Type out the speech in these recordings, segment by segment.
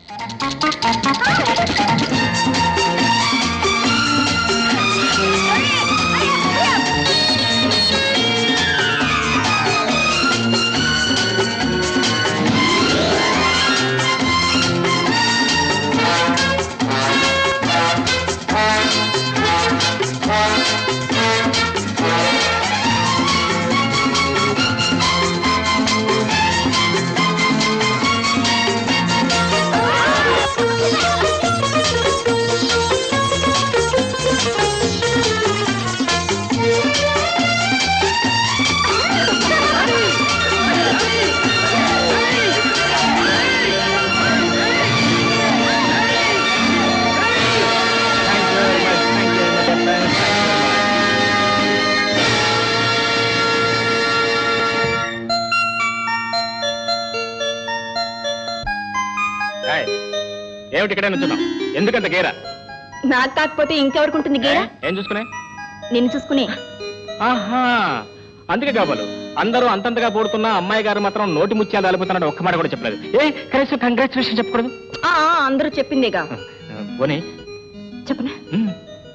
ఏయ్, ఏమిటి ఇక్కడే నుంచున్నావు ఎందుకంత గేరా నాకు కాకపోతే ఇంకెవరికి ఉంటుంది గీరా ఏం చూసుకునే నిన్ను చూసుకుని ఆహా అందుకే కాబోలు అందరూ అంతంతగా పోడుతున్నా అమ్మాయి గారు మాత్రం నోటి ముత్యాలు అలుపుతున్నాడు ఒక్క మాట కూడా చెప్పలేదు ఏ కనీసం కంగ్రాచులేషన్ చెప్పకూడదు ఆ ఆ, అందరూ చెప్పిందేగా పోనీ చెప్పనా ఉమ్.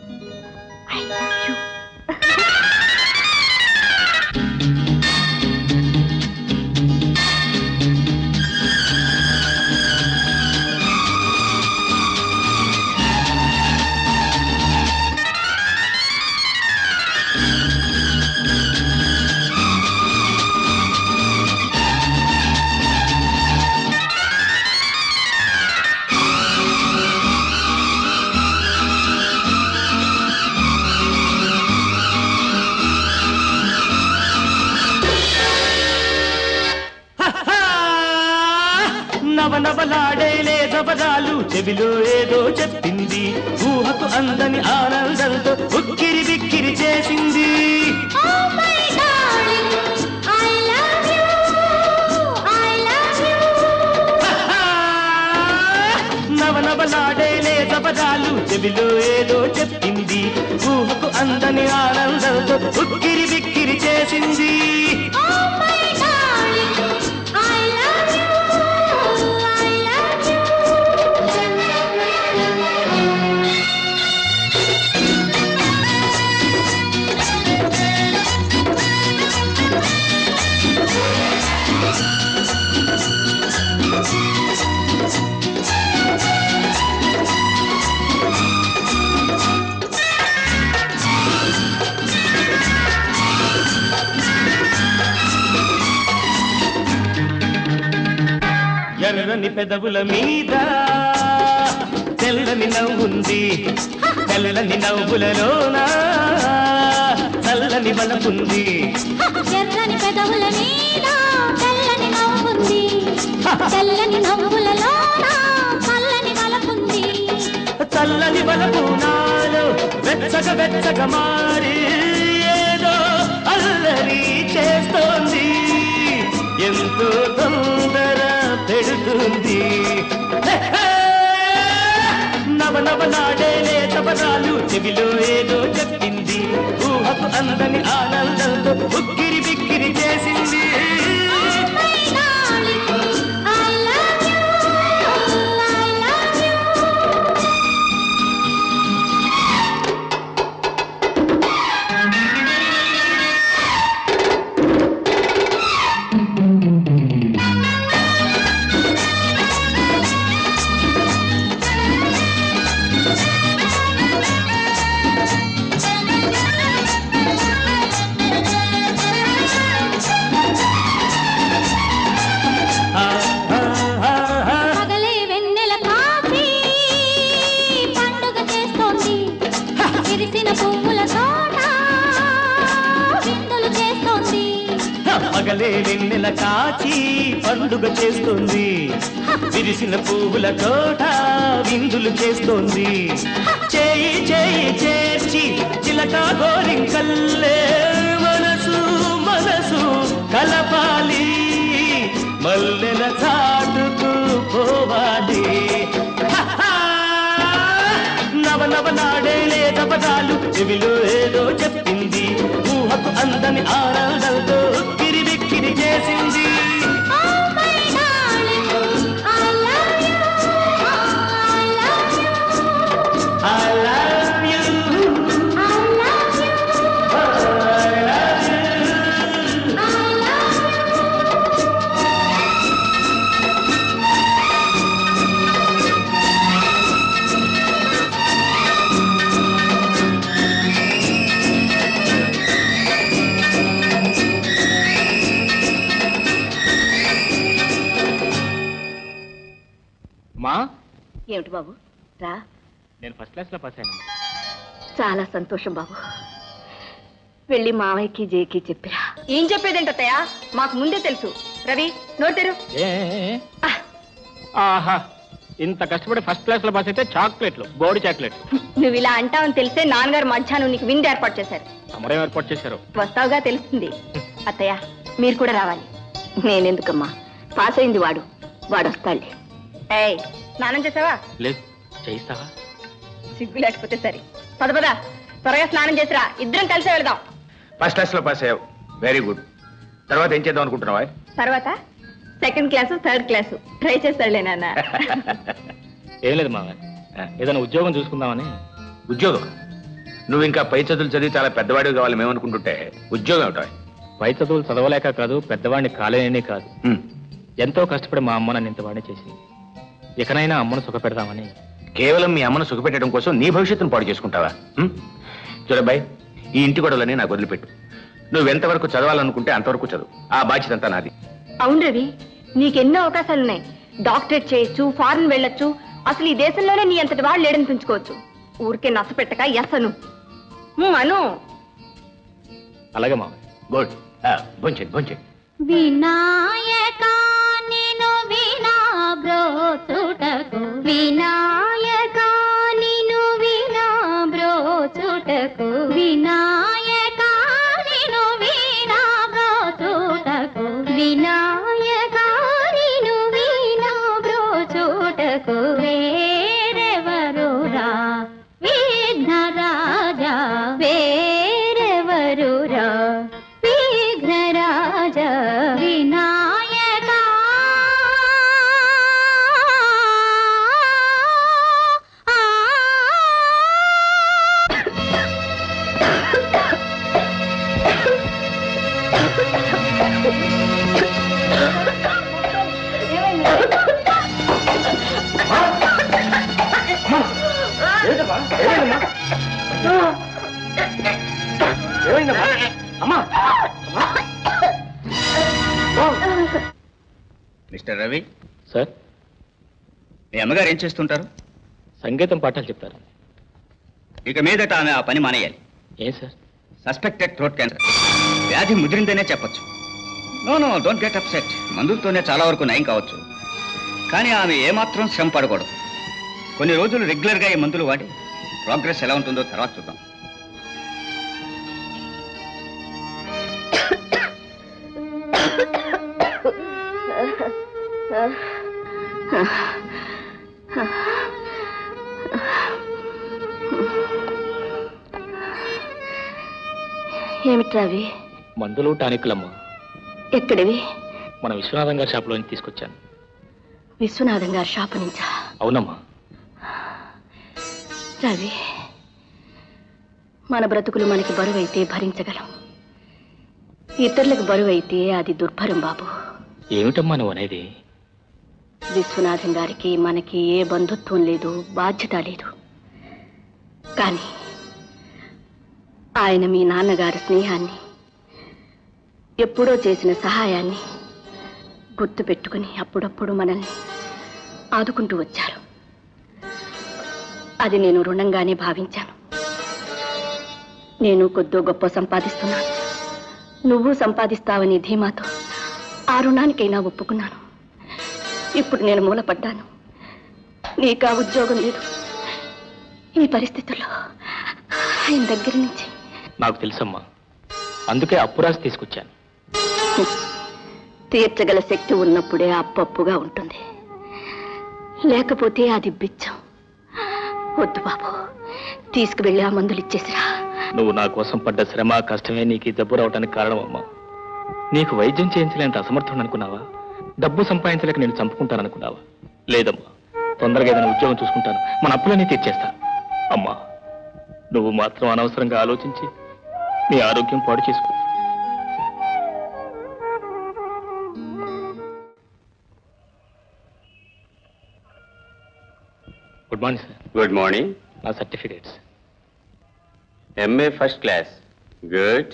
నవనవలాడేలే జబదాలు చెవిలో ఏదో చెప్పింది ఊహకు అందని ఆనందంతో ఉక్కిరి బిక్కిరి చేసింది నవనవలాడేలే జబదాలు చెవిలో ఏదో చెప్పింది ఊహకు అందని ఆనందంతో ఉక్కిరి బిక్కిరి చేసింది ఎర్రని పెదవుల మీద తెల్లని నవ్వుంది తెల్లని నవ్వులలోన చల్లని బలపుంది ఎర్రని పెదవుల మీద తెల్లని నవ్వుంది తెల్లని నవ్వులలో చల్లని వలపుంది చల్లని బలపు నాలో వెచ్చగ వెచ్చగ మారి ఏదో అల్లరి చేస్తోంది ఎంతో తొందర పెడుతుంది హే, హే! నవనవలాడేలే తపనాలు చెవిలో ఏదో చెప్పింది ఊహకు అందని ఆనందంతో ఉక్కిరి బిక్కిరి చేసింది My darling, I love you, I love you. ఆ, ఆ, ఆ, ఆ. పగలే వెన్నెల కాచి పండుగ చేస్తోంది విరిసిన పువ్వుల తోట విందులు చేస్తోంది పగలే వెన్నెల కాచి పండుగ చేస్తుంది విరిసిన పువ్వుల తోట విందులు చేస్తోంది చేయి చేయి చేర్చి చిలక గోరింకల్లే మనసు మనసు కలపాలి మల్లెల చాటుకు పోవాలి నవ నవ నాడేలే దబదాలు చెవిలో ఏదో చెప్పింది ఊహకు అందని ఆనందంతో కిరి బిక్కిరి చేసింది Oh my darling, I love you, ఏమిటి బాబు రా నేను ఫస్ట్ క్లాస్ లో పాస్ అయినా చాలా సంతోషం బాబు వెళ్ళి మావయ్యకి జేకి చెప్పిరా ఏం చెప్పేదేంటత్తయ్య మాకు ముందే తెలుసు రవి నోటరు ఏ ఏ, ఏ? ఆహా ఇంత కష్టపడి ఫస్ట్ క్లాస్ లో పాస్ అయితే చాక్లెట్లు బోడి చాక్లెట్ నువ్వు ఇలా అంటావని తెలిసే నాన్నగారు మధ్యాహ్నం నీకు విందు ఏర్పాటు చేశారు సమరం ఏర్పాటు చేశారు వస్తావుగా తెలుస్తుంది అత్తయ్య మీరు కూడా రావాలి నేనెందుకమ్మా పాస్ అయింది వాడు వాడు వస్తాడులే ఏయ్ స్నానం చేసావా లేదు చేయిస్తావా సిగ్గు లేకపోతే సరే పద పద త్వరగా స్నానం చేసిరా ఇద్దరం కలిసి వెళదాం ఫస్ట్ క్లాస్ లో పాస్ అయ్యావు వెరీ గుడ్ తర్వాత ఏం చేద్దాం అనుకుంటున్నావా తర్వాత second class third class try చేస్తాడులే నాన్న ఏం లేదు మావయ్య ఏదైనా ఉద్యోగం చూసుకుందామని ఉద్యోగం నువ్వు ఇంకా పై చదువులు చదివి చాలా పెద్దవాడివి కావాలి మేమనుకుంటుంటే ఉద్యోగం ఏమిటో పై చదువులు చదవలేక కాదు పెద్దవాడిని కాలేనే కాదు ఎంతో కష్టపడి మా అమ్మ నన్ను ఇంతవాడిని చేసింది ఇకనైనా అమ్మను సుఖపెడదామని కేవలం మీ అమ్మను సుఖపెట్టడం కోసం నీ భవిష్యత్తును పాడు చేసుకుంటావా హ్మ్? చూడబ్బాయ్ ఈ ఇంటి గొడవలని నాకు వదిలిపెట్టు నువ్వు ఎంతవరకు చదవాలనుకుంటే అంతవరకు చదువు ఆ బాధ్యత అంతా నాది అవును రవి నీకెన్నో అవకాశాలున్నాయి డాక్టరేట్ చేయొచ్చు ఫారెన్ వెళ్ళొచ్చు అసలు ఈ దేశంలోనే నీ అంతటి వాడు లేడనిపించుకోవచ్చు ఊరికే నస పెట్టక ఎస్ అను హ్మ్, అను అలాగే మావయ్య గుడ్ భోంచండి భోంచండి వినాయక నిను వినా బ్రోచుటకు వినాయక నిను వినా బ్రోచుటకు వినాయక నిను వినా బ్రోచుటకు వినాయక నిను వినా బ్రోచుటకు వేరెవరురా విఘ్నరాజా వేరెవరురా విఘ్నరాజ వినాయక మిస్టర్ రవి సార్ మీ అమ్మగారు ఏం చేస్తుంటారు సంగీతం పాఠాలు చెప్తారు ఇక మీదట ఆమె ఆ పని మానేయాలి ఏ సార్ సస్పెక్టెడ్ థ్రోట్ క్యాన్సర్ వ్యాధి ముదిరిందనే చెప్పొచ్చు no no don't get upset మందులతోనే చాలా వరకు నయం కావచ్చు కానీ ఆమె ఏమాత్రం శ్రమ పడకూడదు కొన్ని రోజులు రెగ్యులర్గా ఈ మందులు వాడి ప్రోగ్రెస్ ఎలా ఉంటుందో తర్వాత చూద్దాం ఏమిటి రవి మందులు టానిక్లమ్మ ఎక్కడివి మన విశ్వనాథం గారి షాప్లోంచి తీసుకొచ్చాను విశ్వనాథం గారి షాపు నుంచా అవునమ్మా రవి మన బ్రతుకులు మనకి బరువైతే భరించగలం ఇతరులకు బరువైతే అది దుర్భరం బాబు ఏమిటమ్మా నువ్వు అనేది విశ్వనాథం గారికి మనకి ఏ బంధుత్వం లేదు బాధ్యత లేదు కానీ ఆయన మీ నాన్నగారి స్నేహాన్ని ఎప్పుడో చేసిన సహాయాన్ని గుర్తు పెట్టుకుని అప్పుడప్పుడు మనల్ని ఆదుకుంటూ వచ్చారు అది నేను రుణంగానే భావించాను నేను కొద్దో గొప్ప సంపాదిస్తున్నాను నువ్వు సంపాదిస్తావని ధీమాతో ఆ రుణానికైనా ఒప్పుకున్నాను ఇప్పుడు నేను మూలపడ్డాను నీకు ఆ ఉద్యోగం లేదు ఈ పరిస్థితుల్లో ఆయన దగ్గర నుంచి నాకు తెలుసమ్మా అందుకే అప్పురాసి తీసుకొచ్చాను తీర్చగల శక్తి ఉన్నప్పుడే అప్పప్పుగా ఉంటుంది లేకపోతే అది బిచ్చం వద్దు బాబు తీసుకువెళ్ళి ఆ మందులు ఇచ్చేసిరా నువ్వు నా కోసం పడ్డ శ్రమ కష్టమే నీకు ఈ జబ్బు రావడానికి కారణమమ్మా నీకు వైద్యం చేయించలేంత అసమర్థుడు అనుకున్నావా డబ్బు సంపాదించలేక నేను చంపుకుంటాననుకున్నావా లేదమ్మా తొందరగా ఏదైనా ఉద్యోగం చూసుకుంటాను మన అప్పులన్నీ తీర్చేస్తాను అమ్మా నువ్వు మాత్రం అనవసరంగా ఆలోచించి నీ ఆరోగ్యం పాడు చేసుకో good morning sir good morning నా certificates MA first class good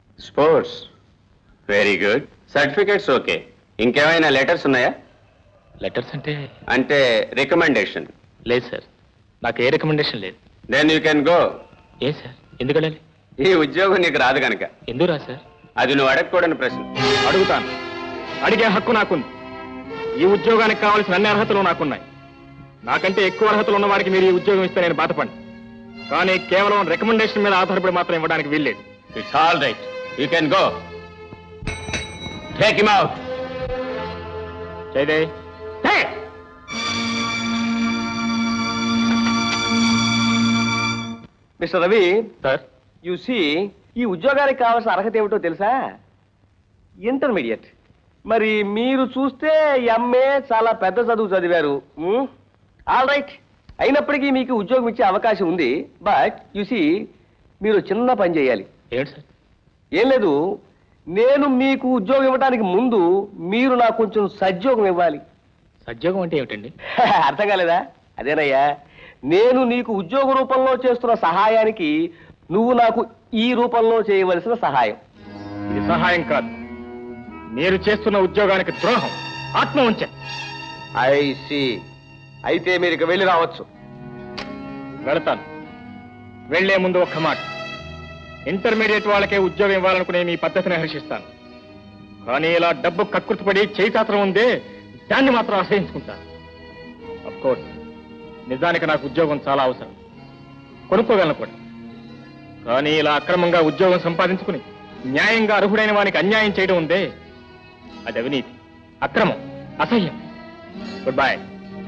sports very good certificates okay ఇంకేమైనా లెటర్స్ ఉన్నాయా లెటర్స్ అంటే అంటే రికమెండేషన్ లేదు సార్ నాకు ఏ రికమెండేషన్ లేదు దెన్ యూ కెన్ గో ఏ సార్ ఎందుకు వెళ్ళాలి ఈ ఉద్యోగం నీకు రాదు కనుక ఎందుకు రా సార్ అది నువ్వు అడగకూడని ప్రశ్న అడుగుతాను అడిగే హక్కు నాకుంది ఈ ఉద్యోగానికి కావాల్సిన అన్ని అర్హతలు నాకున్నాయి నాకంటే ఎక్కువ అర్హతలు ఉన్న వారికి మీరు ఈ ఉద్యోగం ఇస్తే నేను బాధపడి కానీ కేవలం రికమెండేషన్ మీద ఆధారపడి మాత్రం ఇవ్వడానికి వీల్లేదు it's all right you can go take him out Jayadev mister Ravi sir you see ఈ ఉద్యోగానికి కావాల్సిన అర్హత ఏమిటో తెలుసా ఇంటర్మీడియట్ మరి మీరు చూస్తే ఎంఏ చాలా పెద్ద చదువు చదివారు ఆల్ రైట్ అయినప్పటికీ మీకు ఉద్యోగం ఇచ్చే అవకాశం ఉంది బట్ యు సీ మీరు చిన్న పని చేయాలి ఏంటి సార్ ఏం లేదు నేను మీకు ఉద్యోగం ఇవ్వడానికి ముందు మీరు నాకు కొంచెం సద్యోగం ఇవ్వాలి సద్యోగం అంటే ఏమిటండి అర్థం కాలేదా అదేనయ్యా నేను నీకు ఉద్యోగ రూపంలో చేస్తున్న సహాయానికి నువ్వు నాకు ఈ రూపంలో చేయవలసిన సహాయం ఇది సహాయం కాదు మీరు చేస్తున్న ఉద్యోగానికి ద్రోహం ఆత్మ ఉంచే ఐ సి అయితే మీరు ఇక వెళ్ళి రావచ్చు వెళతాను వెళ్లే ముందు ఒక్క మాట ఇంటర్మీడియట్ వాళ్ళకే ఉద్యోగం ఇవ్వాలనుకునే మీ పద్ధతిని హర్షిస్తాను కానీ ఇలా డబ్బు కక్కుర్తిపడి చేయి చాత్రం ఉందే దాన్ని మాత్రం అసహించుకుంటాను అఫ్ కోర్స్ నిజానికి నాకు ఉద్యోగం చాలా అవసరం కొనుక్కోగలను కూడా కానీ ఇలా అక్రమంగా ఉద్యోగం సంపాదించుకుని న్యాయంగా అర్హుడైన వానికి అన్యాయం చేయడం ఉందే అది అవినీతి అక్రమం అసహ్యం goodbye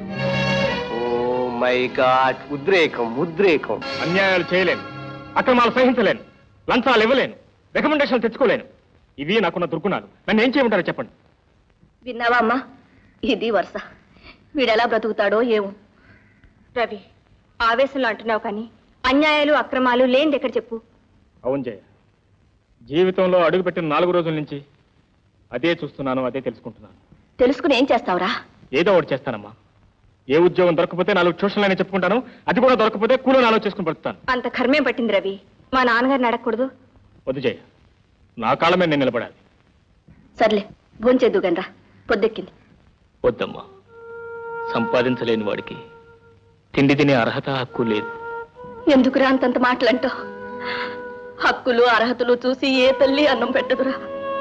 oh my god ఉద్రేకం ఉద్రేకం అన్యాయాలు చేయలేను అక్రమాలు సహించలేను లంచాలు ఇవ్వలేను రికమెండేషన్లు తెచ్చుకోలేను ఇవి నాకున్న దుర్గుణాలు నన్ను ఏం చేయమంటారో చెప్పండి విన్నావా అమ్మా ఇది వరుస వీడెలా బ్రతుకుతాడో ఏమో రవి ఆవేశంలో అంటున్నావు కానీ అన్యాయాలు అక్రమాలు లేనిది ఎక్కడ చెప్పు అవును జయ జీవితంలో అడుగుపెట్టిన నాలుగు రోజుల నుంచి అదే చూస్తున్నాను అదే తెలుసుకుంటున్నాను తెలుసుకుని ఏం చేస్తావురా ఏదో ఒకటి చేస్తానమ్మా ఏ ఉద్యోగం దొరకపోతే నాలుగు ట్యూషన్లైనా చెప్పుకుంటాను అది కూడా దొరకపోతే కూలో నాలుగు చేసుకుని పడుతాను అంత కర్మేం పట్టింది రవి మా నాన్నగారిని అడగకూడదు వద్దు జయ నా కాళ్ళ మీద నేను నిలబడాలి సర్లే భోంచేద్దు గనరా పొద్దెక్కింది వద్దమ్మా సంపాదించలేని వాడికి తిండి తినే అర్హత హక్కు లేదు ఎందుకురా అంతంత మాటలంటావు హక్కులు అర్హతలు చూసి ఏ తల్లి అన్నం పెట్టదురా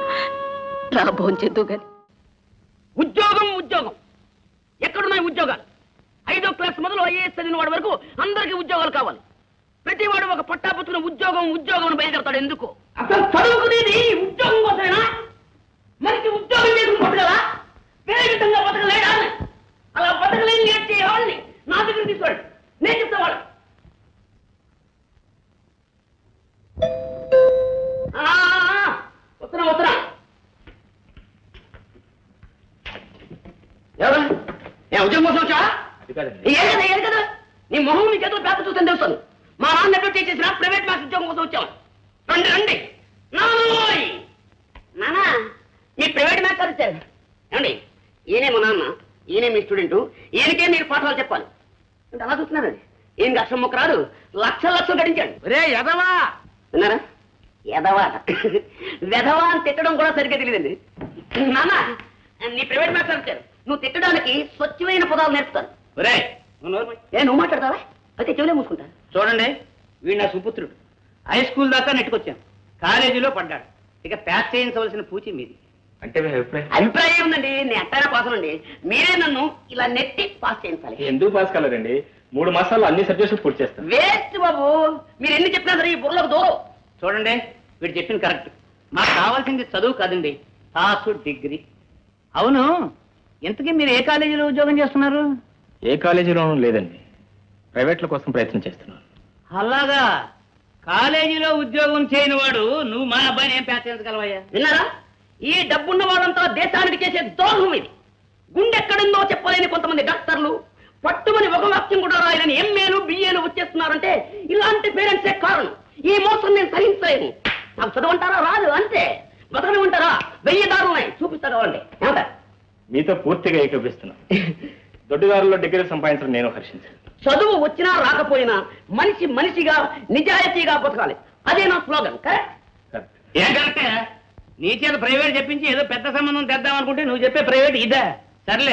రా భోంచేద్దు గాని ఉద్యోగం ఉద్యోగం ఎక్కడున్నాయి ఉద్యోగాలు ఐదో క్లాస్ మొదలు ఐఏఎస్ చదివిన వాడి వరకు అందరికీ ఉద్యోగాలు కావాలి ప్రతి వాడు ఒక పట్టాపుచ్చుకున్న ఉద్యోగం ఉద్యోగం అని బయలుదేరతాడు ఎందుకు అసలు చదువుకునేది ఉద్యోగం కోసమేనా మనిషి ఉద్యోగం చేసుకుని బతకలా వేరే విధంగా బతకలేడా అని. అలా బతకలేని నేర్చే వాళ్ళని నా దగ్గర తీసుకోండి నేను చెప్తా వాళ్ళు వస్తున్నా వస్తున్నా ఎవరు ఏ ఉద్యోగం కోసం వచ్చా అది కాదండి ఏం కదా ఏం కదా నీ మొహం నీ చేతులు పేపర్ చూస్తే తెలుస్తుంది మా నాన్న అడ్వర్టైజ్ చేసిన ప్రైవేట్ క్లాస్ ఉద్యోగం కోసం వచ్చాం రండి రండి నాన్నోయ్ నాన్న మీ ప్రైవేట్ మ్యాథ్స్ సార్ ఇచ్చారు ఏమండి ఈయనే మా నాన్న ఈయనే మీ స్టూడెంట్ ఈయనకే మీరు పాఠాలు చెప్పాలి అంటే అలా చూస్తున్నారండి ఈయనకి అక్షరం మొక్క రాదు లక్షల లక్షలు గడించాడు రే ఎదవా విన్నారా ఎదవా వెధవా అని తిట్టడం కూడా సరిగ్గా తెలియదండి నాన్న నీ ప్రైవేట్ మ్యాథ్స్ సార్ ఇచ్చారు నువ్వు తిట్టడానికి స్వచ్ఛమైన పదాలు నేర్పుతాను రే ఏ నువ్వు మాట్లాడతావా అయితే చెవులే మూసుకుంటా చూడండి వీడు నా సుపుత్రుడు హై స్కూల్ దాకా నెట్టుకొచ్చాను కాలేజీలో పడ్డాడు ఇక ప్యాస్ చేయించవలసిన పూచి మీది అంటే మీ అభిప్రాయం అభిప్రాయం ఉందండి నేను ఎట్టైనా పాస్ అండి మీరే నన్ను ఇలా నెట్టి పాస్ చేయించాలి ఎందుకు పాస్ కాలేదండి మూడు మాసాల్లో అన్ని సబ్జెక్టులు పూర్తి చేస్తాను వేస్ట్ బాబు మీరు ఎన్ని చెప్పినా సరే ఈ బుర్రకు దూరం చూడండి వీడు చెప్పింది కరెక్ట్ మాకు కావాల్సింది చదువు కాదండి పాసు డిగ్రీ అవును ఇంతకీ మీరు ఏ కాలేజీలో ఉద్యోగం చేస్తున్నారు ఏ కాలేజీలోనూ లేదండి ప్రైవేట్ల కోసం ప్రయత్నం చేస్తున్నాను అలాగా కాలేజీలో ఉద్యోగం చేయని వాడు నువ్వు మా అబ్బాయిని ఏం ప్యాచ్ చేయించగలవయ్యా విన్నారా ఈ డబ్బున్న వాళ్ళంతా దేశానికి చేసే ద్రోహం ఇది గుండెక్కడుందో చెప్పలేని కొంతమంది డాక్టర్లు పట్టుమని ఒక వాక్యం కూడా రాయని ఎంఏలు బిఏలు వచ్చేస్తున్నారంటే ఇలాంటి పేరెంట్సే కారణం ఈ మోసం నేను సహించలేను నాకు చదవంటారా రాదు అంతే బతకనివ్వంటారా వెయ్యి దారులు ఉన్నాయి చూపిస్తా కావాలండి ఏమంటారు మీతో పూర్తిగా ఏకీపిస్తున్నాను దొడ్డిదారుల్లో డిగ్రీ సంపాదించడం నేను హర్షించాను చదువు వచ్చినా రాకపోయినా మనిషి మనిషిగా నిజాయితీగా బతకాలి అదే నా స్లోగన్ కరెక్ట్ ఏం కరెక్టే నీ చేత ప్రైవేట్ చెప్పించి ఏదో పెద్ద సంబంధం తెద్దాం అనుకుంటే నువ్వు చెప్పే ప్రైవేట్ ఇదే సర్లే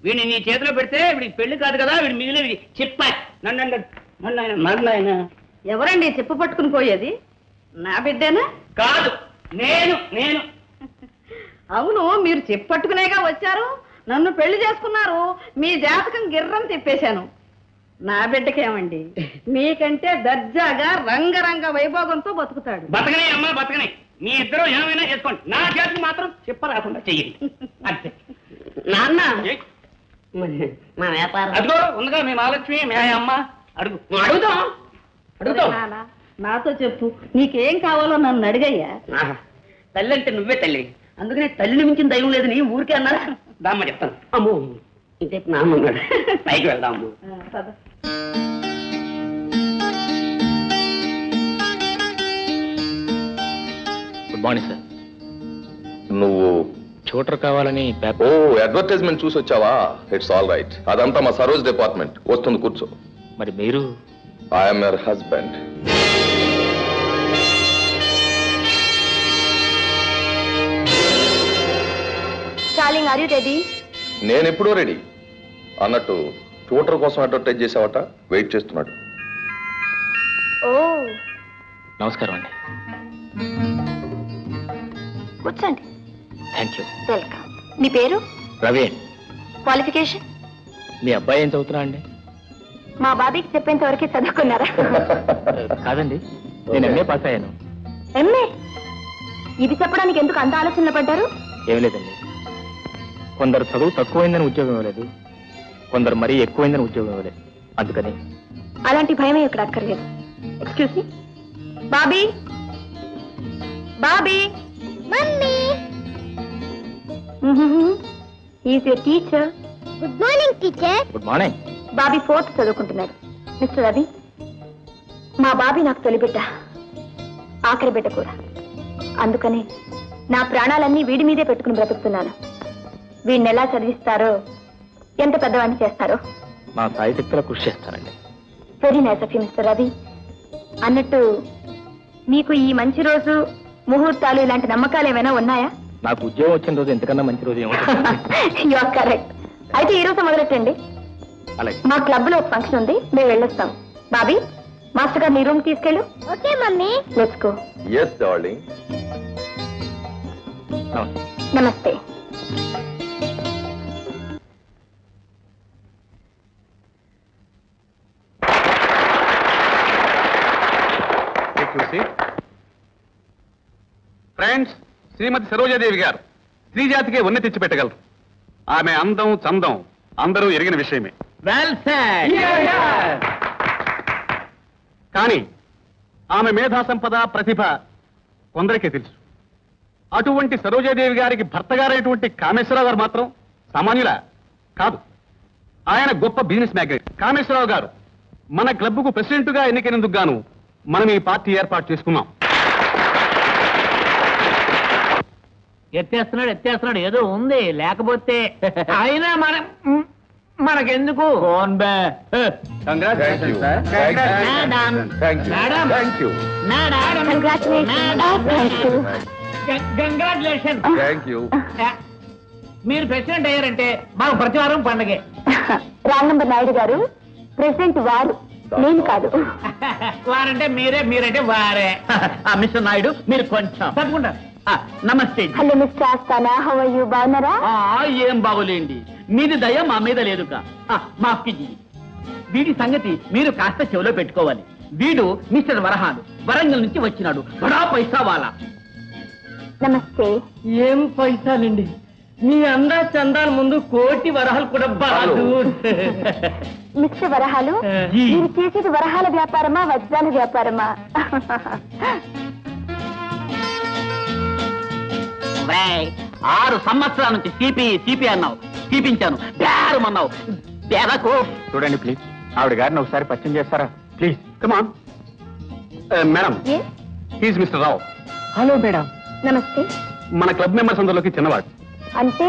వీడిని నీ చేతిలో పెడితే వీడికి పెళ్లి కాదు కదా వీడి మిగిలినది చెప్ప నన్ను నన్ను నన్ను ఆయన నన్ను ఆయన ఎవరండి చెప్పు పట్టుకుని పోయేది నా బిడ్డేనా కాదు నేను నేను అవును మీరు చెప్పు పట్టుకునేగా వచ్చారు నన్ను పెళ్లి చేసుకున్నారు మీ జాతకం గిర్రం తిప్పేశాను నా బిడ్డకేమండి మీకంటే దర్జాగా రంగరంగ వైభోగంతో బతుకుతాడు బతకనే అమ్మా బతకనే మీ ఇద్దరు ఏమైనా చేసుకోండి నా చేతికి మాత్రం చెప్ప రాకుండా చెయ్యండి అంతే నాన్న మా వ్యాపారం అదిగో ఉందిగా మీ మహాలక్ష్మి మీ అమ్మ అడుగు నువ్వు అడుగుతాం అడుగుతాం నాన్న, నాతో చెప్పు నీకేం కావాలో నన్ను అడిగయ్యా ఆహా. తల్లి అంటే నువ్వే తల్లి అందుకనే తల్లిని మించిన దైవం లేదు నీ ఊరికే అన్నారా దామ్మ చెప్తాను అమ్మో ఇంతేపు నాన్న ఉన్నాడు పైకి వెళ్దాం అమ్మో ఆ, పద. గుడ్ మార్నింగ్ సార్ నువ్వు చూటర్ కావాలని ఓ పేపర్ అడ్వర్టైజ్మెంట్ చూసి వచ్చావా ఇట్స్ ఆల్ రైట్ అదంతా మా సరోజ్ డిపార్ట్మెంట్ వస్తుంది కూర్చో మరి మీరు I'm your husband darling are you ready నేను ఎప్పుడూ రెడీ అన్నట్టు ట్యూటర్ కోసం అడ్వర్టైజ్ చేసావట వెయిట్ చేస్తున్నాడు ఓ నమస్కారం అండి కూర్చోండి థ్యాంక్ యూ వెల్కమ్ మీ పేరు రవి అండి క్వాలిఫికేషన్ మీ అబ్బాయి ఏం చదువుతున్నా అండి మా బాబీకి చెప్పేంత వరకే చదువుకున్నారా కాదండి నేను ఎంఏ పాస్ అయ్యాను ఎంఏ ఇది చెప్పడానికి ఎందుకు అంత ఆలోచనలు పడ్డారు ఏం లేదండి కొందరు చదువు తక్కువైందని ఉద్యోగం ఇవ్వలేదు కొందరు మరీ ఎక్కువైందని ఉద్యోగం ఇవ్వలేదు అందుకని అలాంటి భయమే ఇక్కడ అక్కర్లేదు excuse me Bobby Bobby mummy is your teacher good morning teacher good morning Bobby fourth చదువుకుంటున్నాడు మిస్టర్ రవి మా బాబీ నాకు తొలి బిడ్డ ఆఖరి బిడ్డ కూడా అందుకని నా ప్రాణాలన్నీ వీడి మీదే పెట్టుకుని బ్రతుకుతున్నాను వీడిని ఎలా చదివిస్తారో ఎంత పెద్దవాడిని చేస్తారో మా సాయి శక్తిలో కృషి చేస్తానండి very nice of you mister Ravi అన్నట్టు మీకు ఈ మంచి రోజు ముహూర్తాలు ఇలాంటి నమ్మకాలు ఏమైనా ఉన్నాయా నాకు ఉద్యోగం వచ్చిన రోజు ఎంతకన్నా మంచి రోజు ఏమవుతుంది యు ఆర్ కరెక్ట్ అయితే ఈ రోజు మొదలెట్టండి అలాగే మా క్లబ్ లో ఒక ఫంక్షన్ ఉంది మేము వెళ్ళొస్తాం బాబీ మాస్టర్ గారు నీ రూమ్ తీసుకెళ్ళు okay mummy let's go yes darling నమస్తే నమస్తే చూసి ఫ్రెండ్స్ శ్రీమతి సరోజాదేవి గారు స్త్రీ జాతికి ఉన్నతి తెచ్చిపెట్టగలరు ఆమె అందం చందం అందరూ ఎరిగిన విషయమే వెల్ సార్ కానీ ఆమె మేధా సంపద ప్రతిభ కొందరికే తెలుసు అటువంటి సరోజాదేవి గారికి భర్త గారైనటువంటి కామేశ్వరరావు గారు మాత్రం సామాన్యులా కాదు ఆయన గొప్ప బిజినెస్ మ్యాగ్నెట్ కామేశ్వరరావు గారు మన క్లబ్కు ప్రెసిడెంట్గా ఎన్నికైనందుకు గాను మనం ఈ పార్టీ ఏర్పాటు చేసుకున్నాం ఎత్తేస్తున్నాడు ఎత్తేస్తున్నాడు ఏదో ఉంది లేకపోతే అయినా మన మనకెందుకు thank you madam madam thank you madam congratulation thank you మీరు ప్రెసిడెంట్ అయ్యారంటే మాకు ప్రతి వారం పండగే రాంగ్ నంబర్ నాయుడు గారు ప్రెసిడెంట్ వారు నేను కాదు వారంటే మీరే మీరంటే వారే మిస్టర్ నాయుడు మీరు కొంచెం తప్పకుండా ఆ, నమస్తే hello mister Asthana how are you బాగున్నారా ఆ, ఏం బాగోలేండి మీది దయ మా మీద లేదుగా ఆ, మాఫ్ కిజీ వీడి సంగతి మీరు కాస్త చెవిలో పెట్టుకోవాలి వీడు మిస్టర్ వరహాలు వరంగల్ నుంచి వచ్చినాడు బడా పైసా వాలా నమస్తే ఏం పైసాలండి మీ అందా చందాల ముందు కోటి వరహాలు కూడా బహదూర్ మిస్టర్ వరహాలు జీ. మీరు చేసేది వరహాల వ్యాపారమా వజ్రాల వ్యాపారమా ఒరేయ్, ఆరు సంవత్సరాల నుంచి సిపి సిపి అన్నావు చూపించాను బేరమన్నావు బెరకు చూడండి ప్లీజ్ ఆవిడ గారిని ఒకసారి పరిచయం చేస్తారా ప్లీజ్ కమాన్ మేడం ఏ? He's mister Rao hello madam namaste మన క్లబ్ మెంబర్స్ అందరిలోకి చిన్నవాడు అంటే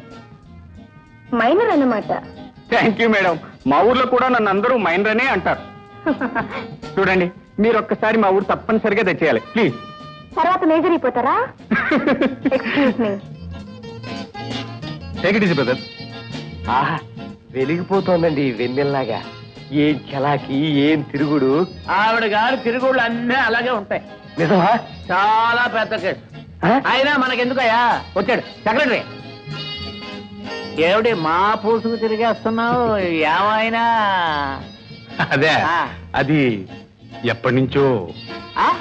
మైనర్ అన్నమాట థ్యాంక్ యూ మేడం మా ఊర్లో కూడా నన్ను అందరూ మైండ్ అనే అంటారు చూడండి మీరు ఒక్కసారి మా ఊరు తప్పనిసరిగా తెచ్చేయాలి ప్లీజ్ తర్వాత మేజర్ అయిపోతారా excuse me take it easy brother ఆహా వెలిగిపోతోందండి వెన్నెల్లాగా ఏం చలాకి ఏం తిరుగుడు ఆవిడ గారు తిరుగుళ్ళు అన్నీ అలాగే ఉంటాయి నిజమా చాలా పెద్ద కేసు ఆ? అయినా మనకెందుకయ్యా వచ్చాడు సెక్రటరీ ఏమిటి మా పూసుకు తిరిగేస్తున్నావు ఏమైనా అదే ఆ. అది ఎప్పటి నుంచో ఆ?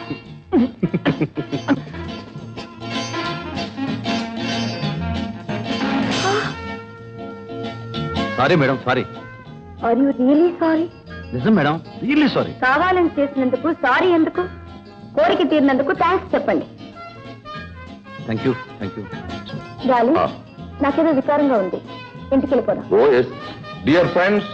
Sorry madam sorry are you really sorry నిజం మేడం రియల్లీ సారీ కావాలని చేసినందుకు సారీ ఎందుకు కోరిక తీరినందుకు థ్యాంక్స్ చెప్పండి thank you thank you Dolly ఆ. నాకేదో వికారంగా ఉంది ఇంటికి వెళ్ళిపోదాం ఓ ఎస్ డియర్ ఫ్రెండ్స్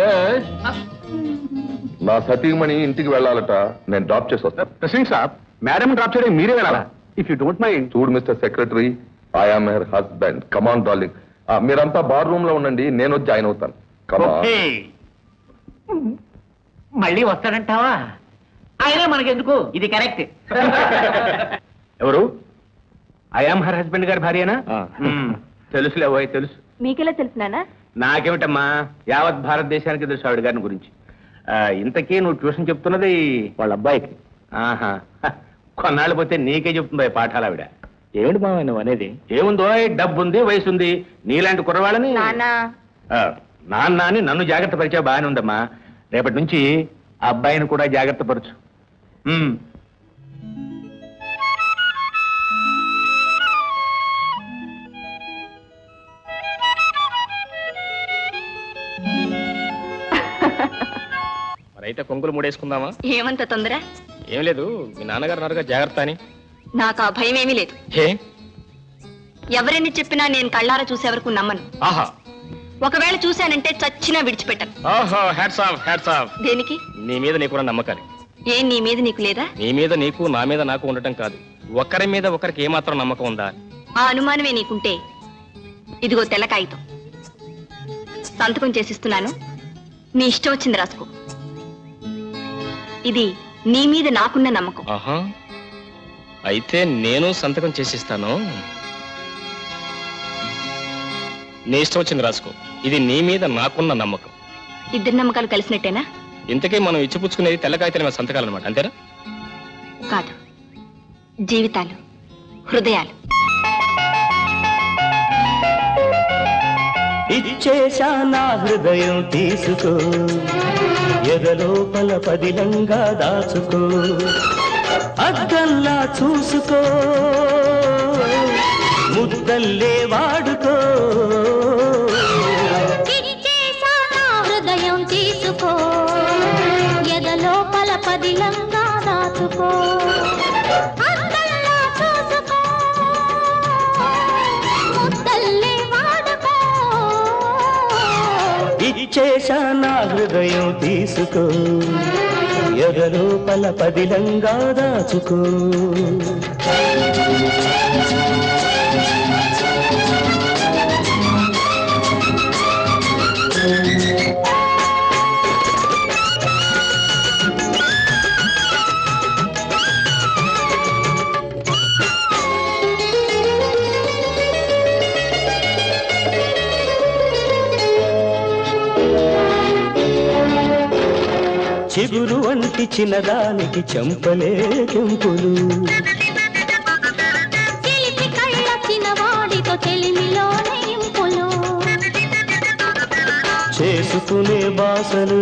నా సతీమణి ఇంటికి వెళ్ళాలట నేను డ్రాప్ చేసి వస్తా ప్రెసిడెంట్ సాబ్ మేడం డ్రాప్ చేయడం మీరే వెళ్ళాలా ఇఫ్ యూ డోంట్ మైండ్ చూడు mister secretary I am her husband come on darling మీరంతా బార్ రూమ్ లో ఉండండి నేను వచ్చి జాయిన్ అవుతాను కమాన్ ఓకే. మళ్ళీ వస్తాడంటావా అయినా మనకెందుకు ఇది కరెక్ట్ ఎవరు ఐఆమ్ హర్ హస్బెండ్ గారి భార్యనా ఆ. మ్మ్. తెలుసులే ఓయ్ తెలుసు మీకెలా తెలిసినానా నాకేమిటమ్మా యావత్ భారతదేశానికి తెలుసు ఆవిడ గారిని గురించి ఆ, ఇంతకీ నువ్వు ట్యూషన్ చెప్తున్నది వాళ్ళ అబ్బాయికి ఆహా హ, కొన్నాళ్ళు పోతే నీకే చెప్తుందో ఈ పాఠాలు ఆవిడ ఏమిటి బావ నువ్వు అనేది ఏముందో డబ్బు ఉంది వయసు ఉంది నీలాంటి కుర్రవాళ్ళని ఆ, నాన్న అని నన్ను జాగ్రత్త పరిచే బాగానే ఉందమ్మా రేపటి నుంచి ఆ అబ్బాయిని కూడా జాగ్రత్త పరచు మ్మ్. మరైతే కొంగులు మూడేసుకుందామా ఏమంత తొందర ఏం లేదు మీ నాన్నగారు అన్నారుగా జాగ్రత్త అని నాకు ఆ భయం ఏమీ లేదు హే ఎవరెన్ని చెప్పినా నేను కళ్ళారా చూసే వరకు నమ్మను ఆహా ఒకవేళ చూశానంటే చచ్చినా విడిచిపెట్టను ఆహా హ్యాట్స్ ఆఫ్ హ్యాట్స్ ఆఫ్ దేనికి నీ మీద నీకున్న నమ్మకాలు ఏం నీ మీద నీకు లేదా నీ మీద నీకు నా మీద నాకు ఉండటం కాదు ఒకరి మీద ఒకరికి ఏమాత్రం నమ్మకం ఉందా ఆ అనుమానమే నీకుంటే ఇదిగో తెల్ల కాగితం సంతకం చేసిస్తున్నాను నీ ఇష్టం వచ్చింది రాసుకో ఇది నీ మీద నాకున్న నమ్మకం ఆహా అయితే నేను సంతకం చేసిస్తాను నీ ఇష్టం వచ్చింది రాసుకో ఇది నీ మీద నాకున్న నమ్మకం ఇద్దరి నమ్మకాలు కలిసినట్టేనా ఇంతకీ మనం ఇచ్చిపుచ్చుకునేది తెల్ల కాగితం మీద సంతకాలు అనమాట అంతేనా కాదు జీవితాలు హృదయాలు ఇచ్చేశా నా హృదయం తీసుకో ఎదలోపల పదిలంగా దాచుకో అద్దంలా చూసుకో ముద్దల్లే వాడుకో ఇచ్చేసా నా హృదయం తీసుకో ఎదలోపల పదిలంగా దాచుకో అద్దంలా చూసుకో ముద్దల్లే వాడుకో ఇచ్చేశా నా హృదయం తీసుకో ఎదలోపల పదిలంగా దాచుకో చిగురు వంటి చిన్నదానికి చెంపలే కెంపులు చిలిపి కళ్ళ చిన్నవాడితో చెలిమిలోనే ఇంపులు చేసుకునే బాసలు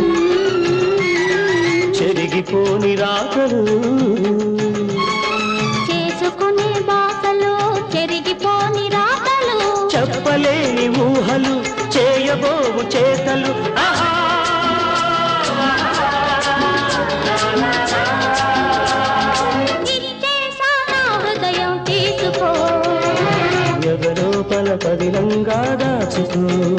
చెరిగిపోని రాకలు చేసుకునే బాసలు చెరిగిపోని రాతలు చెప్పలేని ఊహలు చేయబోవు చేతలు ఆహా! ఇచ్చేసా నా హృదయం తీసుకో ఎవలోపల పదిలంగా దాచుకో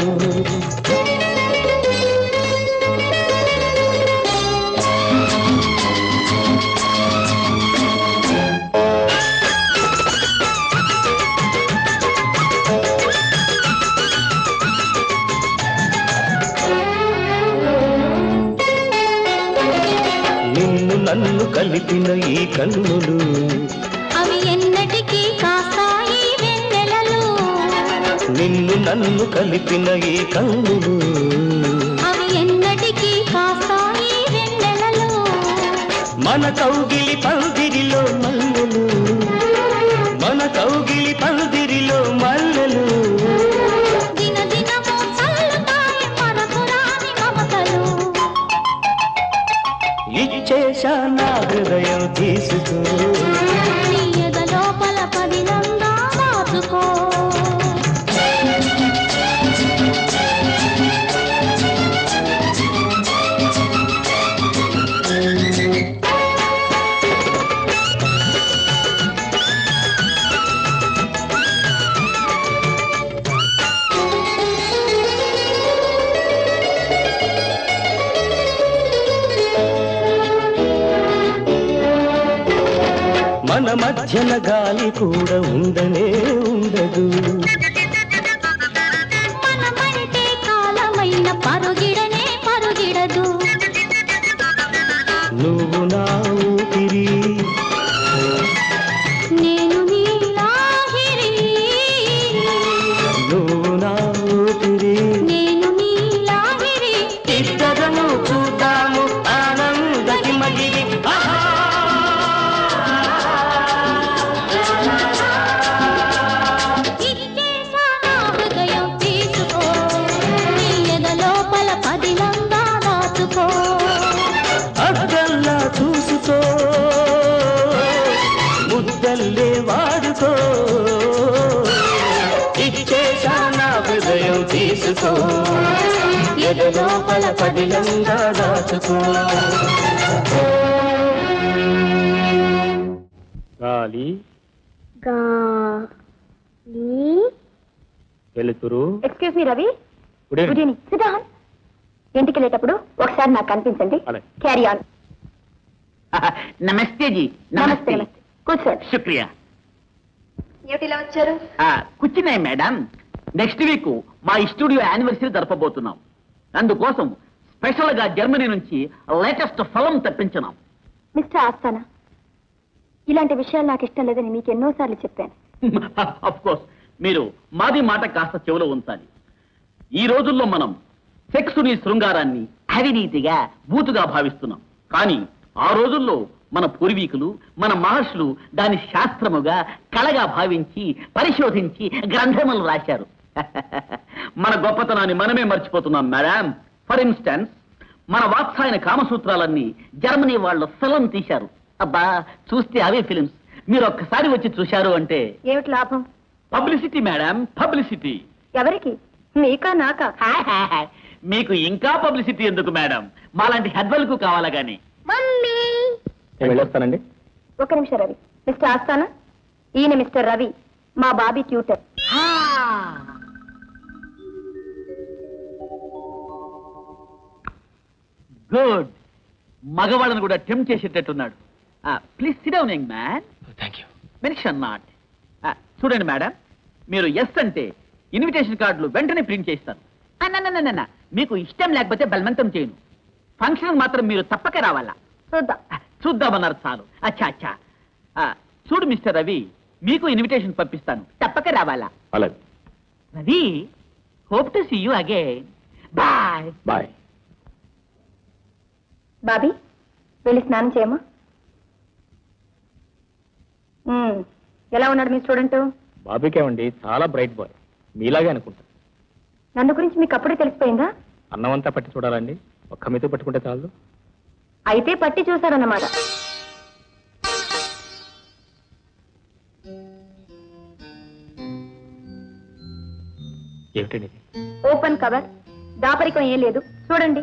నిన్ను నన్ను కలిపిన ఈ కన్నులు అవి ఎన్నటికీ కాస్తాయి వెన్నెలలు నిన్ను నన్ను కలిపిన ఈ కన్నులు అవి ఎన్నటికీ కాస్తాయి వెన్నెలలో మన కౌగిలి పందిరిలో మల్లెలు మన కౌగిలి పందిరిలో మల్లెలు దిన దినము చల్లుతాయి మరపురాని మమతలు ఇచ్చేశా నా హృదయం తీసుకో నీ ఎద లోపల పదిలంగా దాచుకో మన మధ్యన గాలి కూడా ఉండనే ఉండదు మనమంటే కాలమైన పరుగిడనే పరుగిడదు నువ్వు నా ఊపిరి నేను నీలాహిరి నువ్వు నా ఊపిరి నేను నీలాహిరి ఇద్దరము చూద్దాము ఆనందకి మగిలి ఇచ్చేసా నా హృదయం తీసుకో నీ ఎద లోపల పదిలంగా దాచుకో అద్దల్లా చూసుకో ముద్దల్లే వాడుకో ఇచ్చేశా నా హృదయం తీసుకో ఎద లోపల పదిలంగా దాచుకో గాలి వెలుతురు excuse me Ravi good good evening evening సిద్ధాన్ ఇంటికి వెళ్ళేటప్పుడు ఒకసారి నాకు కనిపించండి అలాగే. క్యారీ ఆన్ నమస్తే జీ నమస్తే నమస్తే కూర్చోండి శుక్రియా ఏమిటిలా వచ్చారు కూర్చున్నాయి మేడం నెక్స్ట్ వీక్ మా స్టూడియో యానివర్సరీ జరపబోతున్నాం అందుకోసం స్పెషల్ గా జర్మనీ నుంచి లేటెస్ట్ ఫలం తెప్పించినాం మిస్టర్ ఆస్తానా ఇలాంటి విషయాలు నాకు ఇష్టం లేదని మీకు ఎన్నోసార్లు చెప్పాను అఫ్ కోర్స్ మీరు మాది మాట కాస్త చెవిలో ఉంచాలి ఈ రోజుల్లో మనం సెక్సుని శృంగారాన్ని అవినీతిగా బూతుగా భావిస్తున్నాం కానీ ఆ రోజుల్లో మన పూర్వీకులు మన మహర్షులు దాని శాస్త్రముగా కళగా భావించి పరిశోధించి గ్రంథములు రాశారు మన గొప్పతనాన్ని మనమే మర్చిపోతున్నాం మేడం ఫర్ ఇన్స్టెన్స్ మన వాత్సాయన కామసూత్రాలన్నీ జర్మనీ వాళ్ళు ఫిలం తీశారు అబ్బా చూస్తే అవే ఫిలిమ్స్ మీరు ఒక్కసారి వచ్చి చూశారు అంటే ఏమిటి లాభం పబ్లిసిటీ మేడం పబ్లిసిటీ ఎవరికి మీకా నాకా మీకు ఇంకా పబ్లిసిటీ ఎందుకు మేడం మాలాంటి హెడ్వల్కు కావాలా గానీ మమ్మీ నేను వెళ్ళొస్తానండి ఒక నిమిషం రవి మిస్టర్ ఆస్తానా ఈయన మిస్టర్ రవి మా బాబీ ట్యూటర్ గుడ్ మగవాళ్ళని కూడా టెంప్ చేసేటట్టున్నాడు please sit down young man thank you mention not చూడండి మేడం మీరు ఎస్ అంటే ఇన్విటేషన్ కార్డులు వెంటనే ప్రింట్ చేస్తాను ఆ, నా, నా, నా, నా, నా. మీకు ఇష్టం లేకపోతే బలవంతం చేయను ఫంక్షన్ మాత్రం మీరు తప్పక రావాలా చూద్దాం ఆ, చూద్దామన్నారు చాలు అచ్చా అచ్చా ఆ, చూడు మిస్టర్ రవి మీకు ఇన్విటేషన్ పంపిస్తాను తప్పక రావాలా అలాగే Ravi hope to see you again bye bye Bobby వెళ్ళి స్నానం చేయమ్మా మ్మ్. ఎలా ఉన్నాడు మీ స్టూడెంట్ బాబీకేమండి చాలా బ్రైట్ బాయ్ మీలాగే అనుకుంటా నన్ను గురించి మీకు అప్పుడే తెలిసిపోయిందా అన్నమంతా పట్టి చూడాలండి ఒక్క మీతో పట్టుకుంటే చాలు అయితే పట్టి చూశాడన్నమాట ఏమిటండి ఇది ఓపెన్ కవర్ దాపరికం ఏం లేదు చూడండి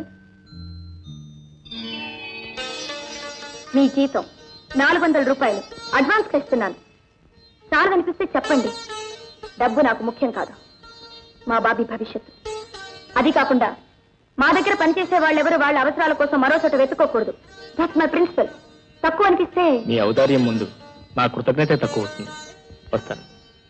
మీ జీతం నాలుగు వందల రూపాయలు అడ్వాన్స్ ఇస్తున్నాను చాలు అనిపిస్తే చెప్పండి డబ్బు నాకు ముఖ్యం కాదు మా బాబీ భవిష్యత్తు అది కాకుండా మా దగ్గర పనిచేసే వాళ్ళెవరు వాళ్ళ అవసరాల కోసం మరో చోట వెతుక్కోకూడదు దట్స్ మై ప్రిన్సిపల్ తక్కువ అనిపిస్తే మీ ఔదార్యం ముందు నా కృతజ్ఞత తక్కువ అవుతుంది వస్తాను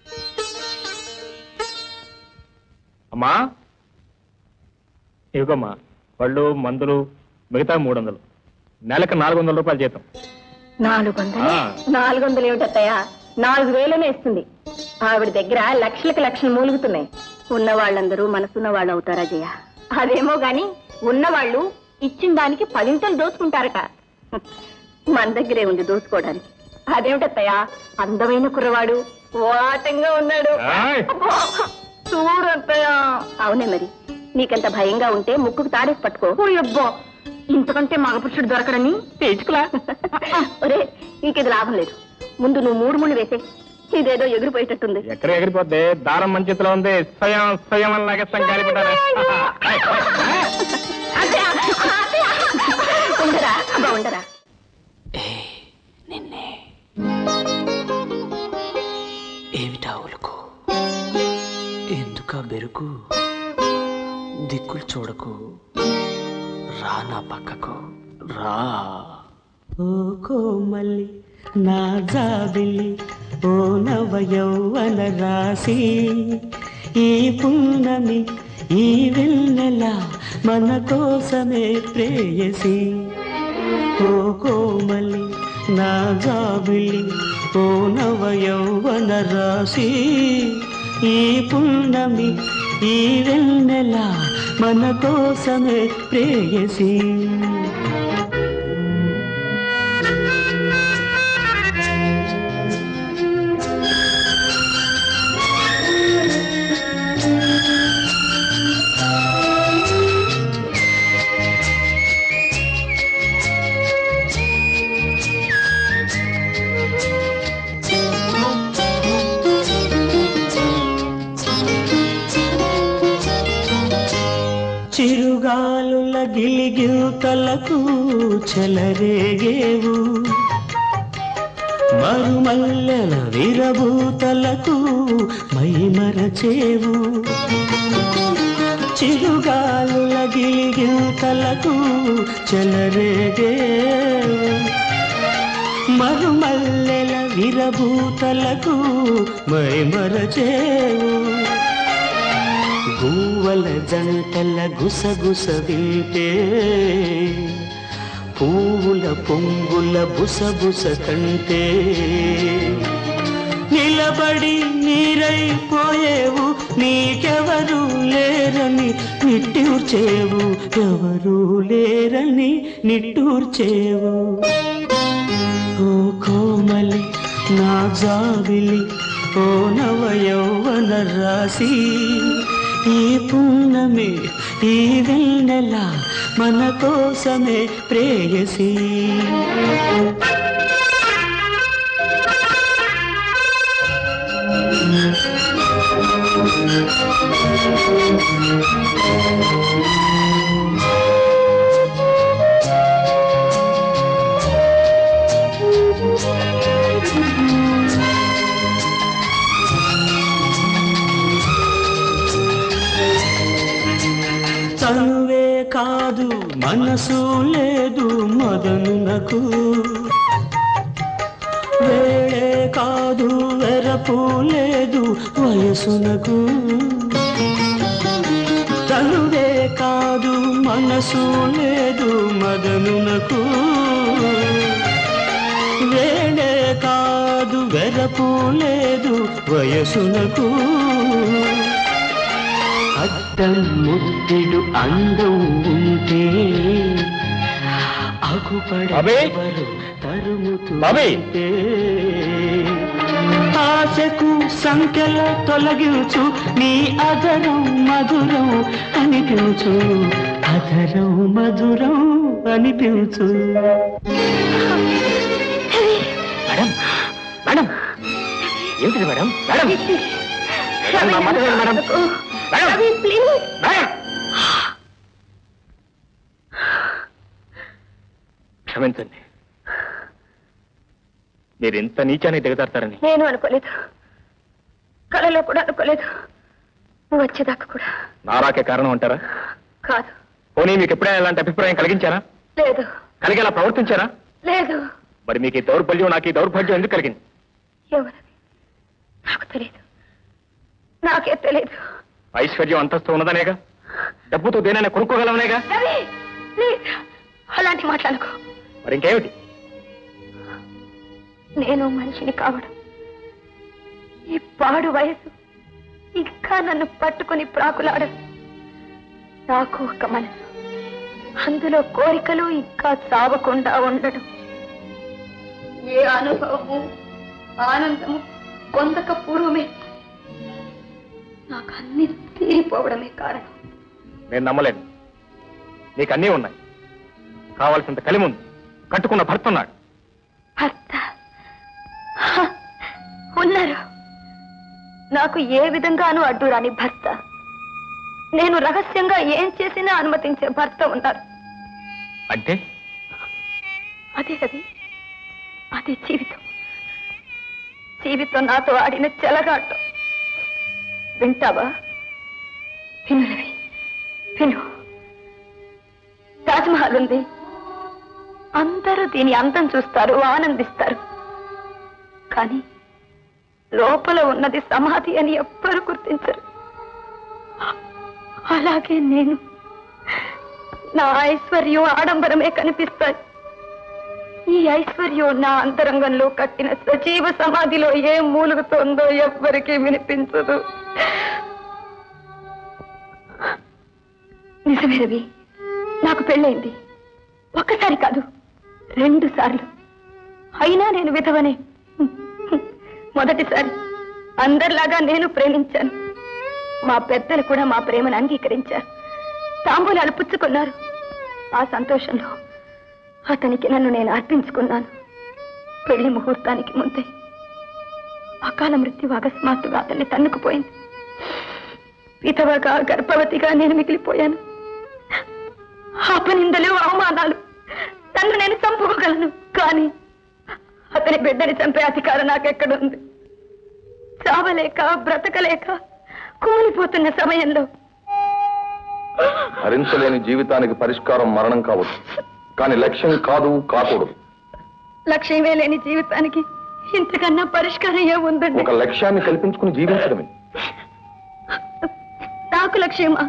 అమ్మా ఇదిగోమ్మా పళ్ళు మందులు మిగతా మూడు వందలు నెలకు నాలుగు వందల రూపాయలు జీతం నాలుగు వందలు ఆ. నాలుగు వందలు ఏమిటత్తయ్యా నాలుగు వేలనే ఇస్తుంది ఆవిడ దగ్గర లక్షలకు లక్షలు మూలుగుతున్నాయి ఉన్న వాళ్ళందరూ మనసున్న వాళ్ళు అవుతారా జయ అదేమో గాని ఉన్నవాళ్ళు ఇచ్చిన దానికి పదింతలు దోచుకుంటారట మన దగ్గరే ఉంది దోచుకోవడానికి అదేమిటత్తయ్య అందమైన కుర్రవాడు వాటంగా ఉన్నాడు ఆయ్. అబ్బా, చూడు అత్తయ్య అవునే మరి నీకెంత భయంగా ఉంటే ముక్కుకు తాడేసి పట్టుకో అబ్బా ఇంతకంటే మగపురుషుడు దొరకడని తెచ్చుకులా ఒరే నీకిది లాభం లేదు ముందు నువ్వు మూడు ముళ్ళు వేసే ఇదేదో ఎగిరిపోయేటట్టుంది ఎక్కడ ఎగిరిపోద్ది దారం మంచి చేతిలో ఉంది స్వయం స్వయం అని లాగేస్తాం గాలిపడాలి అత్తయ్య, అత్తయ్య. ఉండరా అబ్బా ఉండరా ఏమిటా ఉలుకు ఎందుకా బెరుకు దిక్కులు చూడకు రా నా పక్కకు రా ఓ కోమల్లి నా జాబిల్లి ఓ నవ యౌవన రాశి ఈ పున్నమి ఈ వెన్నెల మన కోసమే ప్రేయసి ఓ కోమలి నా జాబిలి ఓ నవ యౌవన రాశి ఈ పున్నమి ఈ వెన్నెల మన కోసమే ప్రేయసి చిరుగాలుల గిలిగిల్తలకు చెలరేగేవు మరుమల్లెల విరబూతలకు మైమరచేవు చిరుగాలుల గిలిగిల్తలకు చెలరేగేవు మరుమల్లెల విరబూతలకు మైమరచేవు గువ్వల జంటల గుసగుస వింటే పువ్వుల పొంగుల బుసబుస కంటే నిలబడి నీరైపోయేవు నీకెవరు లేరని నిట్టూర్చేవు ఎవరు లేరని నిట్టూర్చేవు ఓ కోమలి నా జాబిలి ఓ నవ యౌవన రాశి ఈ పున్నమి ఈ వెన్నెల మన కోసమే ప్రేయసి తనువే కాదు మనసు లేదు మదనునకు వేళే కాదు వెరపు లేదు వయసునకు తనువే కాదు మనసు లేదు మదనునకు వేళే కాదు వెరపు లేదు వయసునకు అద్దం ముద్దుడు అందం ఉంటే బాబీ? అగుపడెవరు తరుముతూ బాబీ? ఉంటే ఆశకు సంఖ్యల తొలగించు నీ అధరం మధురం అనిపించు అధరం మధురం అనిపించు మేడం మేడం ఏమిటిది మేడం మేడం మేడం, నా మాట వినండి, madam madam Ravi, please madam క్షమించండి మీరు ఇంత నీచానికి దిగజారుతారని నేను అనుకోలేదు కళలో కూడా అనుకోలేదు నువ్వు వచ్చేదాకా కూడా నారాకే కారణం అంటారా కాదు పోనీ మీకు ఎప్పుడైనా ఇలాంటి అభిప్రాయం కలిగించారా లేదు కలిగేలా ప్రవర్తించారా లేదు మరి మీకు ఈ దౌర్బల్యం నాకు ఈ దౌర్భాగ్యం ఎందుకు కలిగింది ఎవరది నాకు తెలియదు నాకే తెలియదు ఐశ్వర్యం అంతస్తు ఉన్నదనేగా డబ్బుతో దేనైనా కొనుక్కోగలవనేగా రవి ప్లీజ్ అలాంటి మాట్లాడుకో మరి ఇంకేమిటి నేను మనిషిని కావడం ఈ పాడు వయసు ఇంకా నన్ను పట్టుకుని ప్రాకులాడదు నాకు ఒక మనసు అందులో కోరికలు ఇంకా చావకుండా ఉండడం ఏ అనుభవము ఆనందము పొందక పూర్వమే నాకు అన్ని తీరిపోవడమే కారణం నేను నమ్మలేను నీకు అన్నీ ఉన్నాయి కావాల్సినంత కలిముంది కట్టుకున్న భర్త ఉన్నాడు భర్త హ, ఉన్నారు నాకు ఏ విధంగానూ అడ్డు రాని భర్త నేను రహస్యంగా ఏం చేసినా అనుమతించే భర్త ఉన్నారు అంటే అదే అది అదే జీవితం జీవితం నాతో ఆడిన చెలగాటం వింటావా విను రవి విను తాజ్మహల్ ఉంది అందరూ దీని అందం చూస్తారు ఆనందిస్తారు కానీ లోపల ఉన్నది సమాధి అని ఎవ్వరు గుర్తించరు అలాగే నేను నా ఐశ్వర్యం ఆడంబరమే కనిపిస్తాయి ఈ ఐశ్వర్యం నా అంతరంగంలో కట్టిన సజీవ సమాధిలో ఏం మూలుగుతోందో ఎవ్వరికీ వినిపించదు నిజమే రవి నాకు పెళ్ళైంది ఒక్కసారి కాదు రెండు సార్లు అయినా నేను విధవనే మొదటిసారి అందరిలాగా నేను ప్రేమించాను మా పెద్దలు కూడా మా ప్రేమను అంగీకరించారు తాంబూలాలు పుచ్చుకున్నారు ఆ సంతోషంలో అతనికి నన్ను నేను అర్పించుకున్నాను పెళ్లి ముహూర్తానికి ముందే అకాల మృత్యు అకస్మాత్తుగా అతన్ని తన్నుకుపోయింది విధవగా గర్భవతిగా నేను మిగిలిపోయాను అపనిందలు అవమానాలు నన్ను నేను చంపుకోగలను కానీ అతని బిడ్డని చంపే అధికారం నాకెక్కడుంది చావలేక బ్రతకలేక కూలిపోతున్న సమయంలో భరించలేని జీవితానికి పరిష్కారం మరణం కావచ్చు కానీ లక్ష్యం కాదు కాకూడదు లక్ష్యమే లేని జీవితానికి ఇంతకన్నా పరిష్కారం ఏముందండి ఒక లక్ష్యాన్ని కల్పించుకుని జీవించడమే నాకు లక్ష్యమా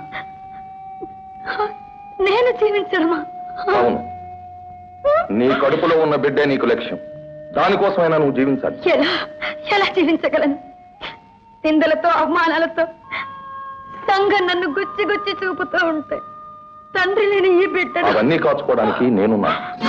నేను జీవించడమా అవును నీ కడుపులో ఉన్న బిడ్డే నీకు లక్ష్యం దానికోసమైనా నువ్వు జీవించాలి ఎలా ఎలా జీవించగలను నిందలతో అవమానాలతో సంఘం నన్ను గుచ్చి గుచ్చి చూపుతూ ఉంటే తండ్రి లేని ఈ బిడ్డను అవన్నీ కాచుకోవడానికి నేనున్నా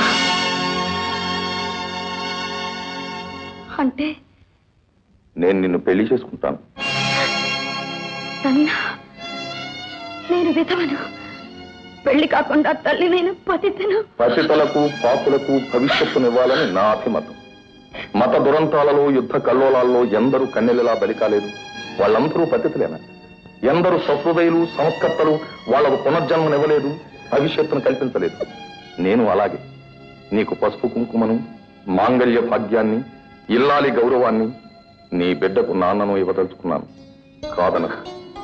అంటే నేను నిన్ను పెళ్లి చేసుకుంటాను నన్నా నేను విధవను పెళ్లి కాకుండా తల్లి నేను పతితను పసితలకు పాపులకు భవిష్యత్తునివ్వాలని నా అభిమతం మత దురంతాలలో యుద్ధ కల్లోలాల్లో ఎందరూ కన్నెలలా బలి కాలేదు వాళ్ళందరూ పతితులేనా ఎందరు సహృదయులు సంస్కర్తలు వాళ్లకు పునర్జన్మనివ్వలేదు భవిష్యత్తును కల్పించలేదు నేను అలాగే నీకు పసుపు కుంకుమను మాంగళ్య భాగ్యాన్ని ఇల్లాలి గౌరవాన్ని నీ బిడ్డకు నాన్నను ఇవ్వదలుచుకున్నాను కాదనకు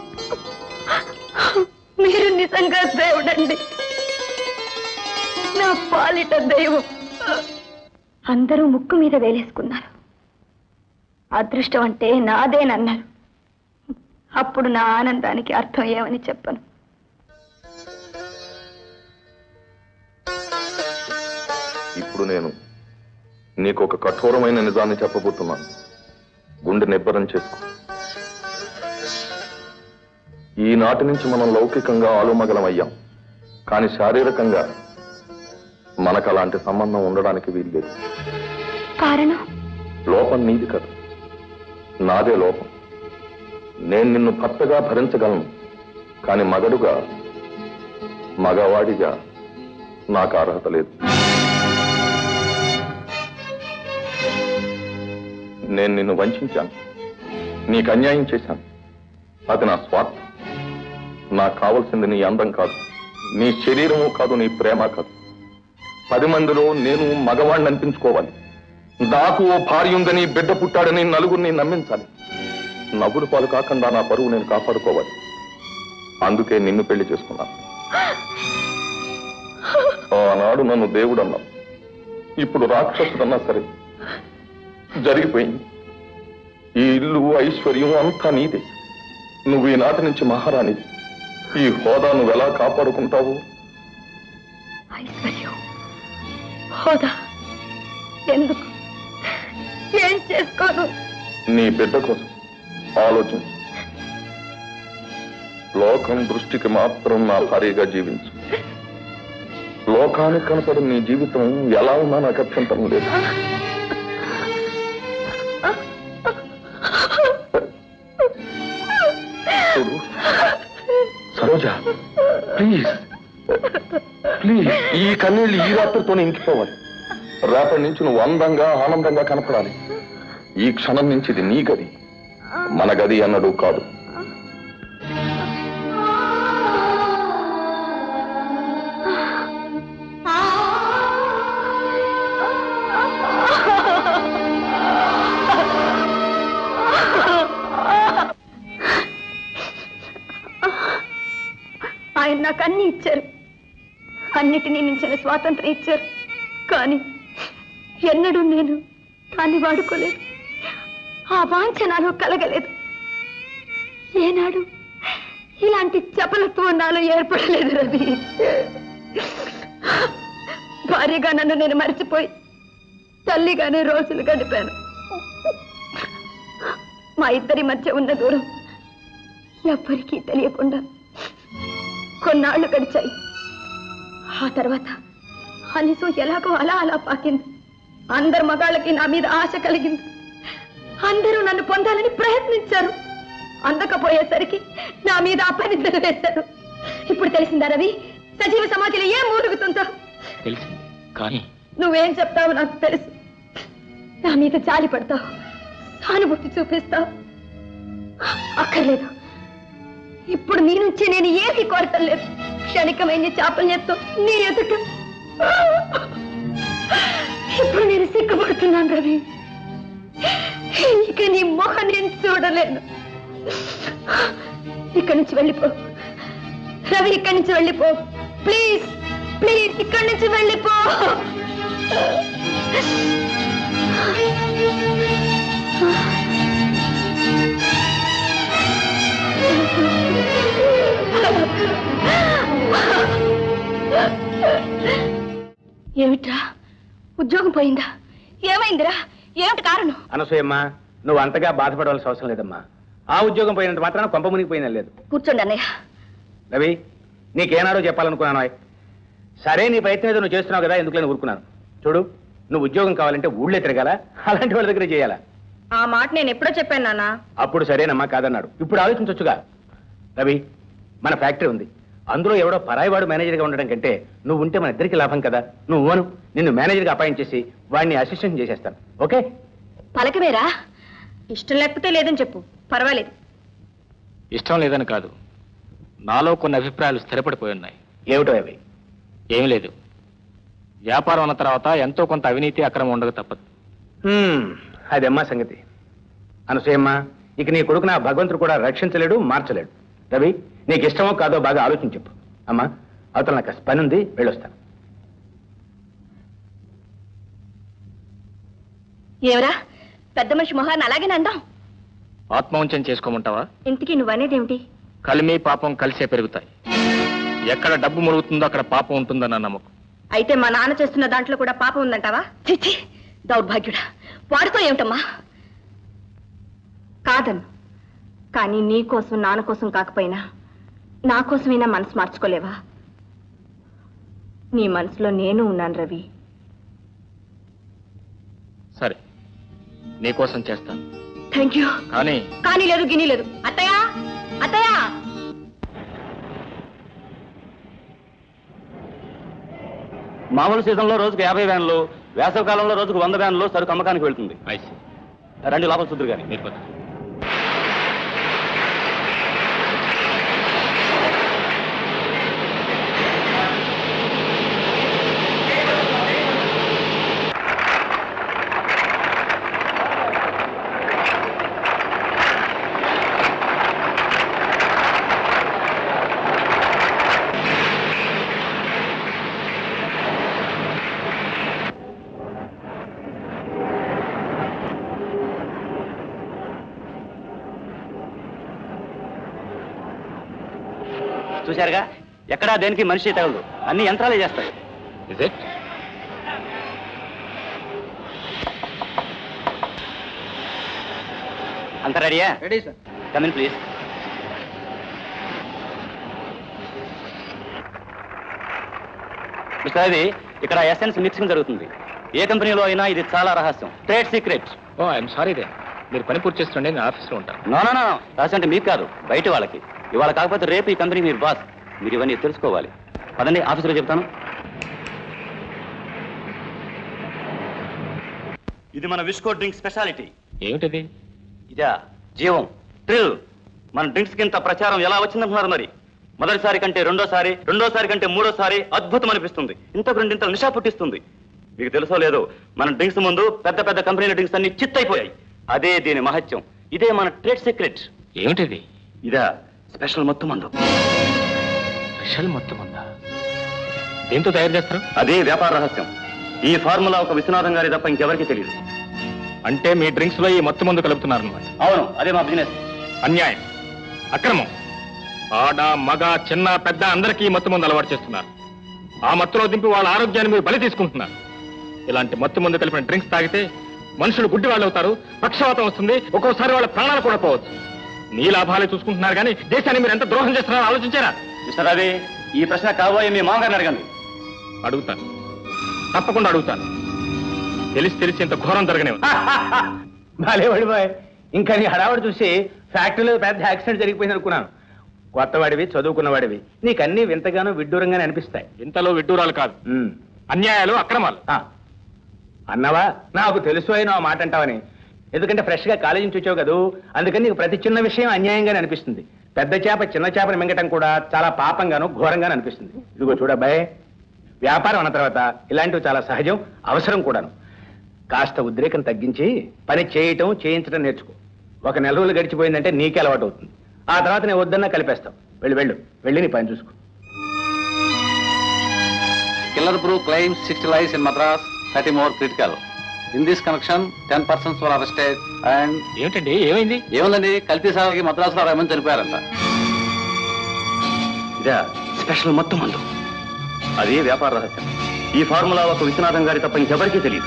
మీరు నిజంగా దేవుడండి నా పాలిట దైవం అందరూ ముక్కు మీద వేలేసుకున్నారు అదృష్టం అంటే నాదేనన్నారు అప్పుడు నా ఆనందానికి అర్థం ఏమని చెప్పను ఇప్పుడు నేను నీకు ఒక కఠోరమైన నిజాన్ని చెప్పబోతున్నాను గుండె నిబ్బరం చేసుకో ఈనాటి నుంచి మనం లౌకికంగా ఆలుమగలం అయ్యాం కానీ శారీరకంగా మనకు అలాంటి సంబంధం ఉండడానికి వీల్లేదు కారణం లోపం నీది కాదు నాదే లోపం నేను నిన్ను భర్తగా భరించగలను కానీ మగడుగా మగవాడిగా నాకు అర్హత లేదు నేను నిన్ను వంచాను నీకు అన్యాయం చేశాను అది నా స్వార్థం నాకు కావలసింది నీ అందం కాదు నీ శరీరము కాదు నీ ప్రేమ కాదు పది మందిలో నేను మగవాణ్ణి అనిపించుకోవాలి నాకు ఓ భార్య ఉందని బిడ్డ పుట్టాడని నలుగురిని నమ్మించాలి నవ్వులు పాలు కాకుండా నా పరువు నేను కాపాడుకోవాలి అందుకే నిన్ను పెళ్లి చేసుకున్నాను ఆనాడు నన్ను దేవుడు అన్నావు ఇప్పుడు రాక్షసుడన్నా సరే జరిగిపోయింది ఈ ఇల్లు ఐశ్వర్యం అంతా నీదే నువ్వు ఈనాటి నుంచి మహారాణివి ఈ హోదా నువ్వు ఎలా కాపాడుకుంటావు ఐశ్వర్యం హోదా ఎందుకు ఏం చేసుకోను నీ బిడ్డ కోసం ఆలోచించు లోకం దృష్టికి మాత్రం నా భార్యగా జీవించు లోకానికి కనపడిన నీ జీవితం ఎలా ఉన్నా నాకు అభ్యంతరం లేదు చూడు సరోజ ప్లీజ్ ప్లీజ్ ఈ కన్నీళ్ళు ఈ రాత్రితోనే ఇంకిపోవాలి రేపటి నుంచి నువ్వు అందంగా ఆనందంగా కనపడాలి ఈ క్షణం నుంచి ఇది నీ గది మన గది అన్నడు కాదు ఆయన నాకు అన్ని ఇచ్చారు అన్నిటినీ మించిన స్వాతంత్రం ఇచ్చారు కానీ ఎన్నడూ నేను దాన్ని వాడుకోలేదు ఆ వాంఛ నాలో కలగలేదు ఏనాడు ఇలాంటి చపలత్వం నాలో ఏర్పడలేదు రవి భార్యగా నన్ను నేను మర్చిపోయి తల్లిగానే రోజులు గడిపాను మా ఇద్దరి మధ్య ఉన్న దూరం ఎవ్వరికీ తెలియకుండా కొన్నాళ్లు గడిచాయి ఆ తర్వాత అనిసు ఎలాగో అలా అలా పాకింది అందరు మగాళ్ళకి నా మీద ఆశ కలిగింది అందరూ నన్ను పొందాలని ప్రయత్నించారు అందకపోయేసరికి నా మీద అపనిద్దలు వేశారు ఇప్పుడు తెలిసిందా రవి సజీవ సమాధిలో ఏం మూలుగుతుందో తెలిసింది కానీ నువ్వేం చెప్తావు నాకు తెలుసు నా మీద జాలి పడతావు సానుభూతి చూపిస్తావు అక్కర్లేదు ఇప్పుడు నీ నుంచి నేను ఏది కోరటం లేదు క్షణికమైన చాపల్యంతో నీ ఎదుట ఇప్పుడు నేను సిగ్గుపడుతున్నాను రవి ఇక నీ మొహం నేను చూడలేను ఇక్కడి నుంచి వెళ్ళిపో రవి ఇక్కడి నుంచి వెళ్ళిపో ప్లీజ్ ప్లీజ్ ఇక్కడి నుంచి వెళ్ళిపో ఏమిట్రా ఉద్యోగం పోయిందా ఏమైందిరా ఏమిటి కారణం అనసూయమ్మా నువ్వు అంతగా బాధపడవలసిన అవసరం లేదమ్మా ఆ ఉద్యోగం పోయినంత మాత్రాన కొంప మునిగిపోయినా లేదు కూర్చోండి అన్నయ్య రవి నీకేనాడో చెప్పాలనుకున్నాను సరే నీ ప్రయత్నం ఏదో నువ్వు చేస్తున్నావు కదా ఎందుకు నేను ఊరుకున్నాను చూడు నువ్వు ఉద్యోగం కావాలంటే ఊళ్ళే తిరగాల అలాంటి వాళ్ళ దగ్గర చేయాలా ఆ మాట నేను ఎప్పుడో చెప్పాను నాన్న అప్పుడు సరేనమ్మా కాదన్నాడు ఇప్పుడు ఆలోచించొచ్చుగా రవి మన ఫ్యాక్టరీ ఉంది అందులో ఎవడో పరాయివాడు మేనేజర్గా ఉండడం కంటే నువ్వు ఉంటే మన ఇద్దరికి లాభం కదా నువ్వు అను నిన్ను మేనేజర్గా అపాయింట్ చేసి వాడిని అసిస్టెంట్ చేసేస్తాను ఓకే పలకవేరా ఇష్టం లేకపోతే లేదని చెప్పు పర్వాలేదు ఇష్టం లేదని కాదు నాలో కొన్ని అభిప్రాయాలు స్థిరపడిపోయి ఉన్నాయి ఏమిటో అవి ఏమీ లేదు వ్యాపారం అన్న తర్వాత ఎంతో కొంత అవినీతి అక్రమం ఉండక తప్పదు హ్మ్, అదమ్మా సంగతి అనసూయమ్మా ఇక నీ కొడుకు నా భగవంతుడు కూడా రక్షించలేడు మార్చలేడు రవి నీకు ఇష్టమో కాదో బాగా ఆలోచించి చెప్పు అమ్మా అవతల నాకు కాస్త పని ఉంది వెళ్ళొస్తాను ఏవరా పెద్ద మనిషి మొహాన్ని అలాగే నందాం ఆత్మవంచం చేసుకోమంటావా ఇంతకీ నువ్వనేదేమిటి కలిమి పాపం కలిసే పెరుగుతాయి ఎక్కడ డబ్బు మురుగుతుందో అక్కడ పాపం ఉంటుందన్న నమ్మకం అయితే మా నాన్న చేస్తున్న దాంట్లో కూడా పాపం ఉందంటావా చిచ్చి దౌర్భాగ్యుడా వాడితో ఏమిటమ్మా కాదను కానీ నీ కోసం నాన్న కోసం కాకపోయినా నా కోసమైనా మనసు మార్చుకోలేవా నీ మనసులో నేను ఉన్నాను రవి సరే నీకోసం చేస్తాను థ్యాంక్ యూ కానీ కానీ లేదు గిని లేదు అత్తయ్య అత్తయ్య మామూలు సీజన్లో రోజుకు యాభై వ్యాన్లు వేసవ కాలంలో రోజుకు వంద వ్యాన్లు సరుకు అమ్మకానికి వెళ్తుంది ఐసి రండి లోపల చూద్దరు గాని మీరు పదండి. చూశారుగా ఎక్కడా దేనికి మనిషి తగలదు అన్ని యంత్రాలే చేస్తాయి Is it? అంత రెడీయా ready sir come in please mister అది ఇక్కడ ఎసెన్స్ మిక్సింగ్ జరుగుతుంది ఏ కంపెనీలో అయినా ఇది చాలా రహస్యం trade secret oh I'm sorry దే మీరు పని పూర్తి చేస్తుండే నేను ఆఫీస్లో ఉంటాను నో నో నో రహస్యం అంటే మీకు కాదు బయట వాళ్ళకి ఇవాళ కాకపోతే రేపు ఈ కంపెనీ మీరు బాస్ మీరు ఇవన్నీ తెలుసుకోవాలి పదండి ఆఫీసులో చెప్తాను ఇది మన విస్కో డ్రింక్ స్పెషాలిటీ ఏమిటిది ఇదా జీవం థ్రిల్ మన డ్రింక్స్ కింద ప్రచారం ఎలా వచ్చిందంటున్నారు మరి మొదటిసారి కంటే రెండోసారి రెండోసారి కంటే మూడోసారి అద్భుతం అనిపిస్తుంది ఇంతకు రెండింతలు నిషా పుట్టిస్తుంది మీకు తెలుసో లేదో మన డ్రింక్స్ ముందు పెద్ద పెద్ద కంపెనీల డ్రింక్స్ అన్ని చిత్తైపోయాయి అదే దీని మహత్యం ఇదే మన ట్రేడ్ సీక్రెట్ ఏమిటిది ఇదా స్పెషల్ మొత్తం మందు స్పెషల్ మొత్తం ఉందా దేంతో తయారు చేస్తారు అదే వ్యాపార రహస్యం ఈ ఫార్ములా ఒక విశ్వనాథం గారి తప్ప ఇంకెవరికి తెలియదు అంటే మీ డ్రింక్స్ లో ఈ మత్తు మందు కలుపుతున్నారన్నమాట అవును అదే మా బిజినెస్ అన్యాయం అక్రమం ఆడ మగ చిన్న పెద్ద అందరికీ ఈ మత్తు మందు అలవాటు చేస్తున్నారు ఆ మత్తులో దింపి వాళ్ళ ఆరోగ్యాన్ని మీరు బలి తీసుకుంటున్నారు ఇలాంటి మత్తు మందు కలిపిన డ్రింక్స్ తాగితే మనుషులు గుడ్డి వాళ్ళు అవుతారు పక్షవాతం వస్తుంది ఒక్కోసారి వాళ్ళ ప్రాణాలు కూడా పోవచ్చు మీ లాభాలే చూసుకుంటున్నారు కానీ దేశాన్ని మీరు ఎంత ద్రోహం చేస్తున్నారో ఆలోచించారా మిస్టర్ రవి ఈ ప్రశ్న కాబోయే మీ మామగారిని అడగండి అడుగుతాను తప్పకుండా అడుగుతాను తెలిసి తెలిసి ఇంత ఘోరం జరగనే ఉంది. భలేవాడి బాయ్ ఇంకా నీ హడావుడి చూసి ఫ్యాక్టరీలో పెద్ద యాక్సిడెంట్ జరిగిపోయింది అనుకున్నాను కొత్తవాడివి చదువుకున్నవాడివి నీకు అన్ని వింతగానో విడ్డూరంగానే అనిపిస్తాయి ఇంతలో విడ్డూరాలు కాదు ఉమ్. అన్యాయాలు అక్రమాలు ఆ. అన్నవా నాకు తెలుసు అయినా ఆ మాట అంటావని ఎందుకంటే ఫ్రెష్ గా కాలేజీ నుంచి వచ్చావు కదూ అందుకని నీకు ప్రతి చిన్న విషయం అన్యాయంగానే అనిపిస్తుంది పెద్ద చేప చిన్న చేపని మింగటం కూడా చాలా పాపంగాను ఘోరంగాను అనిపిస్తుంది ఇదిగో చూడబ్బాయ్ వ్యాపారం అన్న తర్వాత ఇలాంటివి చాలా సహజం అవసరం కూడాను కాస్త ఉద్రేకం తగ్గించి పని చేయటం చేయించడం నేర్చుకో ఒక నెల రోజులు గడిచిపోయిందంటే నీకే అలవాటు అవుతుంది ఆ తర్వాత నేను వద్దన్నా కలిపేస్తావు వెళ్ళి వెళ్ళు వెళ్ళి నీ పని చూసుకో Killer Brew claims 60 lives in Madras, 30 more critical. In this connection, 10 persons were arrested and ఏమిటండి ఏమైంది ఏముందండి కల్తీ సాగుకి మద్రాసులో అరవై మంది చనిపోయారంట ఇదా స్పెషల్ మొత్తం మందు అదే వ్యాపార రహస్యం ఈ ఫార్ములా ఒక విశ్వనాథం గారి తప్ప ఇంకెవరికీ తెలియదు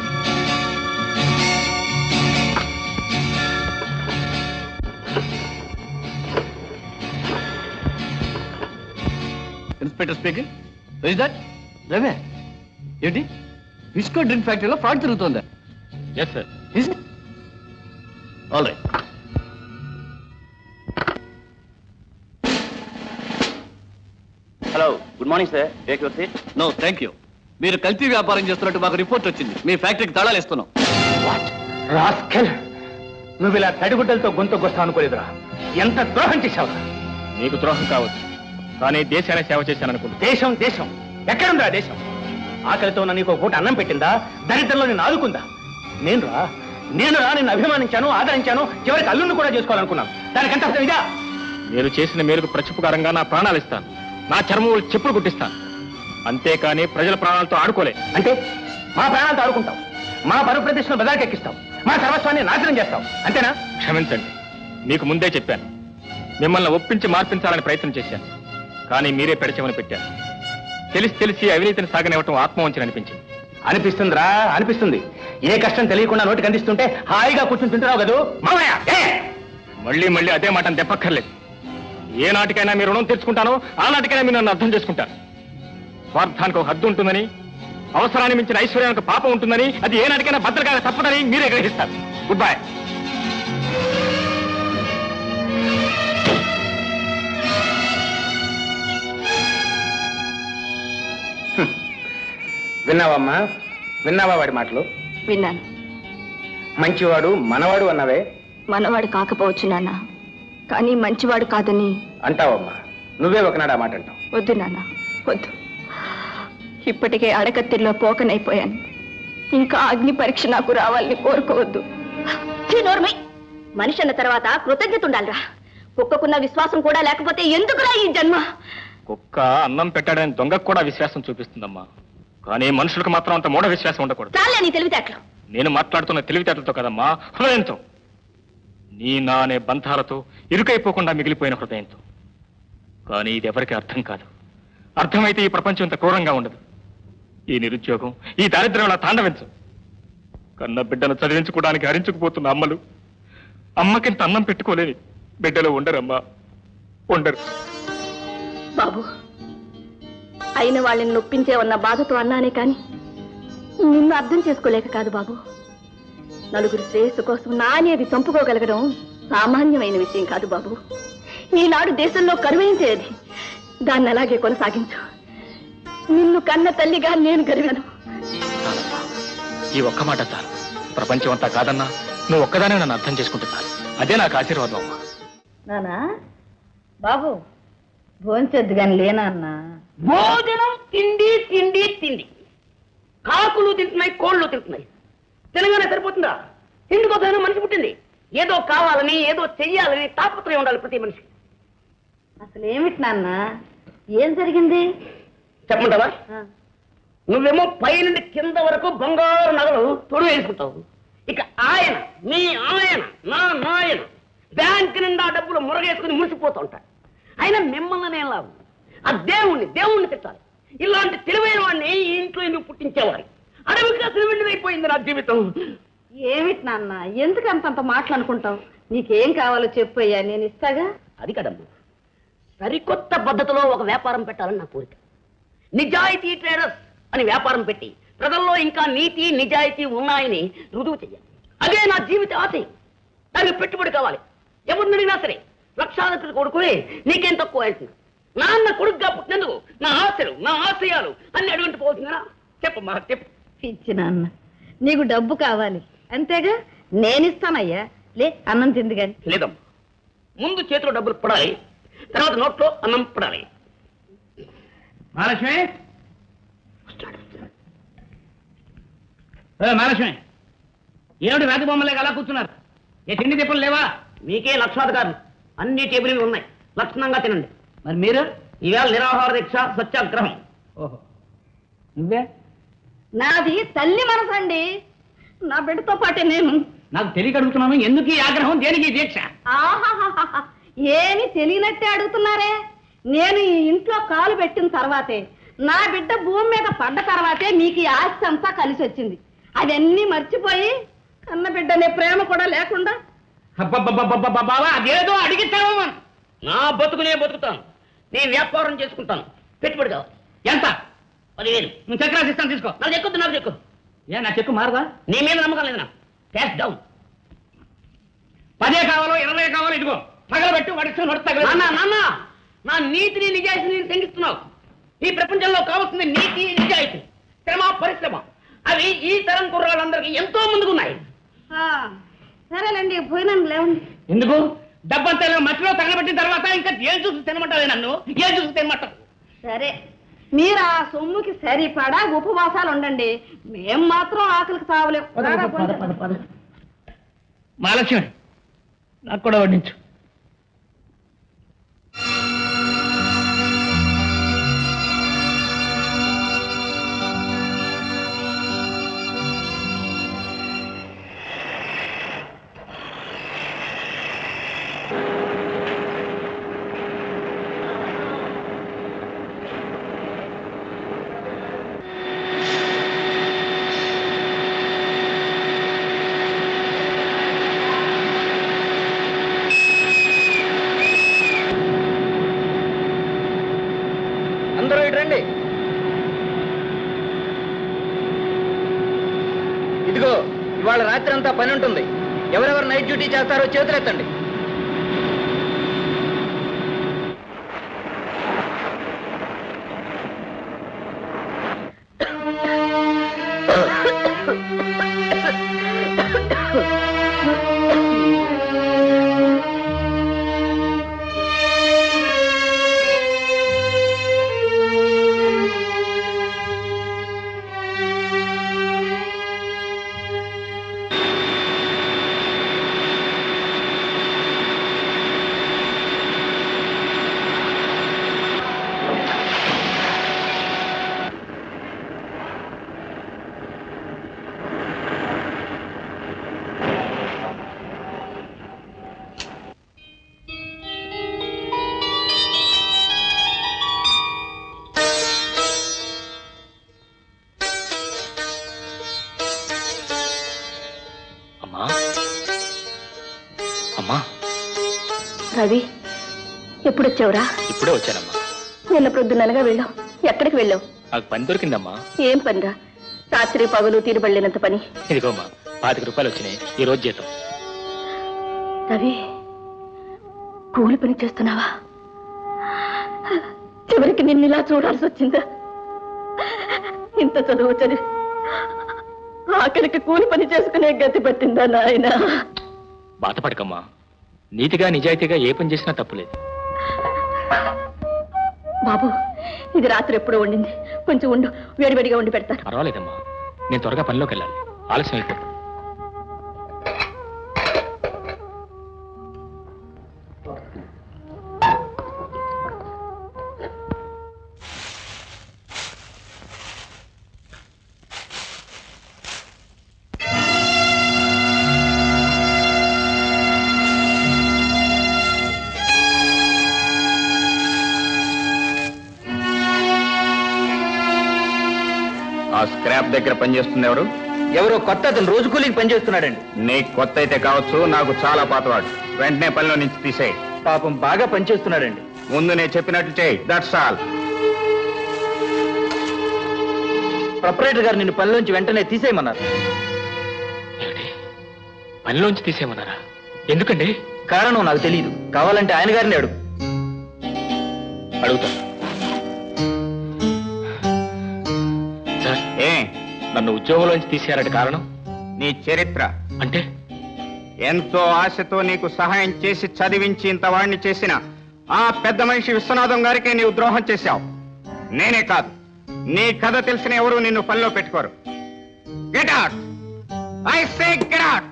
ఇన్స్పెక్టర్ స్పీకింగ్ ఇస్ దట్ రమే ఏంటి విస్కో డ్రింక్ ఫ్యాక్టరీలో ఫ్రాడ్ జరుగుతుందా yes sir is all right hello good morning sir take your seat no thank you మీరు కల్తీ వ్యాపారం చేస్తున్నట్టు మాకు రిపోర్ట్ వచ్చింది మీ ఫ్యాక్టరీకి తాళాలు ఇస్తున్నాం రాస్కెల్ నువ్వు ఇలా తడిగుడ్డలతో గొంతు గొస్తావు అనుకోలేదురా ఎంత ద్రోహం చేశావురా నీకు ద్రోహం కావచ్చు కానీ దేశాన్ని సేవ చేశాననుకుంటా దేశం దేశం ఎక్కడుందా దేశం ఆకలితో ఉన్న నీకు ఒక పూట అన్నం పెట్టిందా దరిద్రంలో నిన్ను ఆదుకుందా నేను రా నేను రా నిన్ను అభిమానించాను ఆదరించాను చివరికి అల్లుని కూడా చేసుకోవాలనుకున్నాను దానికంటే అర్థం ఇదా మీరు చేసిన మేరకు ప్రత్యుపకారంగా నా ప్రాణాలు ఇస్తాను నా చర్మములు చెప్పులు కుట్టిస్తాను అంతేకాని ప్రజల ప్రాణాలతో ఆడుకోలే అంటే మా ప్రాణాలతో ఆడుకుంటాం మా పరువు ప్రతిష్టను బదాకెక్కిస్తాం మా సర్వస్వాన్ని నాశనం చేస్తాం అంతేనా క్షమించండి మీకు ముందే చెప్పాను మిమ్మల్ని ఒప్పించి మార్పించాలని ప్రయత్నం చేశాను కానీ మీరే పెడచెమని పెట్టారు తెలిసి తెలిసి అవినీతిని సాగనివ్వటం ఆత్మవంచన అనిపించింది అనిపిస్తుందిరా అనిపిస్తుంది ఏ కష్టం తెలియకుండా నోటికి అందిస్తుంటే హాయిగా కూర్చుని తింటున్నావు కదూ మామయ్య ఏ! మళ్ళీ మళ్ళీ అదే మాట దెప్పక్కర్లేదు ఏ నాటికైనా మీ రుణం తీర్చుకుంటానో ఆ నాటికైనా మీరు నన్ను అర్థం చేసుకుంటారు స్వార్థానికి ఒక హద్దు ఉంటుందని అవసరాన్ని మించిన ఐశ్వర్యానికి పాపం ఉంటుందని అది ఏ నాటికైనా భద్రకాయ తప్పదని మీరే గ్రహిస్తారు గుడ్ బై విన్నావమ్మా విన్నావా వాడి మాటలు విన్నాను మంచివాడు మనవాడు అన్నవే మనవాడు కాకపోవచ్చు నాన్న కానీ మంచివాడు కాదని అంటావమ్మా నువ్వే ఒకనాడు ఆ మాట అంటావు వద్దు నాన్న వద్దు ఇప్పటికే అడకత్తిలో పోకనైపోయాను ఇంకా అగ్ని పరీక్ష నాకు రావాలని కోరుకోవద్దు ఛీ, నోర్మై మనిషి అన్న తర్వాత కృతజ్ఞత ఉండాలిరా కుక్కకున్న విశ్వాసం కూడా లేకపోతే ఎందుకురా ఈ జన్మ కుక్క అన్నం పెట్టాడని దొంగకు కూడా విశ్వాసం చూపిస్తుందమ్మా కానీ మనుషులకు మాత్రం అంత మూఢ విశ్వాసం ఉండకూడదు చాలే నీ తెలివితేటలు నేను మాట్లాడుతున్న తెలివితేటలతో కదమ్మా హృదయంతో నీ నా అనే బంధాలతో ఇరుకైపోకుండా మిగిలిపోయిన హృదయంతో కానీ ఇది ఎవరికి అర్థం కాదు అర్థమైతే ఈ ప్రపంచం ఇంత క్రూరంగా ఉండదు ఈ నిరుద్యోగం ఈ దారిద్ర్యం నా తాండవించు కన్న బిడ్డను చదివించుకోవడానికి హరించుకుపోతున్న అమ్మలు అమ్మకింత అన్నం పెట్టుకోలేని బిడ్డలు ఉండరమ్మా ఉండరు బాబు అయిన వాళ్ళని నొప్పించే ఉన్న బాధతో అన్నానే కాని నిన్ను అర్థం చేసుకోలేక కాదు బాబు నలుగురు శ్రేయస్సు కోసం నా అనేది చంపుకోగలగడం సామాన్యమైన విషయం కాదు బాబు ఈనాడు దేశంలో కరువైంచేది దాన్ని అలాగే కొనసాగించు నిన్ను కన్న తల్లిగా నేను గర్వాను చాలమ్మా ఈ ఒక్క మాట చాలు ప్రపంచం అంతా కాదన్నా నువ్వు ఒక్కదానే నన్ను అర్థం చేసుకుంటే చాలు అదే నాకు ఆశీర్వాదం అమ్మా నానా బాబు భోంచొద్దు కానీ లేనా అన్నా భోజనం తిండి తిండి తిండి కాకులు తింటున్నాయి కోళ్ళు తింటున్నాయి తెలంగాణ సరిపోతుందా తిండి కోసమైనా మనిషి పుట్టింది ఏదో కావాలని ఏదో చెయ్యాలని తాపత్రయం ఉండాలి ప్రతి మనిషికి అసలు ఏమిటి నాన్న ఏం జరిగింది చెప్పమంటావా నువ్వేమో పైనుండి కింద వరకు బంగారు నగలు తొడు వేసుకుంటావు ఇక ఆయన మీ ఆయన నా నాయన బ్యాంక్ నిండా డబ్బులు మురగేసుకుని మురిసిపోతూ ఉంటాడు ఆయన మిమ్మల్ని ఏం లాభం ఆ దేవుణ్ణి దేవుణ్ణి తిట్టాలి ఇలాంటి తెలివైన వాడిని ఈ ఇంట్లో ఎందుకు పుట్టించేవారు అడవిగా అయిపోయింది నా జీవితం ఏమిటి నాన్న ఎందుకు అంతంత మాటలు అనుకుంటావు నీకేం కావాలో చెప్పు అయ్యా నేను ఇస్తాగా అది కదమ్మా సరికొత్త పద్ధతిలో ఒక వ్యాపారం పెట్టాలని నా కోరిక నిజాయితీ ట్రేడర్స్ అని వ్యాపారం పెట్టి ప్రజల్లో ఇంకా నీతి నిజాయితీ ఉన్నాయని రుజువు చెయ్యాలి అదే నా జీవిత ఆశయం దానికి పెట్టుబడి కావాలి ఎవరిని అడిగినా సరే లక్షాధిపతి కొడుకుని నీకేం తక్కువ అంటున్నా నాన్న కొడుకుగా పుట్టినందుకు నా ఆశలు నా ఆశయాలు అన్ని అడుగుంటూ పోతుందా చెప్పమ్మా చెప్పు పిచ్చి నాన్న నీకు డబ్బు కావాలి అంతేగా నేనిస్తానయ్యా లే అన్నం తింది గాని లేదమ్మా ముందు చేతిలో డబ్బులు పడాలి తర్వాత నోట్లో అన్నం పడాలి మహాలక్ష్మి ఏ, మహాలక్ష్మి ఏమిటి రాతి బొమ్మలేక అలా కూర్చున్నారు ఏ తిండి తిప్పలు లేవా మీకే లక్షాధికారులు అన్ని టేబుల్ మీద ఉన్నాయి లక్షణంగా తినండి మరి మీరు ఈవేళ నిరాహార దీక్ష సత్యాగ్రహం ఓహో నువ్వే నాది తల్లి మనసు అండి నా బిడ్డతో పాటే నేను నాకు తెలియక అడుగుతున్నాను ఎందుకు ఈ ఆగ్రహం దేనికి ఈ దీక్ష ఆహాహాహా ఏమి తెలియనట్టే అడుగుతున్నారే నేను ఈ ఇంట్లో కాలు పెట్టిన తర్వాతే నా బిడ్డ భూమి మీద పడ్డ తర్వాతే మీకు ఈ ఆస్తి అంతా కలిసి వచ్చింది అవన్నీ మర్చిపోయి కన్న బిడ్డనే ప్రేమ కూడా లేకుండా అబ్బబ్బబ్బబ్బబ్బ బావా అదేదో అడిగిస్తావా నా బతుకునే బతుకుతాను నేను వ్యాపారం చేసుకుంటాను పెట్టుబడి కావాలి ఎంత పదివేలు నువ్వు చెక్ రాసిస్తాను తీసుకో నాకు చెక్కొద్దు నాకు చెక్కు ఏ నా చెక్కు మారదా నీ మీద నమ్మకం లేదు నా క్యాష్ డౌన్ పదే కావాలో ఇరవై కావాలో ఇదిగో తగలబెట్టి వాడి నడుస్తా నాన్న నాన్న నా నీతిని నిజాయితీని శంకిస్తున్నావు ఈ ప్రపంచంలో కావాల్సింది నీతి నిజాయితీ శ్రమ పరిశ్రమ అవి ఈ తరం కుర్రాళ్ళందరికీ ఎంతో ముందుకున్నాయి ఆ, సరేలేండి భోజనం లేవండి ఎందుకు డబ్బంతా ఇలా మట్టిలో తగలబెట్టిన తర్వాత ఇంకా ఏం చూసి తినమంటావే నన్ను ఏం చూసి తినమంటావు సరే మీరు ఆ సొమ్ముకి సరిపడా ఉపవాసాలు ఉండండి మేం మాత్రం ఆకలికి తావలేం రారా, భోంచేద్దాం. మహాలక్ష్మి నాకు కూడా వడ్డించు అందరూ ఇటు రండి ఇదిగో ఇవాళ రాత్రి అంతా పని ఉంటుంది ఎవరెవరు నైట్ డ్యూటీ చేస్తారో చేతులు ఎత్తండి రవి ఎప్పుడొచ్చావురా ఇప్పుడే వచ్చానమ్మా నిన్న ప్రొద్దుననగా వెళ్ళావు ఎక్కడికి వెళ్ళావు నాకు పని దొరికిందమ్మా ఏం పనిరా రాత్రి పగలు తీరుబడలేనంత పని ఇదిగోమ్మా పాతిక రూపాయలు వచ్చినాయి ఈ రోజు జీతం రవి కూలి పని చేస్తున్నావా చివరికి నిన్ను ఇలా చూడాల్సి వచ్చిందా ఇంత చదువు చదివి ఆఖరికి కూలి పని చేసుకునే గతి పట్టిందా నాయన బాధపడకమ్మా నీతిగా నిజాయితీగా ఏ పని చేసినా తప్పులేదు బాబు ఇది రాత్రి ఎప్పుడో వండింది కొంచెం ఉండు వేడివేడిగా వండి పెడతాను పర్వాలేదమ్మా నేను త్వరగా పనిలోకి వెళ్ళాలి ఆలస్యం అయిపోతుంది ఆ స్క్రాప్ దగ్గర పనిచేస్తుంది ఎవరు ఎవరో కొత్త అతను రోజు కూలీకి పనిచేస్తున్నాడండి నీకు కొత్త అయితే కావచ్చు నాకు చాలా పాతవాడు వెంటనే పనిలో నుంచి తీసేయి పాపం బాగా పనిచేస్తున్నాడండి ముందు నేను చెప్పినట్లు చేయి దట్స్ ఆల్ ప్రొపరేటర్ గారు నిన్ను పనిలోంచి వెంటనే తీసేయమన్నారు ఏమిటి పనిలోంచి తీసేయమన్నారా ఎందుకండి కారణం నాకు తెలియదు కావాలంటే ఆయన గారిని అడుగు అడుగుతా సార్ ఏ నన్ను ఉద్యోగంలోంచి తీసేయాలంటే కారణం నీ చరిత్ర అంటే ఎంతో ఆశతో నీకు సహాయం చేసి చదివించి ఇంత వాడిని చేసిన ఆ పెద్ద మనిషి విశ్వనాథం గారికే నీవు ద్రోహం చేశావు నేనే కాదు నీ కథ తెలిసిన ఎవరు నిన్ను పనిలో పెట్టుకోరు get out I say get out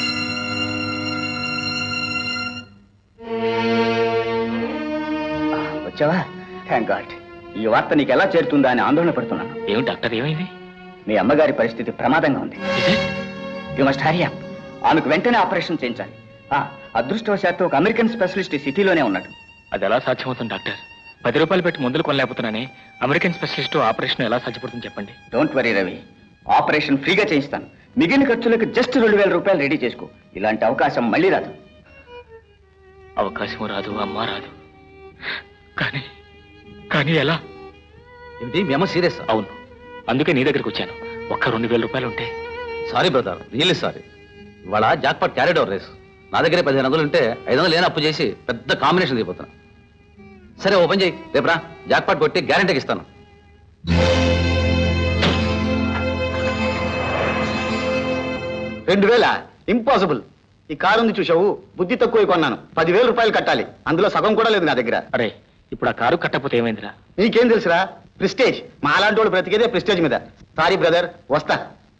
వచ్చావా థ్యాంక్ గాడ్ ఈ వార్త నీకు ఎలా చేరుతుందా అని ఆందోళన పడుతున్నాను ఏమి డాక్టర్ ఏమైంది మీ అమ్మగారి పరిస్థితి ప్రమాదంగా ఉంది యు మస్ట్ హరీ అప్ ఆమెకు వెంటనే ఆపరేషన్ చేయించాలి ఆ, అదృష్టవశాత్తు ఒక అమెరికన్ స్పెషలిస్ట్ ఈ సిటీలోనే ఉన్నాడు అది ఎలా సాధ్యమవుతుంది డాక్టర్ పది రూపాయలు పెట్టి మందులు కొనలేకపోతున్నానే అమెరికన్ స్పెషలిస్ట్ ఆపరేషన్ ఎలా సాధ్యపడుతుంది చెప్పండి డోంట్ వరీ రవి ఆపరేషన్ ఫ్రీగా చేయిస్తాను మిగిలిన ఖర్చులకు జస్ట్ రెండు వేల రూపాయలు రెడీ చేసుకో ఇలాంటి అవకాశం మళ్ళీ రాదు అవకాశం రాదు అమ్మ రాదు కానీ కానీ ఎలా ఏమిటి మేము సీరియస్ అవును అందుకే నీ దగ్గరికి వచ్చాను ఒక్క రెండు వేల రూపాయలు ఉంటే సారీ బ్రదర్ రియల్లీ సారీ ఇవాళ జాక్పాట్ క్యారెడ్ ఓవర్ రేస్ నా దగ్గర పదిహేను వందలు ఉంటే ఐదు వందలు లేని అప్పు చేసి పెద్ద కాంబినేషన్ దిగిపోతున్నా సరే ఓపెన్ చేయి రేపు రా జాక్పాట్ కొట్టి గ్యారంటీకి ఇస్తాను రెండు వేల ఇంపాసిబుల్ ఈ కారు ఉంది చూసావు బుద్ధి తక్కువ కొన్నాను పదివేల రూపాయలు కట్టాలి అందులో సగం కూడా లేదు నా దగ్గర అరే ఇప్పుడు ఆ కారు కట్టకపోతే ఏమైందిరా నీకేం తెలుసురా ప్రిస్టేజ్ మా అలాంటి వాడు బ్రతికేదే ప్రిస్టేజ్ మీద సారీ బ్రదర్ వస్తా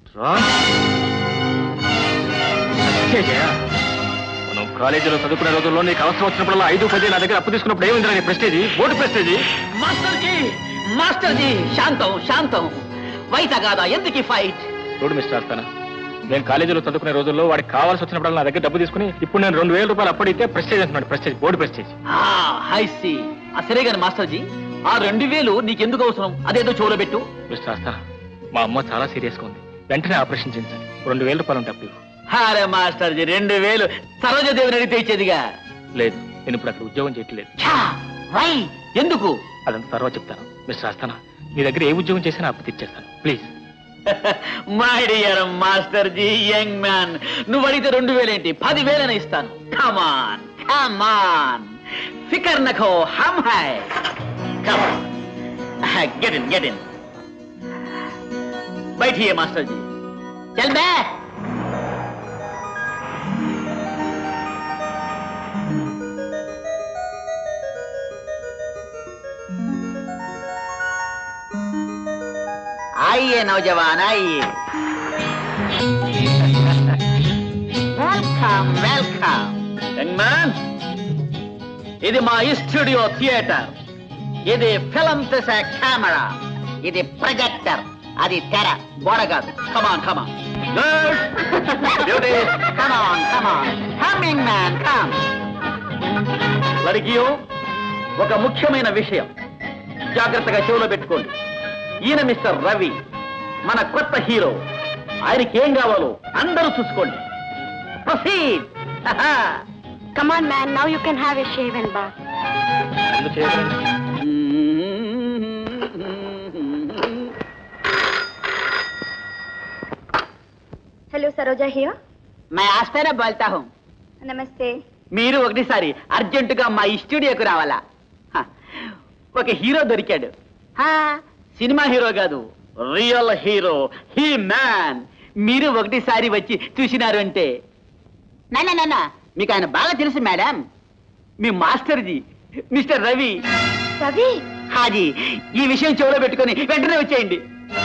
మనం కాలేజీలో చదువుకునే రోజుల్లో నీకు అవసరం వచ్చినప్పుడల్లా ఐదు పది నా దగ్గర అప్పు తీసుకున్నప్పుడు ఏమైందిరా నీ ప్రెస్టేజీ ఓటు prestige master ji master ji శాంతం శాంతం వైత కాదా ఎందుకు ఫైట్ చూడు మిస్టర్ ఆస్తానా నేను కాలేజీలో చదువుకునే రోజుల్లో వాడికి కావాల్సి వచ్చినప్పుడు నా దగ్గర డబ్బు తీసుకుని ఇప్పుడు నేను రెండు వేల రూపాయలు అప్పడితే ప్రెస్టేజ్ అంటున్నాడు ప్రెస్టేజ్ బోర్డు ప్రెస్టేజ్ హై సి సరే గాని మాస్టర్ జీ ఆ రెండు వేలు నీకెందుకు అవసరం అదేదో చెవులో పెట్టు మిస్టర్ ఆస్తానా మా అమ్మ చాలా సీరియస్గా ఉంది వెంటనే ఆపరేషన్ చేయించాలి రెండు వేల రూపాయలు ఉంటే అప్పు ఇవ్వు. అరే మాస్టర్ జీ రెండు వేలు సరోజదేవిని అడిగితే ఇచ్చేదిగా లేదు నేను ఇప్పుడు అక్కడ ఉద్యోగం చేయట్లేదు ఛా, వై ఎందుకు అదంతా తర్వాత చెప్తాను మిస్టర్ ఆస్తానా మీ దగ్గర ఏ ఉద్యోగం చేసినా అప్పు తీర్చేస్తాను please my dear master ji young man నువ్వు అడిగితే రెండు వేలేంటి పది వేలైనా ఇస్తాను కమాన్ కమాన్ ఫికర్ నఖో హమ్ హై come on get in get in बैठिए मास्टर जी चल बे आइए नौजवान आइए వెల్కమ్ వెల్కమ్ యంగ్ మ్యాన్ ఇది మా స్టూడియో థియేటర్ ఇది ఫిలం తీసే కెమెరా ఇది ప్రొజెక్టర్ అది తెర గోడ కాదు come on come on come on come on coming man come లడికియో ఒక ముఖ్యమైన విషయం జాగ్రత్తగా చెవులో పెట్టుకోండి ఈయన మిస్టర్ రవి మన కొత్త హీరో ఆయనకి ఏం కావాలో అందరూ చూసుకోండి proceed come on man now you can have a shave and bath నన్ను చేయగలను హలో సరోజా హియర్ मैं आस्ताना बोलता हूँ నమస్తే మీరు ఒకటిసారి అర్జెంటుగా మా ఈ స్టూడియోకి రావాలా హ, ఒక హీరో దొరికాడు హ, సినిమా హీరో కాదు రియల్ హీరో హీ మ్యాన్ మీరు ఒకటిసారి వచ్చి చూసినారు అంటే నాన్న నాన్న మీకు ఆయన బాగా తెలుసు మేడం మీ మాస్టర్జీ మిస్టర్ రవి రవి హాజీ ఈ విషయం చెవులో పెట్టుకొని వెంటనే వచ్చేయండి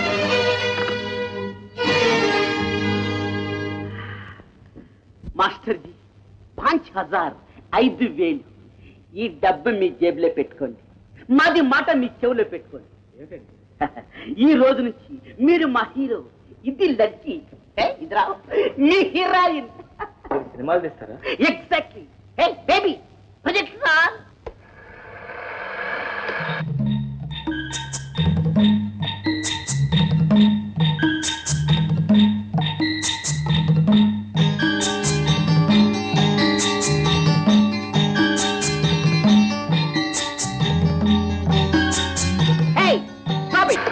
మాస్టర్జీ పాంచ్ హజార్ ఐదు వేలు ఈ డబ్బు మీ జేబులో పెట్టుకోండి మాది మాట మీ చెవులో పెట్టుకోండి ఈ రోజు నుంచి మీరు మా హీరో ఇది లడ్జీ ఏ, ఇది రావు మీ హీరోయిన్ సినిమాలు తీస్తారా exactly hey baby project on Hey, stop it!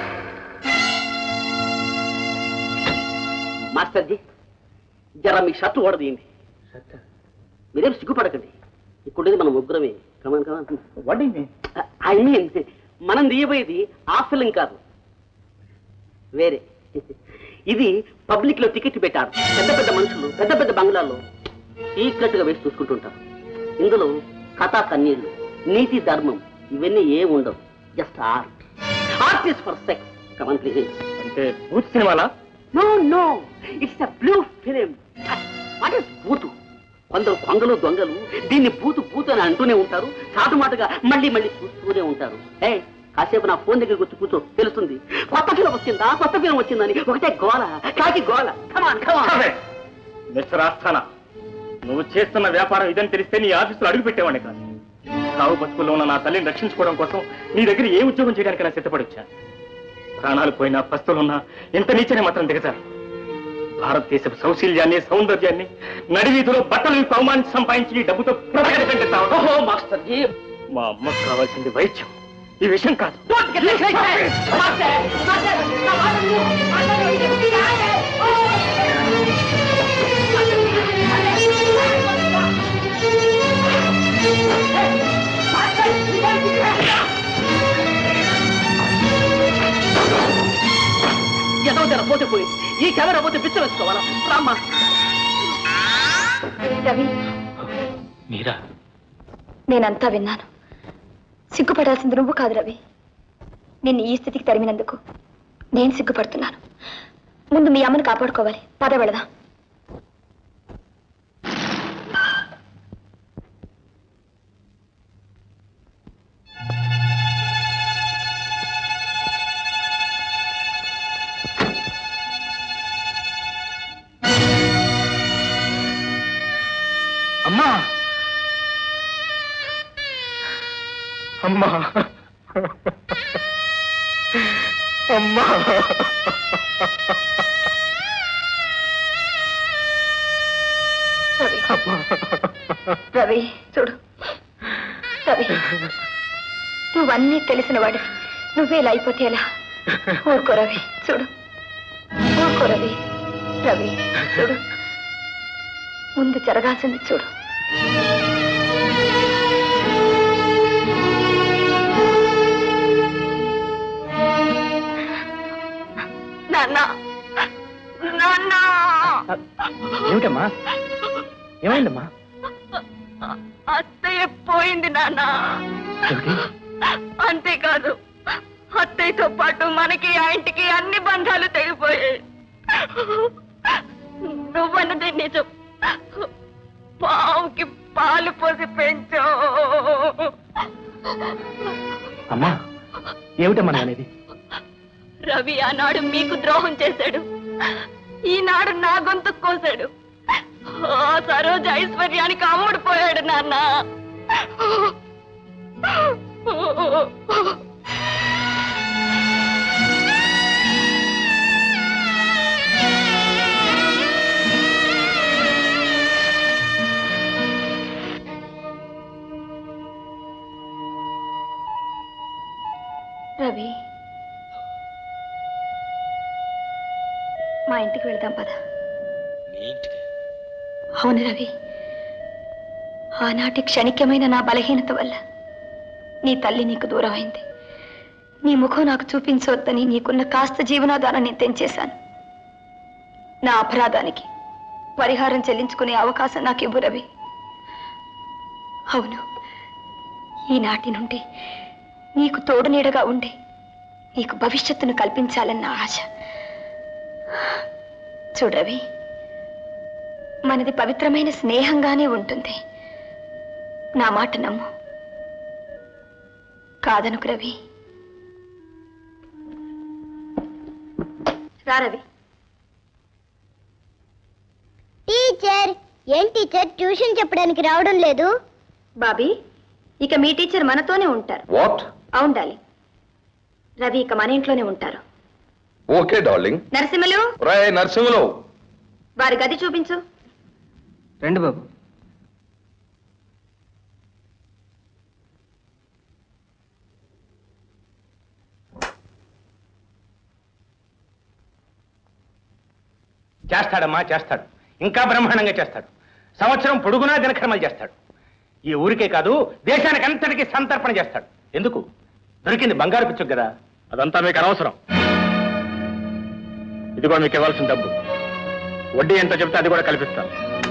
Master ji జర మీ షర్ట్ ఓడదీయండి మీరేం సిగ్గుపడకండి ఇక్కడేది మనం ముగ్గురమే come on come on what I mean మనం తీయబోయేది ఆ ఫిలిం కాదు వేరే ఇది పబ్లిక్ లో టికెట్ పెట్టారు పెద్ద పెద్ద మనుషులు పెద్ద పెద్ద బంగ్లాల్లో సీక్రెట్ గా వేసి చూసుకుంటుంటారు ఇందులో కథా కన్నీళ్లు నీతి ధర్మం ఇవన్నీ ఏం ఉండవు just art art is for sex come on please అంటే భూత్ సినిమాలా no no it's a blue film what is బూతు కొందరు కొంగలు దొంగలు దీన్ని బూతు బూతు అని అంటూనే ఉంటారు చాటుమాటుగా మళ్ళీ మళ్ళీ చూస్తూనే ఉంటారు ఏ కాసేపు నా ఫోన్ దగ్గరికి వచ్చి కూర్చో తెలుస్తుంది కొత్త ఫిలం వచ్చిందా కొత్త ఫిలం వచ్చిందని ఒకటే గోల కాకి గోల కమాన్ కమాన్ మిస్టర్ ఆస్థానా నువ్వు చేస్తున్న వ్యాపారం ఇదని తెలిస్తే నీ ఆఫీసులో అడుగు పెట్టేవాడిని కాదు సాగు బతుకుల్లో ఉన్న నా తల్లిని రక్షించుకోవడం కోసం నీ దగ్గర ఏ ఉద్యోగం చేయడానికి నా సిద్ధపడి వచ్చాను ప్రాణాలు పోయినా పస్తులున్నా ఎంత నీచనే మాత్రం దిగజారు భారతదేశపు సౌశీల్యాన్ని సౌందర్యాన్ని నడివీధిలో బట్టలు విప్పి అవమానించి సంపాదించి ఈ డబ్బుతో ప్రకటించండి ఓహో మాస్టర్ జీ మా అమ్మకు కావాల్సింది వైద్యం ఈ విషయం కాదు ఏదో జర పోతే పోయింది ఈ కెమెరా పోతే పిచ్చ వేసుకోవాలా రామ్మా రవి మీరా నేనంతా విన్నాను సిగ్గుపడాల్సింది నువ్వు కాదు రవి నిన్ను ఈ స్థితికి తరిమినందుకు నేను సిగ్గుపడుతున్నాను ముందు మీ అమ్మని కాపాడుకోవాలి పద వెళదాం అమ్మా అమ్మా అమ్మా రవి రవి చూడు రవి నువ్వన్నీ తెలిసిన వాడివి నువ్వే ఇలా అయిపోతే ఎలా ఊరుకో రవి చూడు ఊరుకో రవి రవి చూడు ముందు జరగాల్సింది చూడు నాన్న నాన్న ఏమిటమ్మా ఏమైందమ్మా అత్తయ్య పోయింది నాన్న అంతేకాదు అత్తయ్యతో పాటు మనకి ఆ ఇంటికి అన్ని బంధాలు తెగిపోయాయి నువ్వన్నది నిజం పావుకి పాలు పోసి పెంచో అమ్మా ఏమిటమ్మా అనేది రవి ఆనాడు మీకు ద్రోహం చేశాడు ఈనాడు నా గొంతు కోసాడు ఆ సరోజ ఐశ్వర్యానికి అమ్ముడు పోయాడు నాన్న రవి మా ఇంటికి వెళ్దాం పద అవును రవి ఆనాటి క్షణికమైన నా బలహీనత వల్ల నీ తల్లి నీకు దూరం అయింది నీ ముఖం నాకు చూపించవద్దని నీకున్న కాస్త జీవనాధారాన్ని తెంచేశాను నా అపరాధానికి పరిహారం చెల్లించుకునే అవకాశం నాకు ఇవ్వు రవి అవును ఈనాటి నుండి నీకు తోడు నీడగా ఉండి నీకు భవిష్యత్తును కల్పించాలన్న ఆశ చూడవి మనది పవిత్రమైన స్నేహంగానే ఉంటుంది నా మాట నమ్ము కాదనుకు రవి రా రవి టీచర్ ఏం టీచర్ ట్యూషన్ చెప్పడానికి రావడం లేదు బాబీ ఇక మీ టీచర్ మనతోనే ఉంటారు వాట్ అవును డార్లింగ్ రవి ఇక మన ఇంట్లోనే ఉంటారు ఓకే డార్లింగ్ నరసింహలు రాయ్ నరసింహలో వారి గది చూపించు రండి బాబు చేస్తాడమ్మా చేస్తాడు ఇంకా బ్రహ్మాండంగా చేస్తాడు సంవత్సరం పొడుగునా దినకర్మలు చేస్తాడు ఈ ఊరికే కాదు దేశానికి అంతటికీ సంతర్పణ చేస్తాడు ఎందుకు దొరికింది బంగారు పిచ్చు కదా అదంతా మీకు అనవసరం ఇదిగో మీకు ఇవ్వాల్సిన డబ్బు వడ్డీ ఎంత చెప్తే అది కూడా కల్పిస్తాను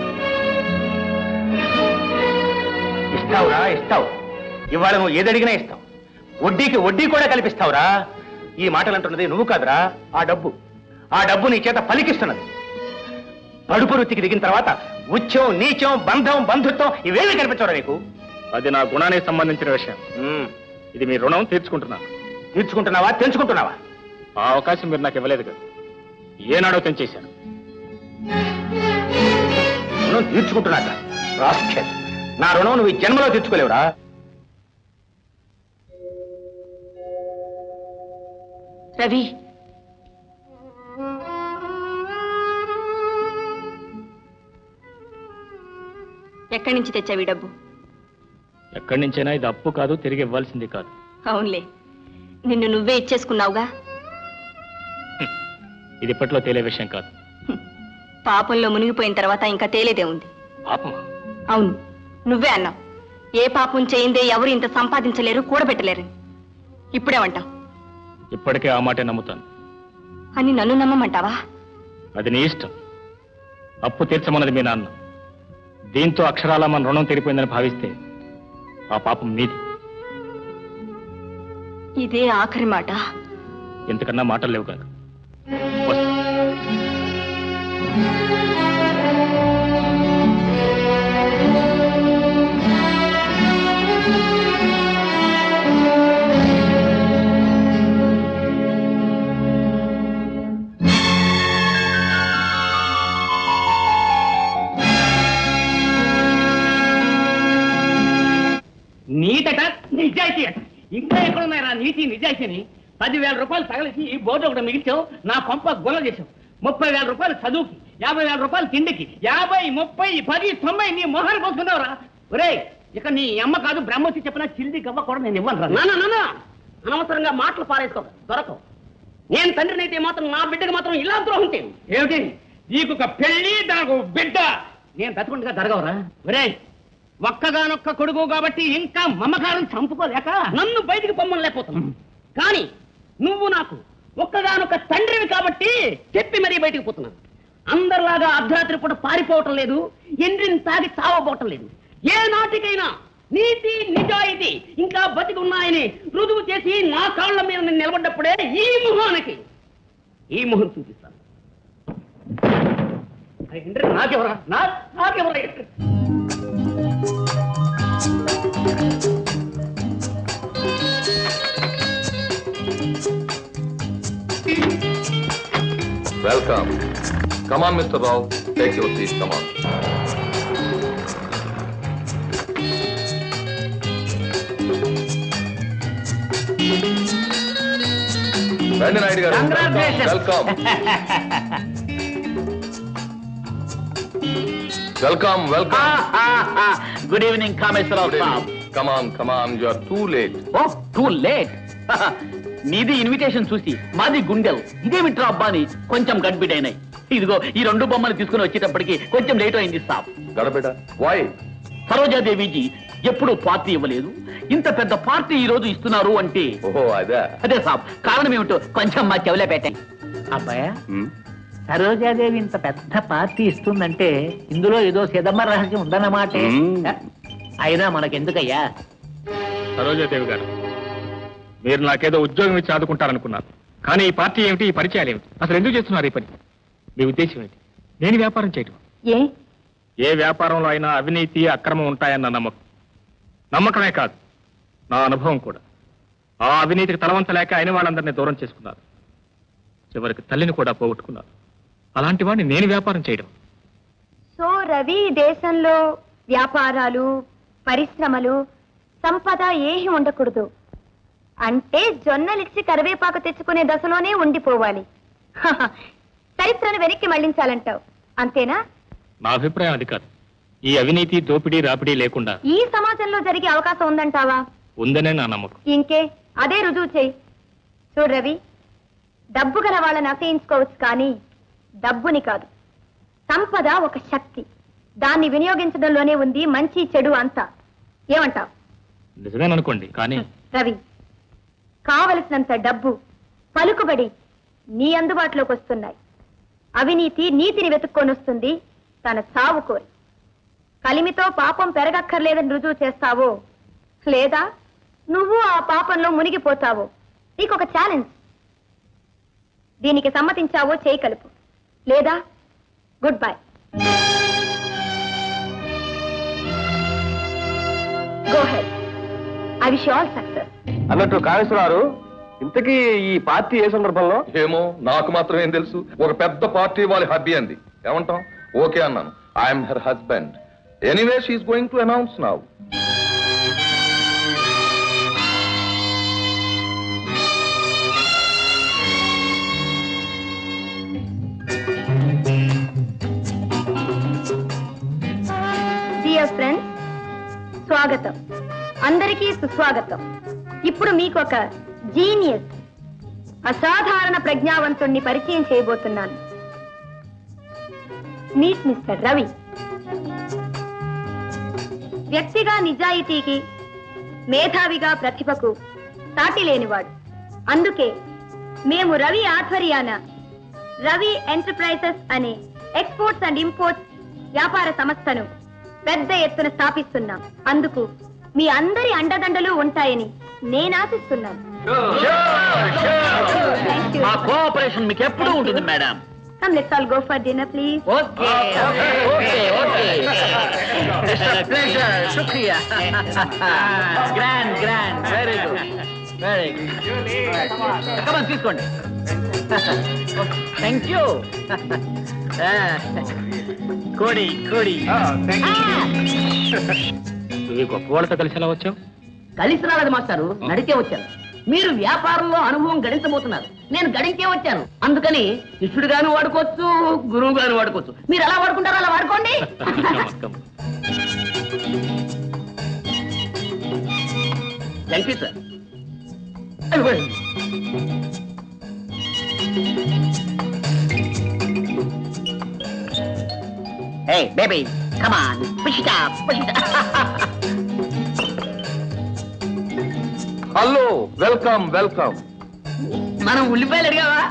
ఇస్తావురా ఇస్తావు ఇవాళ నువ్వు ఏదడిగినా ఇస్తావు వడ్డీకి వడ్డీ కూడా కల్పిస్తావురా ఈ మాటలు అంటున్నది నువ్వు కాదురా ఆ డబ్బు ఆ డబ్బు నీ చేత పలికిస్తున్నది పడుపు వృత్తికి దిగిన తర్వాత ఉచ్చం నీచం బంధం బంధుత్వం ఇవేమీ కనిపించవరా నీకు అది నా గుణానికి సంబంధించిన విషయం ఉమ్, ఇది మీ రుణం తీర్చుకుంటున్నాను తీర్చుకుంటున్నావా తెంచుకుంటున్నావా ఆ అవకాశం మీరు నాకు ఇవ్వలేదు కదా ఏనాడో తెంచేశాను రుణం తీర్చుకుంటున్నాక రాస్కెల్. నా రుణం నువ్వు ఈ జన్మలో తీర్చుకోలేవురా రవి ఎక్కడి నుంచి తెచ్చావి డబ్బు ఎక్కడి నుంచైనా ఇది అప్పు కాదు తిరిగి ఇవ్వాల్సింది కాదు అవునులే నిన్ను నువ్వే ఇచ్చేసుకున్నావుగా ఇది ఇప్పట్లో తేలే విషయం కాదు పాపంలో మునిగిపోయిన తర్వాత ఇంకా తేలేదే ఉంది పాపమా అవును నువ్వే అన్నావు ఏ పాపం చేయిందే ఎవరు ఇంత సంపాదించలేరు కూడబెట్టలేరు ఇప్పుడేమంటావు ఇప్పటికే ఆ మాటే నమ్ముతాను అని నన్ను నమ్మమంటావా అది నీ ఇష్టం అప్పు తీర్చమన్నది మీ నాన్న దీంతో అక్షరాల మన రుణం తీరిపోయిందని భావిస్తే ఆ పాపం మీది ఇదే ఆఖరి మాట ఎంతకన్నా మాటలు లేవు కాదు వస్తా. నీతట నిజాయితీ అట ఇంకా ఎక్కడున్నారా నీతి నిజాయితీని పదివేల రూపాయలు తగలిసి ఈ బోర్డు ఒకటి మిగిల్చావు నా పంప గుల్ల చేసావు ముప్పై వేల రూపాయలు చదువుకి యాభై వేల రూపాయలు తిండికి యాభై ముప్పై పది తొంభై నీ మొహాన్ని పోసుకున్నావురా ఒరేయ్ ఇక నీ అమ్మ కాదు బ్రహ్మతి చెప్పిన చిల్ది గవ్వ కూడా నేను ఇవ్వను రా అనవసరంగా మాటలు పారేసుకో దొరకవు నేను తండ్రిని అయితే మాత్రం నా బిడ్డకి మాత్రం ఇలా ద్రోహం చేయను ఏమిటి నీకు ఒక పెళ్లి నాకు బిడ్డ నేను బతుకుండగా జరగవరా ఒరేయ్ ఒక్కగానొక్క కొడుకు కాబట్టి ఇంకా మమకారం చంపుకోలేక నన్ను బయటికి పొమ్మని లేకపోతున్నాను కానీ నువ్వు నాకు ఒక్కగానొక్క తండ్రివి కాబట్టి చెప్పి మరీ బయటికి పోతున్నాను అందరిలాగా అర్ధరాత్రి పూట పారిపోవటం లేదు ఎండ్రిని తాగి చావబోవటం లేదు ఏ నాటికైనా నీతి నిజాయితీ ఇంకా బతికి ఉన్నాయని రుజువు చేసి నా కాళ్ళ మీద నేను నిలబడ్డప్పుడే ఈ మొహానికి ఈ మొహం చూపిస్తాను అరే ఎండ్రి నాకెవరా నా నాకెవరా ఎండ్రి? Welcome come on mister Rao take your seat come on రండి Naidu garu Congratulations. Welcome welcome welcome good evening Kameswararao సాబ్ come on come on you are too late oh too late నీది ఇన్విటేషన్ చూసి మాది గుండెల్ ఇదేమిట్రా అబ్బా అని కొంచెం గడ్బిడైనాయి ఇదిగో ఈ రెండు బొమ్మలు తీసుకుని వచ్చేటప్పటికి కొంచెం లేట్ అయింది సాబ్ గడబిడ వాయ్ సరోజాదేవిజీ ఎప్పుడు పార్టీ ఇవ్వలేదు ఇంత పెద్ద పార్టీ ఈ రోజు ఇస్తున్నారు అంటే ఓహో అదే అదే సాబ్ కారణం ఏమిటో కొంచెం మా చెవులే పెట్టాయి అబ్బాయ సరోజాదేవి ఇంత పెద్ద పార్టీ ఇస్తుందంటే ఇందులో ఏదో సిదమ్మ రహస్యం ఉందన్నమాట అయినా మనకెందుకయ్యా సరోజాదేవి గారు మీరు నాకేదో ఉద్యోగం ఇచ్చి ఆదుకుంటారనుకున్నాను కానీ ఈ పార్టీ ఏమిటి ఈ పరిచయాలు ఏమిటి అసలు ఎందుకు చేస్తున్నారు ఈ పని మీ ఉద్దేశం ఏంటి నేను వ్యాపారం చేయటం ఏ ఏ వ్యాపారంలో అయినా అవినీతి అక్రమం ఉంటాయన్న నమ్మకం నమ్మకమే కాదు నా అనుభవం కూడా ఆ అవినీతికి తలవంచలేక అయిన వాళ్ళందరినీ దూరం చేసుకున్నారు చివరికి తల్లిని కూడా పోగొట్టుకున్నారు అలాంటి వాడిని నేను వ్యాపారం చేయడం సో రవి ఈ దేశంలో వ్యాపారాలు పరిశ్రమలు సంపద ఏమీ ఉండకూడదు అంటే జొన్నలిచ్చి కరివేపాకు తెచ్చుకునే దశలోనే ఉండిపోవాలి హహ, చరిత్రను వెనక్కి మళ్లించాలంటావు అంతేనా నా అభిప్రాయం అది కాదు ఈ అవినీతి దోపిడీ రాపిడీ లేకుండా ఈ సమాజంలో జరిగే అవకాశం ఉందంటావా ఉందనే నా నమ్మకం ఇంకే అదే రుజువు చేయి చూడు రవి డబ్బు గల వాళ్ళని అసహించుకోవచ్చు కానీ డబ్బుని కాదు సంపద ఒక శక్తి దాన్ని వినియోగించడంలోనే ఉంది మంచి చెడు అంతా ఏమంటావ్ నిజమేననుకోండి కానీ రవి కావలసినంత డబ్బు పలుకుబడి నీ అందుబాటులోకి వస్తున్నాయి అవినీతి నీతిని వెతుక్కొని వస్తుంది తన చావు కోరి కలిమితో పాపం పెరగక్కర్లేదని రుజువు చేస్తావో లేదా నువ్వు ఆ పాపంలో మునిగిపోతావో నీకొక ఛాలెంజ్ దీనికి సమ్మతించావో చేయి కలుపు లేదా good bye go ahead I wish all success అన్నట్టు కాళేశ్వరరావు ఇంతకీ ఈ పార్టీ ఏ సందర్భంలో ఏమో నాకు మాత్రం ఏం తెలుసు ఒక పెద్ద పార్టీ వాళ్ళ హబ్బీ అంది ఏమంటాం ఓకే అన్నాను I'm her husband anyway she's going to announce now dear friends స్వాగతం అందరికీ సుస్వాగతం ఇప్పుడు మీకు ఒక జీనియస్ అసాధారణ ప్రజ్ఞావంతుణ్ణి పరిచయం చేయబోతున్నాను మీట్ మిస్టర్ రవి వ్యక్తిగా నిజాయితీకి మేధావిగా ప్రతిభకు సాటి లేనివాడు అందుకే మేము రవి ఆధ్వర్యాన రవి ఎంటర్ప్రైజెస్ అనే ఎక్స్పోర్ట్స్ అండ్ ఇంపోర్ట్స్ వ్యాపార సంస్థను పెద్ద ఎత్తున స్థాపిస్తున్నాం అందుకు మీ అందరి అండదండలు ఉంటాయని నేను ఆశిస్తున్నాను Thank you. మా కోఆపరేషన్ మీకు ఎప్పుడూ ఉంటుంది madam Come, let's all go for dinner, please. Okay okay okay pleasure శుక్రియా grand grand very good very good come on తీసుకోండి థ్యాంక్ యూ కోడి కోడి నువ్వు ఈ గొప్ప వాళ్ళతో కలిసి ఎలా వచ్చావు కలిసి రాలేదు మాస్టారు నడిచే వచ్చాను మీరు వ్యాపారంలో అనుభవం గడించబోతున్నారు నేను గడించే వచ్చాను అందుకని శిష్యుడిగాను వాడుకోవచ్చు గురువు గాను వాడుకోవచ్చు మీరు ఎలా వాడుకుంటారో అలా వాడుకోండి thank you sir hey baby come on push it up push it hello welcome welcome మనం ఉల్లిపాయలు అడిగావా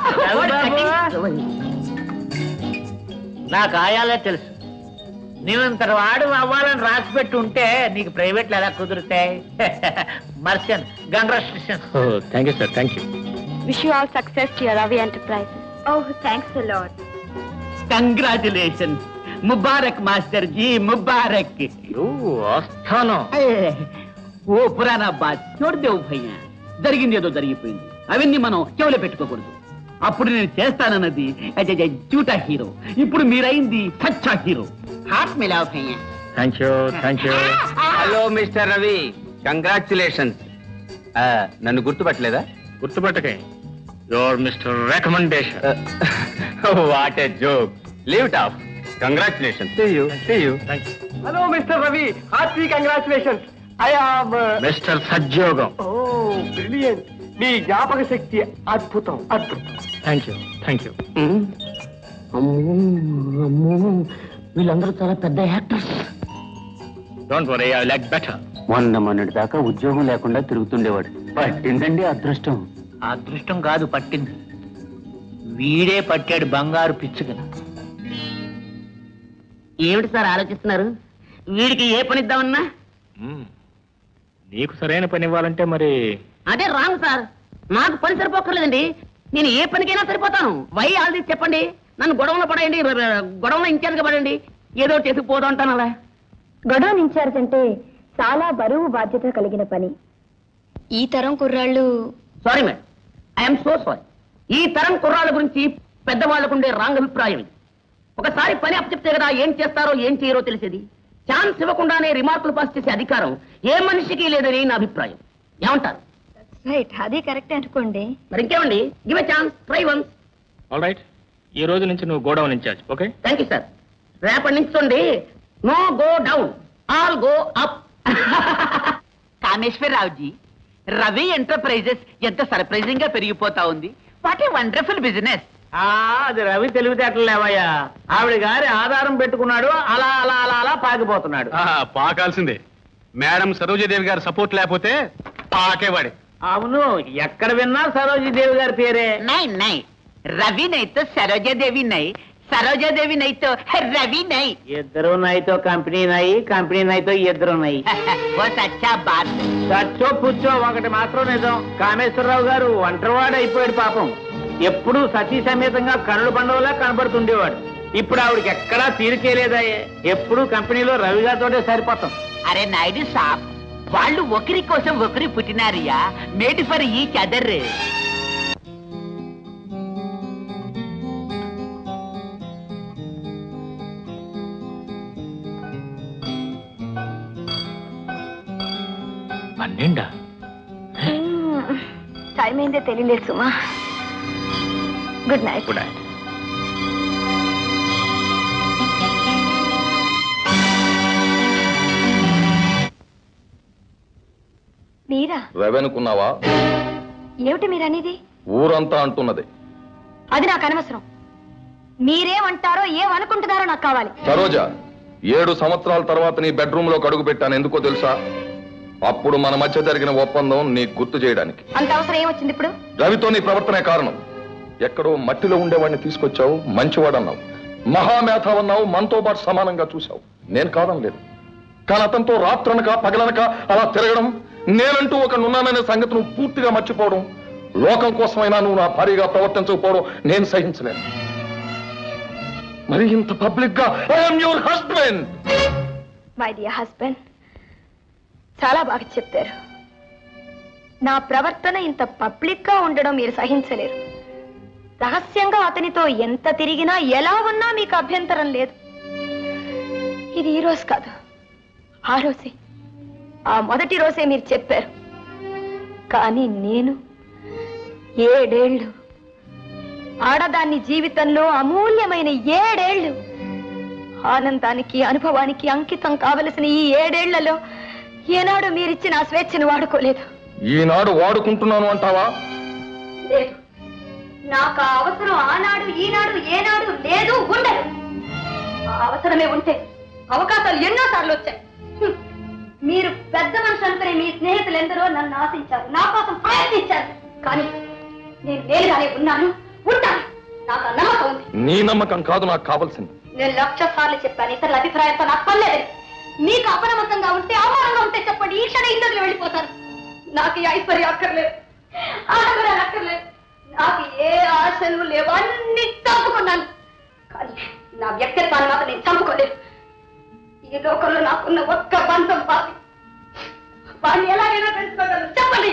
నాకు ఆయాలే తెలుసు నీవంత వాడు అవ్వాలని రాసి పెట్టి ఉంటే నీకు ప్రైవేట్లు ఎలా కుదురుతాయి మర్చన్ congratulation thank you sir thank you Wish you all success to your Ravi Enterprises. Oh, thanks a lot. Congratulation ముబారక్ మాస్టర్ జీ ముబారక్ ఆస్థానం ఓ పురాణ బాత్ చూడదేవు భయ్య జరిగింది ఏదో జరిగిపోయింది అవన్నీ మనం చెవులో పెట్టుకోకూడదు అప్పుడు నేను చేస్తానన్నది అజయ్ జూటా హీరో ఇప్పుడు మీరైంది సచ్చా హీరో హాట్ మిలావ్ భయ్య thank you thank you hello mister Ravi congratulations నన్ను గుర్తుపట్టలేదా గుర్తుపెట్టకే your mister recommendation what a joke leave it off congratulations you you hello mister Ravi hearty congratulations I am mister సజ్జోగం ఓ బ్రిలియంట్ మీ జ్ఞాపక శక్తి అద్భుతం అద్భుతం థ్యాంక్ యూ థ్యాంక్ యూ అమ్మో అమ్మో వీళ్ళందరూ చాలా పెద్ద actors don't worry I like better మొన్న మొన్నటి దాకా ఉద్యోగం లేకుండా తిరుగుతుండేవాడు పట్టిందండి అదృష్టం అదృష్టం కాదు పట్టింది వీడే పట్టాడు బంగారు పిచ్చుకన ఏమిటి సార్ ఆలోచిస్తున్నారు వీడికి ఏ పని ఇద్దామన్నా నీకు సరైన పని ఇవ్వాలంటే మరి అదే రాంగ్ సార్ నాకు పని సరిపోక్కర్లేదండి నేను ఏ పనికైనా సరిపోతాను వై ఆల్ది చెప్పండి నన్ను గొడవలో పడేయండి ర- ర- గొడవలో ఇన్ఛార్జ్గా పడండి ఏదో చేసి పోదాం అంటాను అలా గొడవన్ ఇన్ఛార్జ్ అంటే చాలా బరువు బాధ్యత కలిగిన పని ఈ తరం కుర్రాళ్ళు sorry madam I'm so sorry ఈ తరం కుర్రాళ్ళ గురించి పెద్దవాళ్ళకు ఉండే రాంగ్ అభిప్రాయం ఇది ఒకసారి పని అప్పచెప్తే కదా ఏం చేస్తారో ఏం చేయరో తెలిసేది ఛాన్స్ ఇవ్వకుండానే రిమార్కులు పాస్ చేసే అధికారం ఏ మనిషికి లేదని నా అభిప్రాయం ఏమంటారు రైట్ అది కరెక్ట్ అనుకోండి మరి ఇంకేమండి give chance try once all right ఈ రోజు నుంచి నువ్వు godown incharge okay thank you sir రేపటి నుంచి చూడండి no go down all go up కామేశ్వరరావుజీ రవి ఎంటర్ప్రైజెస్ ఎంత సర్ప్రైజింగ్ గా పెరిగిపోతా ఉంది వాట్ ఏ వండర్ఫుల్ బిజినెస్ ఆ, అది రవి తెలివితేటలు లేవయ్యా ఆవిడ గారి ఆధారం పెట్టుకున్నాడు అలా అలా అలా అలా పాకిపోతున్నాడు ఆ, పాకాల్సిందే మేడం సరోజదేవి గారి సపోర్ట్ లేకపోతే పాకేవాడే అవును ఎక్కడ విన్నా సరోజీదేవి గారి పేరే నై నై రవి నైతో సరోజాదేవి నై సరోజాదేవి నైతో రవి నై ఇద్దరు నైతో కంపెనీ నాయి కంపెనీ నైతో ఇద్దరు నాయి ఓ సచ్చా బాత్ చచ్చో పుచ్చో ఒకటి మాత్రం నిజం కామేశ్వరరావు గారు ఒంటరివాడు అయిపోయాడు పాపం ఎప్పుడూ సతీ సమేతంగా కనుల పండుగలా కనబడుతుండేవాడు ఇప్పుడు ఆవిడకి ఎక్కడా తీరికేలేదాయే ఎప్పుడు కంపెనీలో రవి గారితోటే సరిపోతాం అరే నాయుడు సాబ్ వాళ్ళు ఒకరి కోసం ఒకరి పుట్టినారియా మేడ్ ఫర్ ఈచ్ అదర్ పన్నెండా టైం అయిందే తెలియలేదు సుమా గుడ్ నైట్ గుడ్ నైట్ మీరా రవెనుకున్నావా ఏమిటి మీరు అనేది ఊరంతా అంటున్నది అది నాకు అనవసరం మీరేమంటారో ఏమనుకుంటున్నారో నాకు కావాలి సరోజ ఏడు సంవత్సరాల తర్వాత నీ బెడ్రూమ్ లో అడుగు పెట్టాను ఎందుకో తెలుసా అప్పుడు మన మధ్య జరిగిన ఒప్పందం నీకు గుర్తు చేయడానికి అంత అవసరం ఏమొచ్చింది ఇప్పుడు రవితో నీ ప్రవర్తనే కారణం ఎక్కడో మట్టిలో ఉండేవాడిని తీసుకొచ్చావు మంచివాడన్నావు మహామేధావన్నావు మనతో పాటు సమానంగా చూశావు నేను కాదనలేదు కానీ అతనితో రాత్రనక పగలనక అలా తిరగడం నేనంటూ ఒక నున్నాననే సంగతి నువ్వు పూర్తిగా మర్చిపోవడం లోకం కోసమైనా నువ్వు నా భారీగా ప్రవర్తించకపోవడం నేను సహించలేను మరి ఇంత పబ్లిక్ గా I'm your husband my dear husband చాలా బాగా చెప్పారు నా ప్రవర్తన ఇంత పబ్లిక్ గా ఉండడం మీరు సహించలేరు రహస్యంగా అతనితో ఎంత తిరిగినా ఎలా ఉన్నా మీకు అభ్యంతరం లేదు ఇది ఈ రోజు కాదు ఆ రోజే ఆ మొదటి రోజే మీరు చెప్పారు కానీ నేను ఏడేళ్ళు ఆడదాన్ని జీవితంలో అమూల్యమైన ఏడేళ్లు ఆనందానికి అనుభవానికి అంకితం కావలసిన ఈ ఏడేళ్లలో ఏనాడు మీరిచ్చిన ఆ స్వేచ్ఛను వాడుకోలేదు ఈనాడు వాడుకుంటున్నాను అంటావా లేదు నాకు ఆ అవసరం ఆనాడు ఈనాడు ఏనాడు లేదు ఉండదు ఆ అవసరమే ఉంటే అవకాశాలు ఎన్నో సార్లు వచ్చాయి హ్మ్. మీరు పెద్ద మనిషి అనుకునే మీ స్నేహితులు ఎందరో నన్ను ఆశించారు నా కోసం ప్రయత్నించారు కానీ నేను నేరుగానే ఉన్నాను ఉంటాను నాకు ఆ నమ్మకం ఉంది నీ నమ్మకం కాదు నాకు కావాల్సింది నేను లక్ష సార్లు చెప్పాను ఇతరుల అభిప్రాయంతో నాకు పర్లేదు మీకు అపనమ్మకంగా ఉంటే అవమానంగా ఉంటే చెప్పండి ఈ క్షణ ఇంటర్లో వెళ్ళిపోతాను నాకు ఈ ఐశ్వర్యం అక్కర్లేదు ఆడంబరాలు అక్కర్లేదు నాకు ఏ ఆశలు లేవు అన్ని చంపుకున్నాను కానీ నా వ్యక్తిత్వాన్ని మాత్రం నేను చంపుకోలేదు ఈ లోకంలో నాకున్న ఒక్క బంధం పాపి వాడిని ఎలాగైనా తెలుసుకోగలను చెప్పండి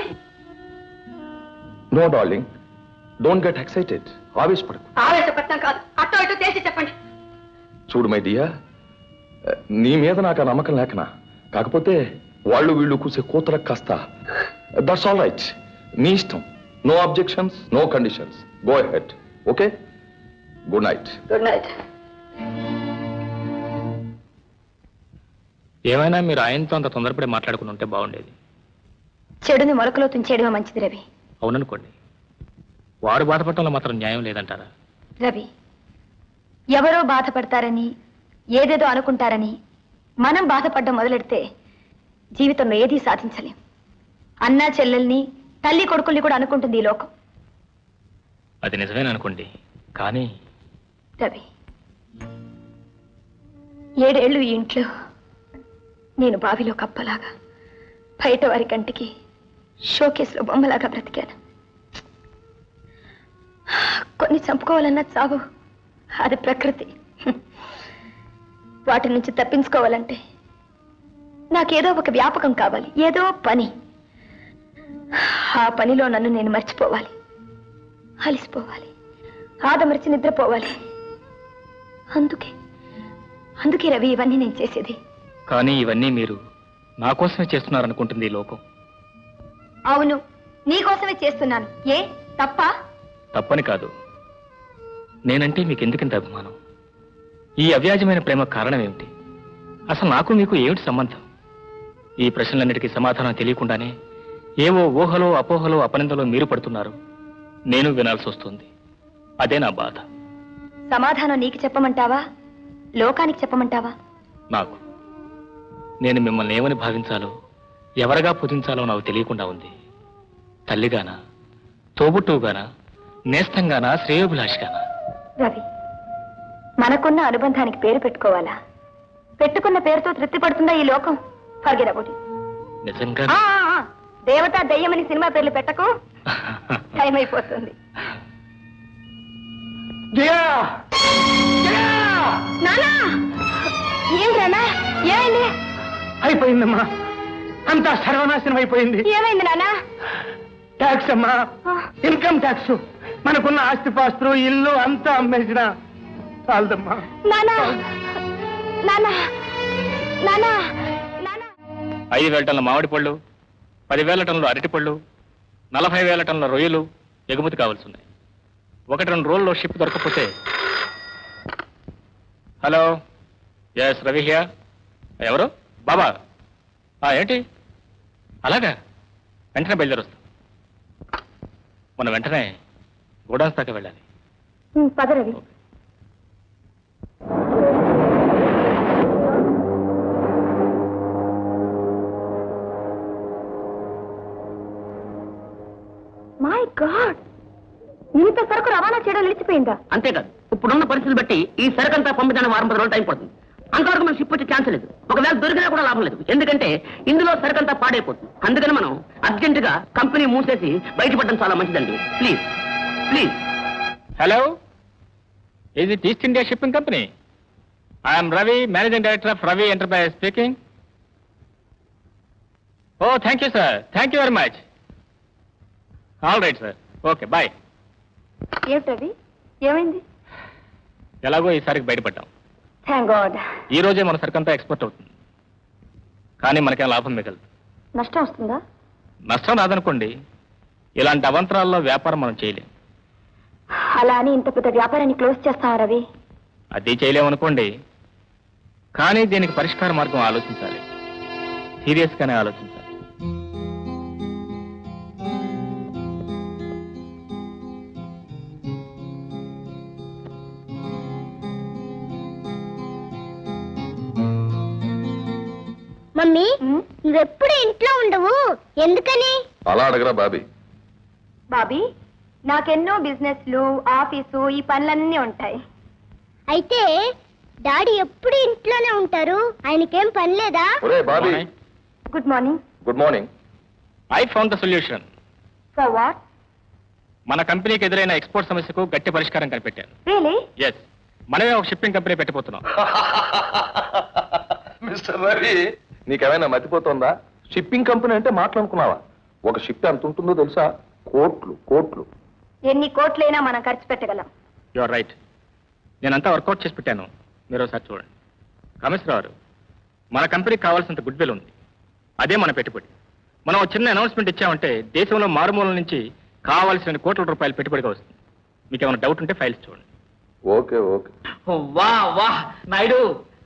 no darling don't get excited ఆవేశపడకు ఆవేశపడతాం కాదు అటో ఇటో చేసి చెప్పండి చూడు మై డియర్ నీ మీద నాకు ఆ నమ్మకం లేకనా కాకపోతే వాళ్ళు వీళ్ళు కూసే కూతురకు కాస్త దట్స్ ఆల్ రైట్ నీ ఇష్టం no objections no conditions go ahead okay good night good night ఏమైనా మీరు ఆయనతో అంత తొందరపడి మాట్లాడుకుని ఉంటే బాగుండేది చెడుని మొలకలో తుంచేయడమే మంచిది రవి అవుననుకోండి వారు బాధపడటంలో మాత్రం న్యాయం లేదంటారా రవి ఎవరో బాధపడతారని ఏదేదో అనుకుంటారని మనం బాధపడడం మొదలెడితే జీవితంలో ఏదీ సాధించలేం అన్నా చెల్లెల్ని తల్లి కొడుకుల్ని కూడా అనుకుంటుంది ఈ లోకం అది నిజమేననుకోండి కానీ రవి ఏడేళ్లు ఈ ఇంట్లో నేను బావిలో కప్పలాగా బయట వారి కంటికి షోకేస్లో బొమ్మలాగా బ్రతికాను కొన్ని చంపుకోవాలన్నా చావు అది ప్రకృతి వాటి నుంచి తప్పించుకోవాలంటే నాకేదో ఒక వ్యాపకం కావాలి ఏదో పని ఆ పనిలో నన్ను నేను మర్చిపోవాలి అలిసిపోవాలి ఆదమరిచి నిద్రపోవాలి అందుకే అందుకే రవి ఇవన్నీ నేను చేసేది కానీ ఇవన్నీ మీరు నా కోసమే చేస్తున్నారనుకుంటుంది ఈ లోకం అవును నీకోసమే చేస్తున్నాను ఏ తప్ప తప్పని కాదు నేనంటే మీకు ఎందుకింత అభిమానం ఈ అవ్యాజమైన ప్రేమ కారణం ఏమిటి అసలు నాకు మీకు ఏమిటి సంబంధం ఈ ప్రశ్నలన్నిటికీ సమాధానం తెలియకుండానే ఏవో ఊహలో అపోహలో అపనిందలో మీరు పడుతున్నారు నేను వినాల్సి వస్తుంది అదే నా బాధ సమాధానం నీకు చెప్పమంటావా లోకానికి చెప్పమంటావా నాకు నేను మిమ్మల్ని ఏమని భావించాలో ఎవరగా పూజించాలో నాకు తెలియకుండా ఉంది తల్లిగానా తోబుట్టువుగానా నేస్తంగానా శ్రేయోభిలాషిగానా రవి మనకున్న అనుబంధానికి పేరు పెట్టుకోవాలా పెట్టుకున్న పేరుతో తృప్తి పడుతుందా ఈ లోకం ఫర్గెరబుడి నిజంగా దేవత దయ్యమని సినిమా పేర్లు పెట్టకు టైం అయిపోతుంది నానా ఏంటన్నా ఏమైంది అయిపోయిందమ్మా అంతా సర్వనాశనం అయిపోయింది ఏమైంది నానా ట్యాక్స్ అమ్మా ఇన్కమ్ ట్యాక్స్ మనకున్న ఆస్తిపాస్తులు ఇల్లు అంతా అమ్మేసిన చాలదమ్మా నానా నానా నానా ఐదు వేల టన్నుల మామిడి పళ్ళు పదివేల టన్నుల అరటి పళ్ళు నలభై వేల టన్నుల రొయ్యలు ఎగుమతి కావాల్సి ఉన్నాయి ఒకటి రెండు రోజుల్లో షిప్ దొరకకపోతే హలో ఎస్ రవి హియర్ ఎవరు బాబా ఆ, ఏంటి అలాగా వెంటనే బయలుదేరి వస్తాం మన వెంటనే గోడౌన్స్ దాకా వెళ్ళాలి పద రవి మై గాడ్ ఇంత సరుకు రవాణా చేయడం నిలిచిపోయిందా అంతేకాదు ఇప్పుడున్న పరిస్థితులు బట్టి ఈ సరుకంతా పంపించడానికి వారం పది రోజులు టైం పడుతుంది అంతవరకు మనం షిప్ వచ్చే ఛాన్స్ లేదు ఒకవేళ దొరికినా కూడా లాభం లేదు ఎందుకంటే ఇందులో సరుకంతా పాడైపోతుంది అందుకని మనం అర్జెంట్ గా కంపెనీ మూసేసి బయటపడడం చాలా మంచిదండి ప్లీజ్ ప్లీజ్ హలో ఇది it East India shipping company I'm Ravi managing director of Ravi enterprise speaking oh thank you sir thank you very much all right sir okay bye ఏమిటి రవి ఏమైంది ఎలాగో ఈసారికి బయటపడ్డాం థ్యాంక్ గాడ్ ఈ రోజే మన సరుకంతా ఎక్స్పోర్ట్ అవుతుంది కానీ మనకేం లాభం మిగలదు నష్టం వస్తుందా నష్టం రాదనుకోండి ఇలాంటి అవంతరాల్లో వ్యాపారం మనం చేయలేం అలా అని ఇంత పెద్ద వ్యాపారాన్ని క్లోజ్ చేస్తావా రవి అది చేయలేమనుకోండి కానీ దీనికి పరిష్కార మార్గం ఆలోచించాలి సీరియస్గానే ఆలోచించాలి మమ్మీ నువ్వెప్పుడు ఇంట్లో ఉండవు ఎందుకని అలా అడగరా బాబీ బాబీ నాకెన్నో బిజినెస్లు ఆఫీసు ఈ పనులన్నీ ఉంటాయి అయితే డాడీ ఎప్పుడు ఇంట్లోనే ఉంటారు ఆయనకేం పని లేదా ఒరే Bobby good morning good morning I found the solution for what మన కంపెనీకి ఎదురైన ఎక్స్పోర్ట్ సమస్యకు గట్టి పరిష్కారం కనిపెట్టాను రియలీ ఎస్ మనమే ఒక షిప్పింగ్ కంపెనీ పెట్టబోతున్నాం మిస్టర్ రవి నీకేమైనా మతిపోతుందా షిప్పింగ్ కంపెనీ అంటే మాట్లాడుకున్నావా ఒక షిప్ ఎంత ఉంటుందో తెలుసా కోట్లు కోట్లు ఎన్ని కోట్లైనా మనం ఖర్చు పెట్టగలం యు ఆర్ రైట్ నేనంతా వర్కౌట్ చేసి పెట్టాను మీరు ఒకసారి చూడండి కామేశ్వరరావు గారు, మన కంపెనీకి కావాల్సినంత గుడ్ విల్ ఉంది అదే మన పెట్టుబడి మనం ఒక చిన్న అనౌన్స్మెంట్ ఇచ్చామంటే దేశంలో మారుమూల నుంచి కావాల్సిన కోట్ల రూపాయలు పెట్టుబడిగా వస్తుంది మీకు ఏమైనా డౌట్ ఉంటే ఫైల్స్ చూడండి ఓకే ఓకే వా వా నాయుడు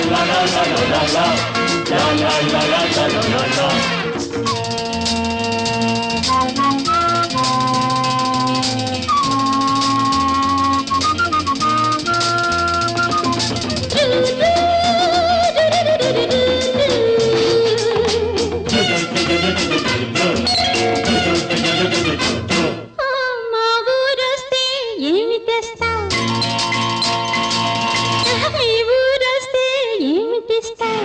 మా ఊరొస్తే ఏమి తెస్తావు మీ ఊరొస్తే ఏమి తెస్తావు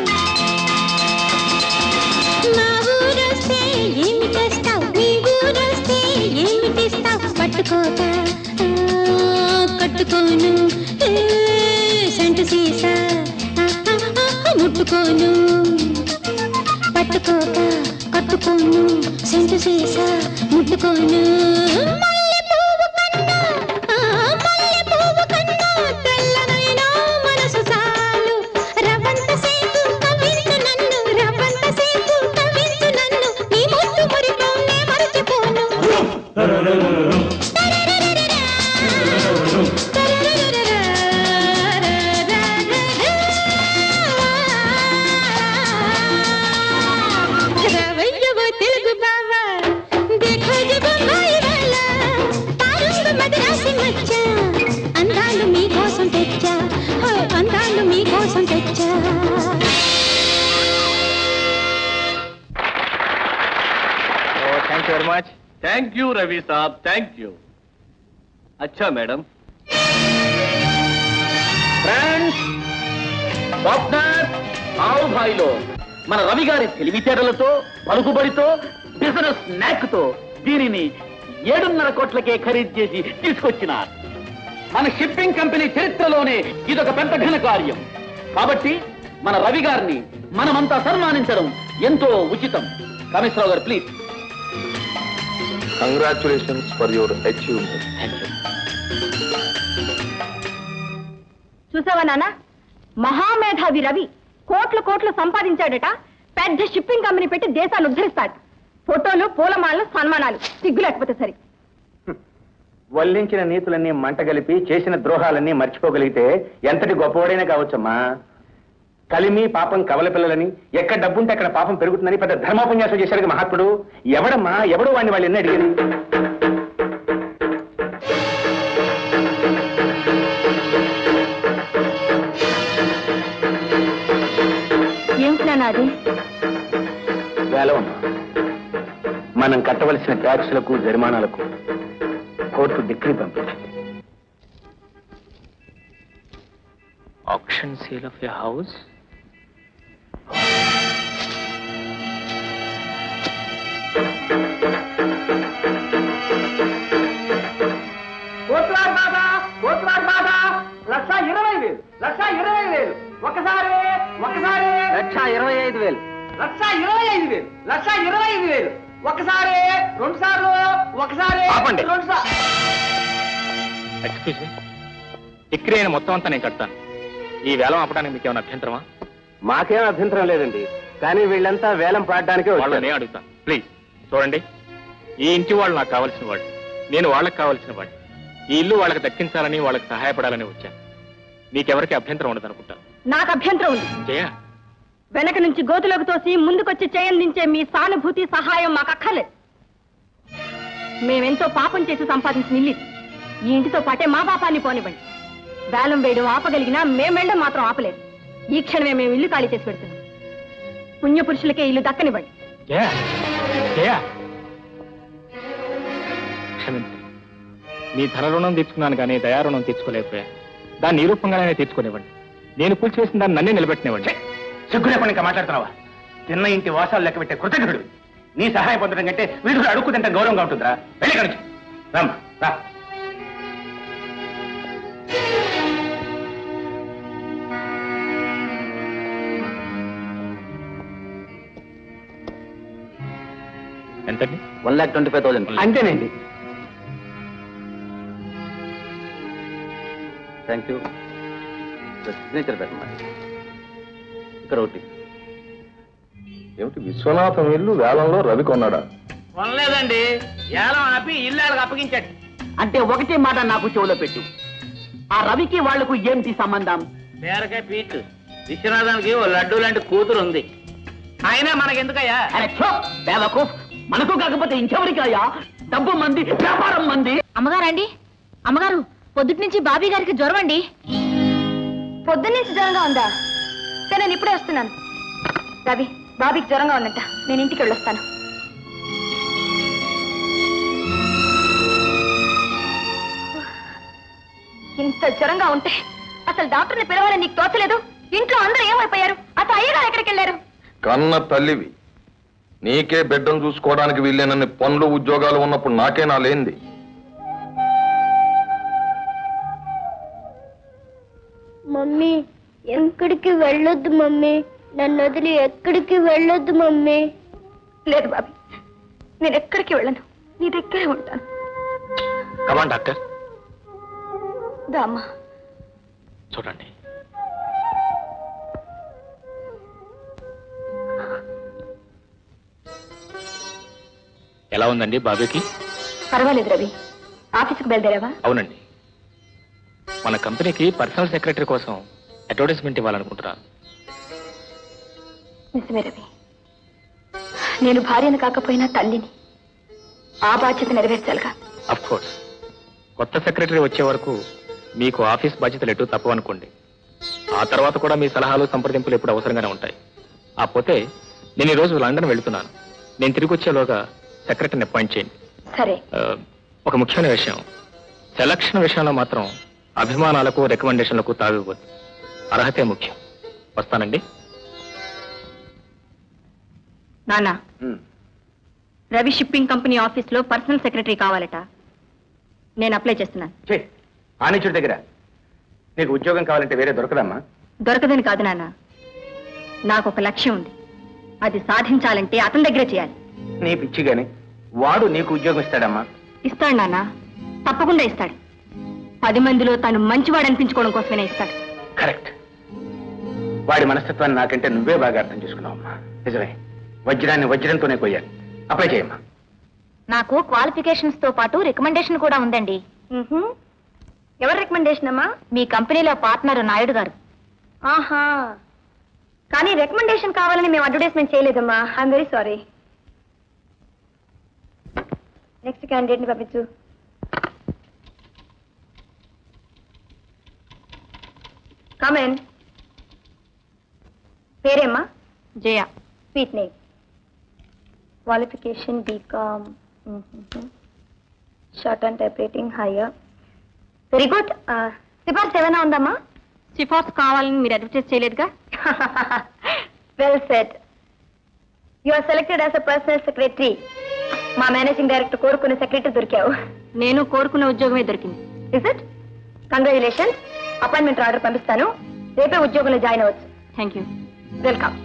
మా ఊరొస్తే ఏమి తెస్తావు మీ ఊరొస్తే ఏమి తెస్తావు పట్టుకోక ఆ, కట్టుకోను ఏ, సెంటు సీసా ఆ, ఆ, ఆ, ముట్టుకోను పట్టుకోక కట్టుకోను సెంటు సీసా ముట్టుకోను మల్లె పువ్వు కన్నా, ఆ, మల్లె పువ్వు కన్నా తెల్లనైనా మనసు చాలు. రవ్వంత సేపు కవ్వించు నన్ను, రవ్వంత సేపు కవ్వించు నన్ను. నీ ముద్దు మురిపోనే మరచిపోను. రవయ్యవో తెలుగు బావా देखो जब भाई वाला పారుంగు మద్రాసి మచ్చ అందాలు మీ కోసం తెచ్చా హో, అందాలు మీ కోసం తెచ్చా thank you very much thank you Ravi సాబ్ థ్యాంక్ యూ అచ్చా మేడం ఫ్రెండ్స్ పార్ట్నర్ ఆవు భాయిలో మన రవి గారి తెలివితేటలతో పలుకుబడితో బిజినెస్ నాక్ తో దీనిని ఏడున్నర కోట్లకే ఖరీదు చేసి తీసుకొచ్చినారు మన షిప్పింగ్ కంపెనీ చరిత్రలోనే ఇదొక పెద్ద ఘన కార్యం కాబట్టి మన రవి గారిని మనమంతా సన్మానించడం ఎంతో ఉచితం Kameswararao garu please congratulations for your achievement చూసావా నాన్న మహామేధావి రవి కోట్లు కోట్లు సంపాదించాడట పెద్ద షిప్పింగ్ కంపెనీ పెట్టి దేశాలు ఉద్ధరిస్తాడు ఫోటోలు పూలమాలలు సన్మానాలు సిగ్గు లేకపోతే సరి వల్లించిన నీతులన్నీ మంటగలిపి చేసిన ద్రోహాలన్నీ మర్చిపోగలిగితే ఎంతటి గొప్పవాడైనా కావచ్చమ్మా కలిమి పాపం కవల పిల్లలని ఎక్కడ డబ్బుంటే అక్కడ పాపం పెరుగుతుందని పెద్ద ధర్మోపన్యాసం చేశాడు మహాత్ముడు ఎవడమ్మా ఎవడు వాడిని వాళ్ళు ఎన్ని అడిగేది ఏమిటి నాన్న అది వేలవమ్మా మనం కట్టవలసిన ట్యాక్సులకు జరిమానాలకు కోర్టు డిగ్రీ పంపించింది auction sale of a house కోట్లాడు బాధ కోట్లాడు బాధ లక్ష ఇరవై వేలు లక్ష ఇరవై వేలు ఒకసారి ఒకసారి లక్ష ఇరవై ఐదు వేలు లక్ష ఇరవై ఐదు వేలు లక్ష ఇరవై ఐదు వేలు ఒకసారి రెండు సార్లు ఒకసారి ఆపండి. రెండు సార్లు ఎక్స్క్యూజ్ మీ డిగ్రీ అయిన మొత్తం అంతా నేను కడతాను ఈ వేలం ఆపడానికి మీకు ఏమైనా అభ్యంతరమా మాకేం అభ్యంతరం లేదండి కానీ వీళ్ళంతా వేలం పాడడానికే వాళ్ళని అడుగుతాను ప్లీజ్ చూడండి ఈ ఇంటి వాళ్ళు నాకు కావాల్సిన వాళ్ళు నేను వాళ్ళకి కావాల్సిన వాళ్ళు ఈ ఇల్లు వాళ్ళకి దక్కించాలని వాళ్ళకి సహాయపడాలని వచ్చాను మీకెవరికి అభ్యంతరం ఉండదు అనుకుంటాను నాకు అభ్యంతరం ఉంది జయ వెనక నుంచి గోతులోకి తోసి ముందుకొచ్చి చేయందించే మీ సానుభూతి సహాయం మాకు అక్కర్లేదు మేమెంతో పాపం చేసి సంపాదించిన ఇల్లు ఇది. ఈ ఇంటితో పాటే మా పాపాన్ని పోనివ్వండి వేలం వేయడం ఆపగలిగినా మేం వెళ్ళడం మాత్రం ఆపలేదు ఈ క్షణమే మేము ఇల్లు ఖాళీ చేసి పెడుతున్నాం పుణ్యపురుషులకే ఇల్లు దక్కనివ్వండి జయ జయ క్షమించండి మీ ధన రుణం తీర్చుకున్నాను కానీ దయా రుణం తీర్చుకోలేకపోయాను దాన్ని ఈ రూపంగానే తీర్చుకునేవ్వండి నేను కూల్చివేసిన దాన్ని నన్నే నిలబెట్టినవ్వండి సిగ్గు లేకుండా ఇంకా మాట్లాడుతున్నావా తిన్న ఇంటి వాసాలు లెక్క పెట్టే కృతజ్ఞుడు నీ సహాయం పొందడం కంటే వీడు అడుక్కుతుంటే గౌరవంగా ఉంటుందిరా వెళ్ళి ఇక్కడి నుంచి రామ్మా రా ఎంతండి one lakh twenty five thousand అంతేనండి థ్యాంక్ యూ సిగ్నేచర్ పెట్టమా ఇక్కడ ఒకటి ఏమిటి విశ్వనాథం ఇల్లు వేలంలో రవి కొన్నాడా కొనలేదండి ఏలం ఆపి ఇల్లు వాళ్ళకి అప్పగించాడు అంటే ఒకటే మాట నాకు చెవులో పెట్టు ఆ రవికి వాళ్లకు ఏంటి సంబంధం బీరకాయ పీచు విశ్వనాథానికి ఓ లడ్డు లాంటి కూతురు ఉంది అయినా మనకెందుకయ్యా దేవకు మనకు కాకపోతే ఇంకెవరికయ్యా డబ్బు మంది వ్యాపారం మంది అమ్మగారండి అమ్మగారు పొద్దుటి నుంచి బాబీ గారికి జ్వరం అండి పొద్దున్నుంచి జ్వరంగా ఉందా సరే నేను ఇప్పుడే వస్తున్నాను రవి బాబీకి జ్వరంగా ఉందంట నేను ఇంటికి వెళ్ళొస్తాను ఇంత జ్వరంగా ఉంటే అసలు డాక్టర్ని పిలవాలని నీకు తోచలేదు ఇంట్లో అందరూ ఏమైపోయారు అసలు అయ్యగారు ఎక్కడికి వెళ్ళారు కన్న తల్లివి నీకే బిడ్డను చూసుకోవడానికి వీళ్ళేనన్ని పనులు ఉద్యోగాలు ఉన్నప్పుడు నాకే నా లేంది మమ్మీ ఎక్కడికి వెళ్ళొద్దు మమ్మీ నన్ను వదిలి ఎక్కడికి వెళ్ళొద్దు మమ్మీ లేదు బాబీ నేను ఎక్కడికి వెళ్ళను నీ దగ్గరే ఉంటాను కమాన్ డాక్టర్ దామ్మా చూడండి ఎలా ఉందండి బాబీకి పర్వాలేదు రవి ఆఫీస్కి బయలుదేరావా అవునండి మన కంపెనీకి పర్సనల్ సెక్రటరీ కోసం అడ్వర్టైజ్మెంట్ ఇవ్వాలనుకుంటున్నాను నిజమే రవి నేను భార్యను కాకపోయినా తల్లిని ఆ బాధ్యత నెరవేర్చాలిగా అఫ్ కోర్స్ కొత్త సెక్రటరీ వచ్చే వరకు మీకు ఆఫీస్ బాధ్యతలు ఎటు తప్పవనుకోండి ఆ తర్వాత కూడా మీ సలహాలు సంప్రదింపులు ఎప్పుడు అవసరంగానే ఉంటాయి ఆ పోతే నేను ఈరోజు లండన్ వెళ్తున్నాను నేను తిరిగి వచ్చేలోగా సెక్రటరీని అపాయింట్ చేయండి సరే ఆ, ఒక ముఖ్యమైన విషయం సెలక్షన్ విషయంలో మాత్రం అభిమానాలకు రికమెండేషన్లకు తావివ్వద్దు అర్హతే ముఖ్యం వస్తానండి నానా రవి షిప్పింగ్ కంపెనీ ఆఫీస్ లో పర్సనల్ సెక్రటరీ కావాలట నేను అప్లై చేస్తున్నాను చే ఆనిచుడి దగ్గర నీకు ఉద్యోగం కావాలంటే వేరే దొరకదమ్మా దొరకదని కాదు నాన్న నాకు ఒక లక్ష్యం ఉంది అది సాధించాలంటే అతని దగ్గరే చేయాలి నీ పిచ్చి గాని వాడు నీకు ఉద్యోగం ఇస్తాడమ్మా ఇస్తాడు నాన్న తప్పకుండా ఇస్తాడు పది మందిలో తను మంచివాడు అనిపించుకోవడం కోసమే ఇస్తాడు కరెక్ట్ వాడి మనస్తత్వాన్ని నాకంటే నువ్వే బాగా అర్థం చేసుకున్నావమ్మా నిజమే వజ్రాన్ని వజ్రంతోనే కొయ్యాలి అప్లై చేయమ్మా నాకు క్వాలిఫికేషన్స్ తో పాటు రికమెండేషన్ కూడా ఉందండి ఎవరి రికమెండేషన్ అమ్మా మీ కంపెనీలో పార్ట్నర్ నాయుడు గారు ఆహా కానీ రికమెండేషన్ కావాలని మేము అడ్వర్టైజ్మెంట్ చేయలేదమ్మా I'm very sorry next candidate ని పంపించు కమెన్ పేరేమ్మా Jaya sweet name qualification BCom short and type writing higher very good సిఫార్సు ఏమైనా ఉందమ్మా సిఫార్సు కావాలని మీరు అడ్వర్టైజ్ చేయలేదుగా well set you are selected as a personal secretary మా మేనేజింగ్ డైరెక్టర్ కోరుకున్న సెక్రటరీ దొరికావు నేను కోరుకున్న ఉద్యోగమే దొరికింది is it congratulations appointment order పంపిస్తాను రేపే ఉద్యోగంలో జాయిన్ అవ్వచ్చు థ్యాంక్ యూ వెల్కమ్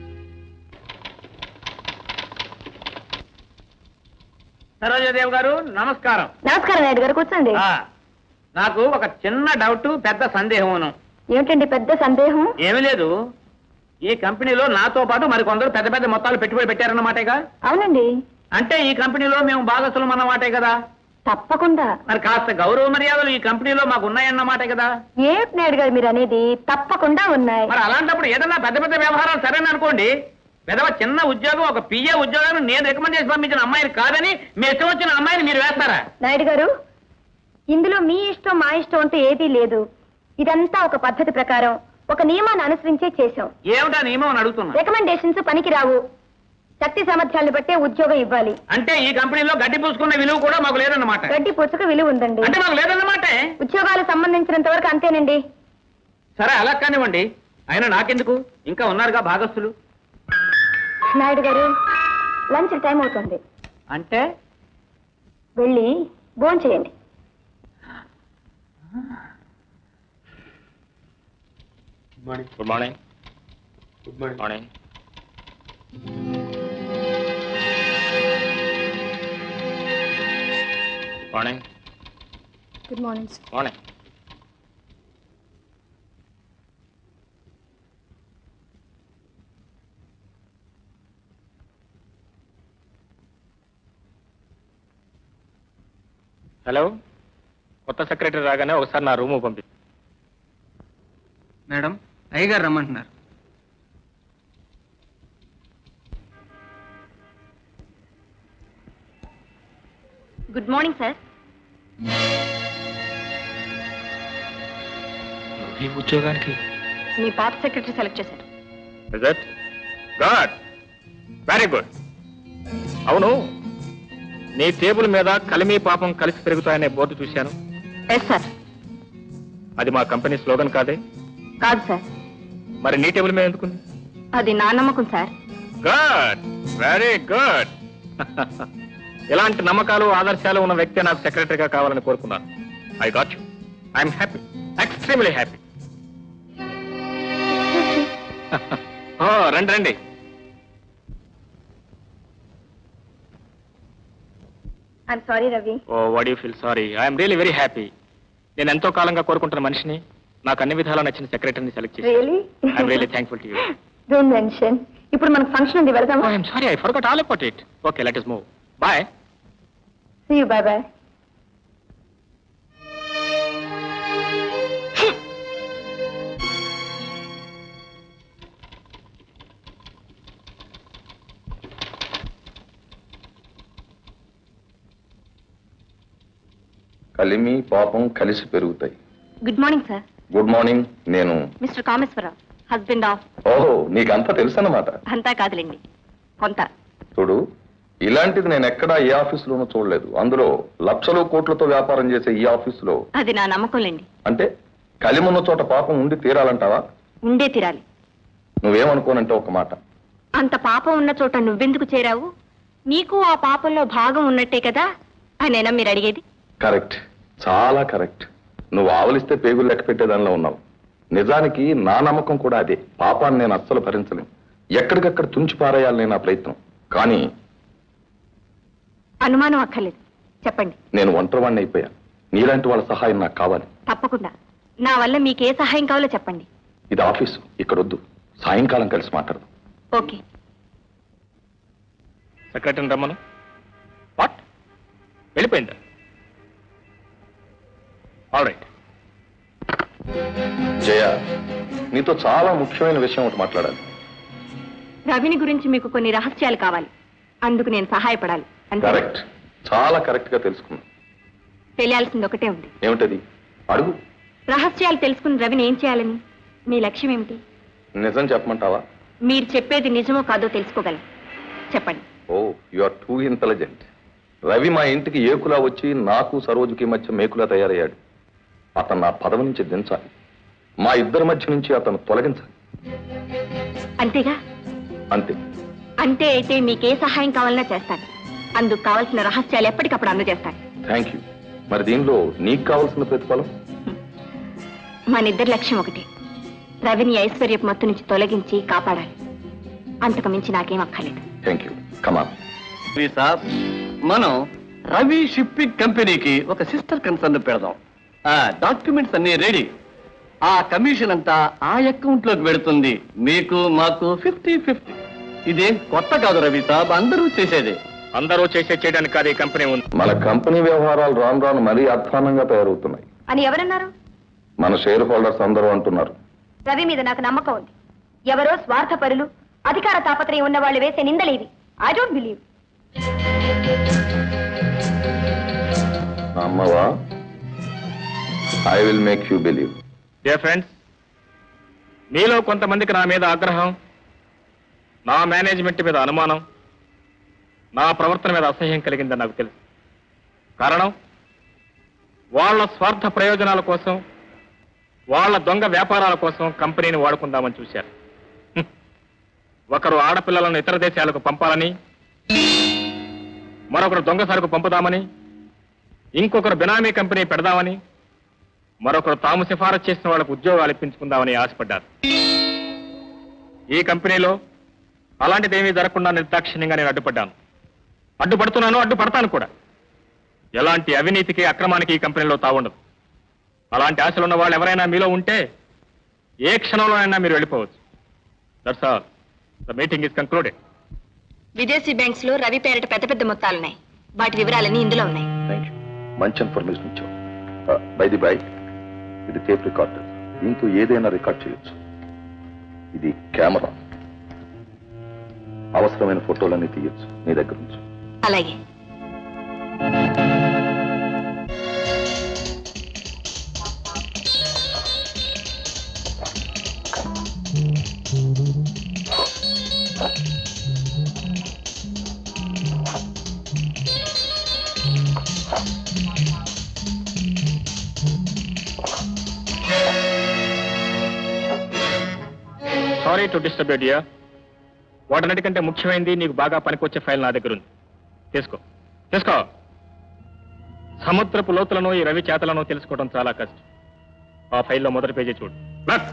సరోజాదేవి గారు నమస్కారం నమస్కారం నాయుడు గారు కూర్చోండి ఆ, నాకు ఒక చిన్న డౌట్ పెద్ద సందేహమును ఏమిటండి పెద్ద సందేహం ఏమీ లేదు ఈ కంపెనీలో నాతో పాటు మరి కొందరు పెద్ద పెద్ద మొత్తాలు పెట్టుబడి పెట్టారన్నమాటేగా అవునండి అంటే ఈ కంపెనీలో మేము భాగస్థులం అన్నమాటే కదా తప్పకుండా మరి కాస్త గౌరవ మర్యాదలు ఈ కంపెనీలో మాకు ఉన్నాయన్నమాటే కదా ఏమిటి నాయుడు గారు మీరు అనేది తప్పకుండా ఉన్నాయి మరి అలాంటప్పుడు ఏదన్నా పెద్ద పెద్ద వ్యవహారాలు సరేనా అనుకోండి పెదవ చిన్న ఉద్యోగం ఒక పిఏ ఉద్యోగాన్ని నేను రికమెండ్ చేసి పంపించిన అమ్మాయిని కాదని మీ ఇష్టం వచ్చిన అమ్మాయిని మీరు వేస్తారా నాయుడు గారు ఇందులో మీ ఇష్టం మా ఇష్టం అంటూ ఏదీ లేదు ఇదంతా ఒక పద్ధతి ప్రకారం ఒక నియమాన్ని అనుసరించే చేశాం ఏమిటా నియమం అని అడుగుతున్నా రికమెండేషన్స్ పనికి రావు శక్తి సామర్థ్యాలను బట్టే ఉద్యోగం ఇవ్వాలి అంటే ఈ కంపెనీలో గడ్డి పూసుకున్న విలువ కూడా మాకు లేదన్నమాట గడ్డి పుచ్చుక విలువ ఉందండి అంటే మాకు లేదన్నమాట ఉద్యోగాలకు సంబంధించినంత వరకు అంతేనండి సరే అలా కానివ్వండి అయినా నాకెందుకు ఇంకా ఉన్నారుగా భాగస్థులు నాయుడు గారు లంచ్ టైం అవుతుంది అంటే వెళ్ళి భోజనం చేయండి good morning good morning morning good morning morning hello కొత్త సెక్రటరీ రాగానే ఒకసారి నా రూము పంపి మేడం అయ్యగారు రమ్మంటున్నారు గుడ్ మార్నింగ్ సార్ ఈ ఉద్యోగానికి మీ పాత సెక్రటరీ సెలెక్ట్ చేశారు గుడ్ వెరీ గుడ్ అవును నీ టేబుల్ మీద కలిమి పాపం కలిసి పెరుగుతాయనే బోర్డు చూశాను ఎస్ సార్ అది మా కంపెనీ స్లోగన్ కాదే కాదు సార్ మరి నీ టేబుల్ మీద ఎందుకుంది అది నా నమ్మకం సార్ గుడ్ వెరీ గుడ్ ఇలాంటి నమ్మకాలు ఆదర్శాలు ఉన్న వ్యక్తి నాకు సెక్రటరీగా కావాలని కోరుకున్నాను I got you I'm happy extremely happy oh రండి రండి I'm sorry Ravi oh would you feel sorry I'm really very happy నేను ఎంతో కాలంగా కోరుకుంటున్న మనిషిని నాకు అన్ని విధాలా నచ్చిన సెక్రటరీని సెలెక్ట్ చేసి really I'm really thankful to you don't mention ఇప్పుడు మనకు ఫంక్షన్ ఉంది వెళదామా I'm sorry I forgot all about it okay let us move boy see you bye bye కలిమి పాపం కలిసి పెరుగుతాయి good morning sir good morning నేను మిస్టర్ కామేశ్వరరావు హస్బెండ్ ఆఫ్ ఓహో నీకంతా తెలుసన్నమాట అంతా కాదులేండి కొంత చూడు ఇలాంటిది నేను ఎక్కడా ఏ ఆఫీసులోనూ చూడలేదు అందులో లక్షలు కోట్లతో వ్యాపారం చేసే ఈ ఆఫీసులో అది నా నమ్మకంలేండి అంటే కలిమున్న చోట పాపం ఉండి తీరాలంటావా ఉండే తీరాలి నువ్వేమనుకోనంటే ఒక మాట అంత పాపం ఉన్న చోట నువ్వెందుకు చేరావు నీకు ఆ పాపంలో భాగం ఉన్నట్టే కదా అనేనా మీరు అడిగేది కరెక్ట్ చాలా కరెక్ట్ నువ్వు ఆవలిస్తే పేగులు లెక్క పెట్టేదానిలో ఉన్నావు నిజానికి నా నమ్మకం కూడా అదే పాపాన్ని నేను అస్సలు భరించలేను ఎక్కడికక్కడ తుంచి పారేయాలని నా ప్రయత్నం కానీ అనుమానం అక్కర్లేదు చెప్పండి నేను ఒంటరివాణ్ణి అయిపోయాను నీలాంటి వాళ్ళ సహాయం నాకు కావాలి తప్పకుండా నా వల్ల మీకు ఏ సహాయం కావాలో చెప్పండి ఇది ఆఫీసు ఇక్కడ వద్దు సాయంకాలం కలిసి మాట్లాడదాం ఓకే సెక్రటరీని రమ్మను వాట్ వెళ్ళిపోయిందా ఆల్ రైట్ జయ నీతో చాలా ముఖ్యమైన విషయం ఒకటి మాట్లాడాలి రవిని గురించి మీకు కొన్ని రహస్యాలు కావాలి అందుకు నేను సహాయపడాలి అంతే కరెక్ట్ చాలా కరెక్ట్ గా తెలుసుకున్నా తెలియాల్సింది ఒకటే ఉంది ఏమిటది అడుగు రహస్యాలు తెలుసుకుని రవిని ఏం చేయాలని మీ లక్ష్యం ఏమిటి నిజం చెప్పమంటావా మీరు చెప్పేది నిజమో కాదో తెలుసుకోగలను చెప్పండి oh you are too intelligent Ravi మా ఇంటికి ఏకులా వచ్చి నాకు సరోజుకి మధ్య మేకులా తయారయ్యాడు అతను నా పదవి నుంచి దించాలి మా ఇద్దరి మధ్య నుంచి అతను తొలగించాలి అంతేగా అంతే అంతే అయితే మీకే సహాయం కావాలన్నా చేస్తాను అందుకు కావాల్సిన రహస్యాలు ఎప్పటికప్పుడు అందజేస్తాను థ్యాంక్ యూ మరి దీనిలో నీకు కావాల్సిన ప్రతిఫలం మన ఇద్దరి లక్ష్యం ఒకటి రవిని ఐశ్వర్యపు మత్తు నుంచి తొలగించి కాపాడాలి అంతకు మించి నాకేం అక్కర్లేదు థ్యాంక్ యూ కమాన్ సాబ్ మనం రవి షిప్పింగ్ కంపెనీకి ఒక సిస్టర్ కన్సర్న్ పెడదాం ఆ డాక్యుమెంట్స్ అన్ని రెడీ ఆ కమిషన్ అంతా ఆ అకౌంట్ లోకి పెడుతుంది మీకు మాకు ఫిఫ్టీ ఫిఫ్టీ ఇదేం కొత్త కాదు రవి సాబ్ అందరూ చేసేదే అందరూ చేసే చేయడానికి కాదు ఈ కంపెనీ ఉంది మన కంపెనీ వ్యవహారాలు రాను రాను మరీ అధ్వానంగా తయారవుతున్నాయి అని ఎవరన్నారు మన షేర్ హోల్డర్స్ అందరూ అంటున్నారు రవి మీద నాకు నమ్మకం ఉంది ఎవరో స్వార్థపరులు అధికార తాపత్రయం ఉన్న వాళ్ళు వేసే నిందలేవి ఐ డోంట్ బిలీవ్ అమ్మవా I will make you believe dear friends మీలో కొంతమందికి నా మీద ఆగ్రహం నా మేనేజ్మెంట్ మీద అనుమానం నా ప్రవర్తన మీద అసహ్యం కలిగిందని నాకు తెలుసు కారణం వాళ్ళ స్వార్థ ప్రయోజనాల కోసం వాళ్ళ దొంగ వ్యాపారాల కోసం కంపెనీని వాడుకుందామని చూశారు హ్మ్. ఒకరు ఆడపిల్లలను ఇతర దేశాలకు పంపాలని మరొకరు దొంగ సరుకు పంపుదామని ఇంకొకరు బినామీ కంపెనీ పెడదామని మరొకరు తాము సిఫారసు చేసిన వాళ్ళకు ఉద్యోగాలు ఇప్పించుకుందామని ఆశపడ్డారు ఈ కంపెనీలో అలాంటిదేమీ జరగకుండా నిర్దాక్షిణ్యంగా నేను అడ్డుపడ్డాను అడ్డుపడుతున్నాను అడ్డుపడతాను కూడా ఎలాంటి అవినీతికి అక్రమానికి ఈ కంపెనీలో తావుండదు అలాంటి ఆశలు ఉన్న వాళ్ళు ఎవరైనా మీలో ఉంటే ఏ క్షణంలోనైనా మీరు వెళ్ళిపోవచ్చు that's all the meeting is concluded విదేశీ బ్యాంక్స్ లో రవి పేరిట పెద్ద పెద్ద మొత్తాలున్నాయి వాటి వివరాలన్నీ ఇందులో ఉన్నాయి థ్యాంక్ యూ మంచి ఇన్ఫర్మేషన్ ఇచ్చావు బై ది బై ఇది టేప్ రికార్డర్ దీంతో ఏదైనా రికార్డ్ చేయొచ్చు ఇది కెమెరా అవసరమైన ఫోటోలన్నీ తీయొచ్చు నీ దగ్గర నుంచి అలాగే సారీ టు డిస్టర్బ్ డియర్ వాటన్నిటికంటే ముఖ్యమైనది నీకు బాగా పనికొచ్చే ఫైల్ నా దగ్గర ఉంది తీసుకో తీసుకో సముద్రపు లోతులను ఈ రవి చేతలను తెలుసుకోవడం చాలా కష్టం ఆ ఫైల్లో మొదటి పేజీ చూడు లక్.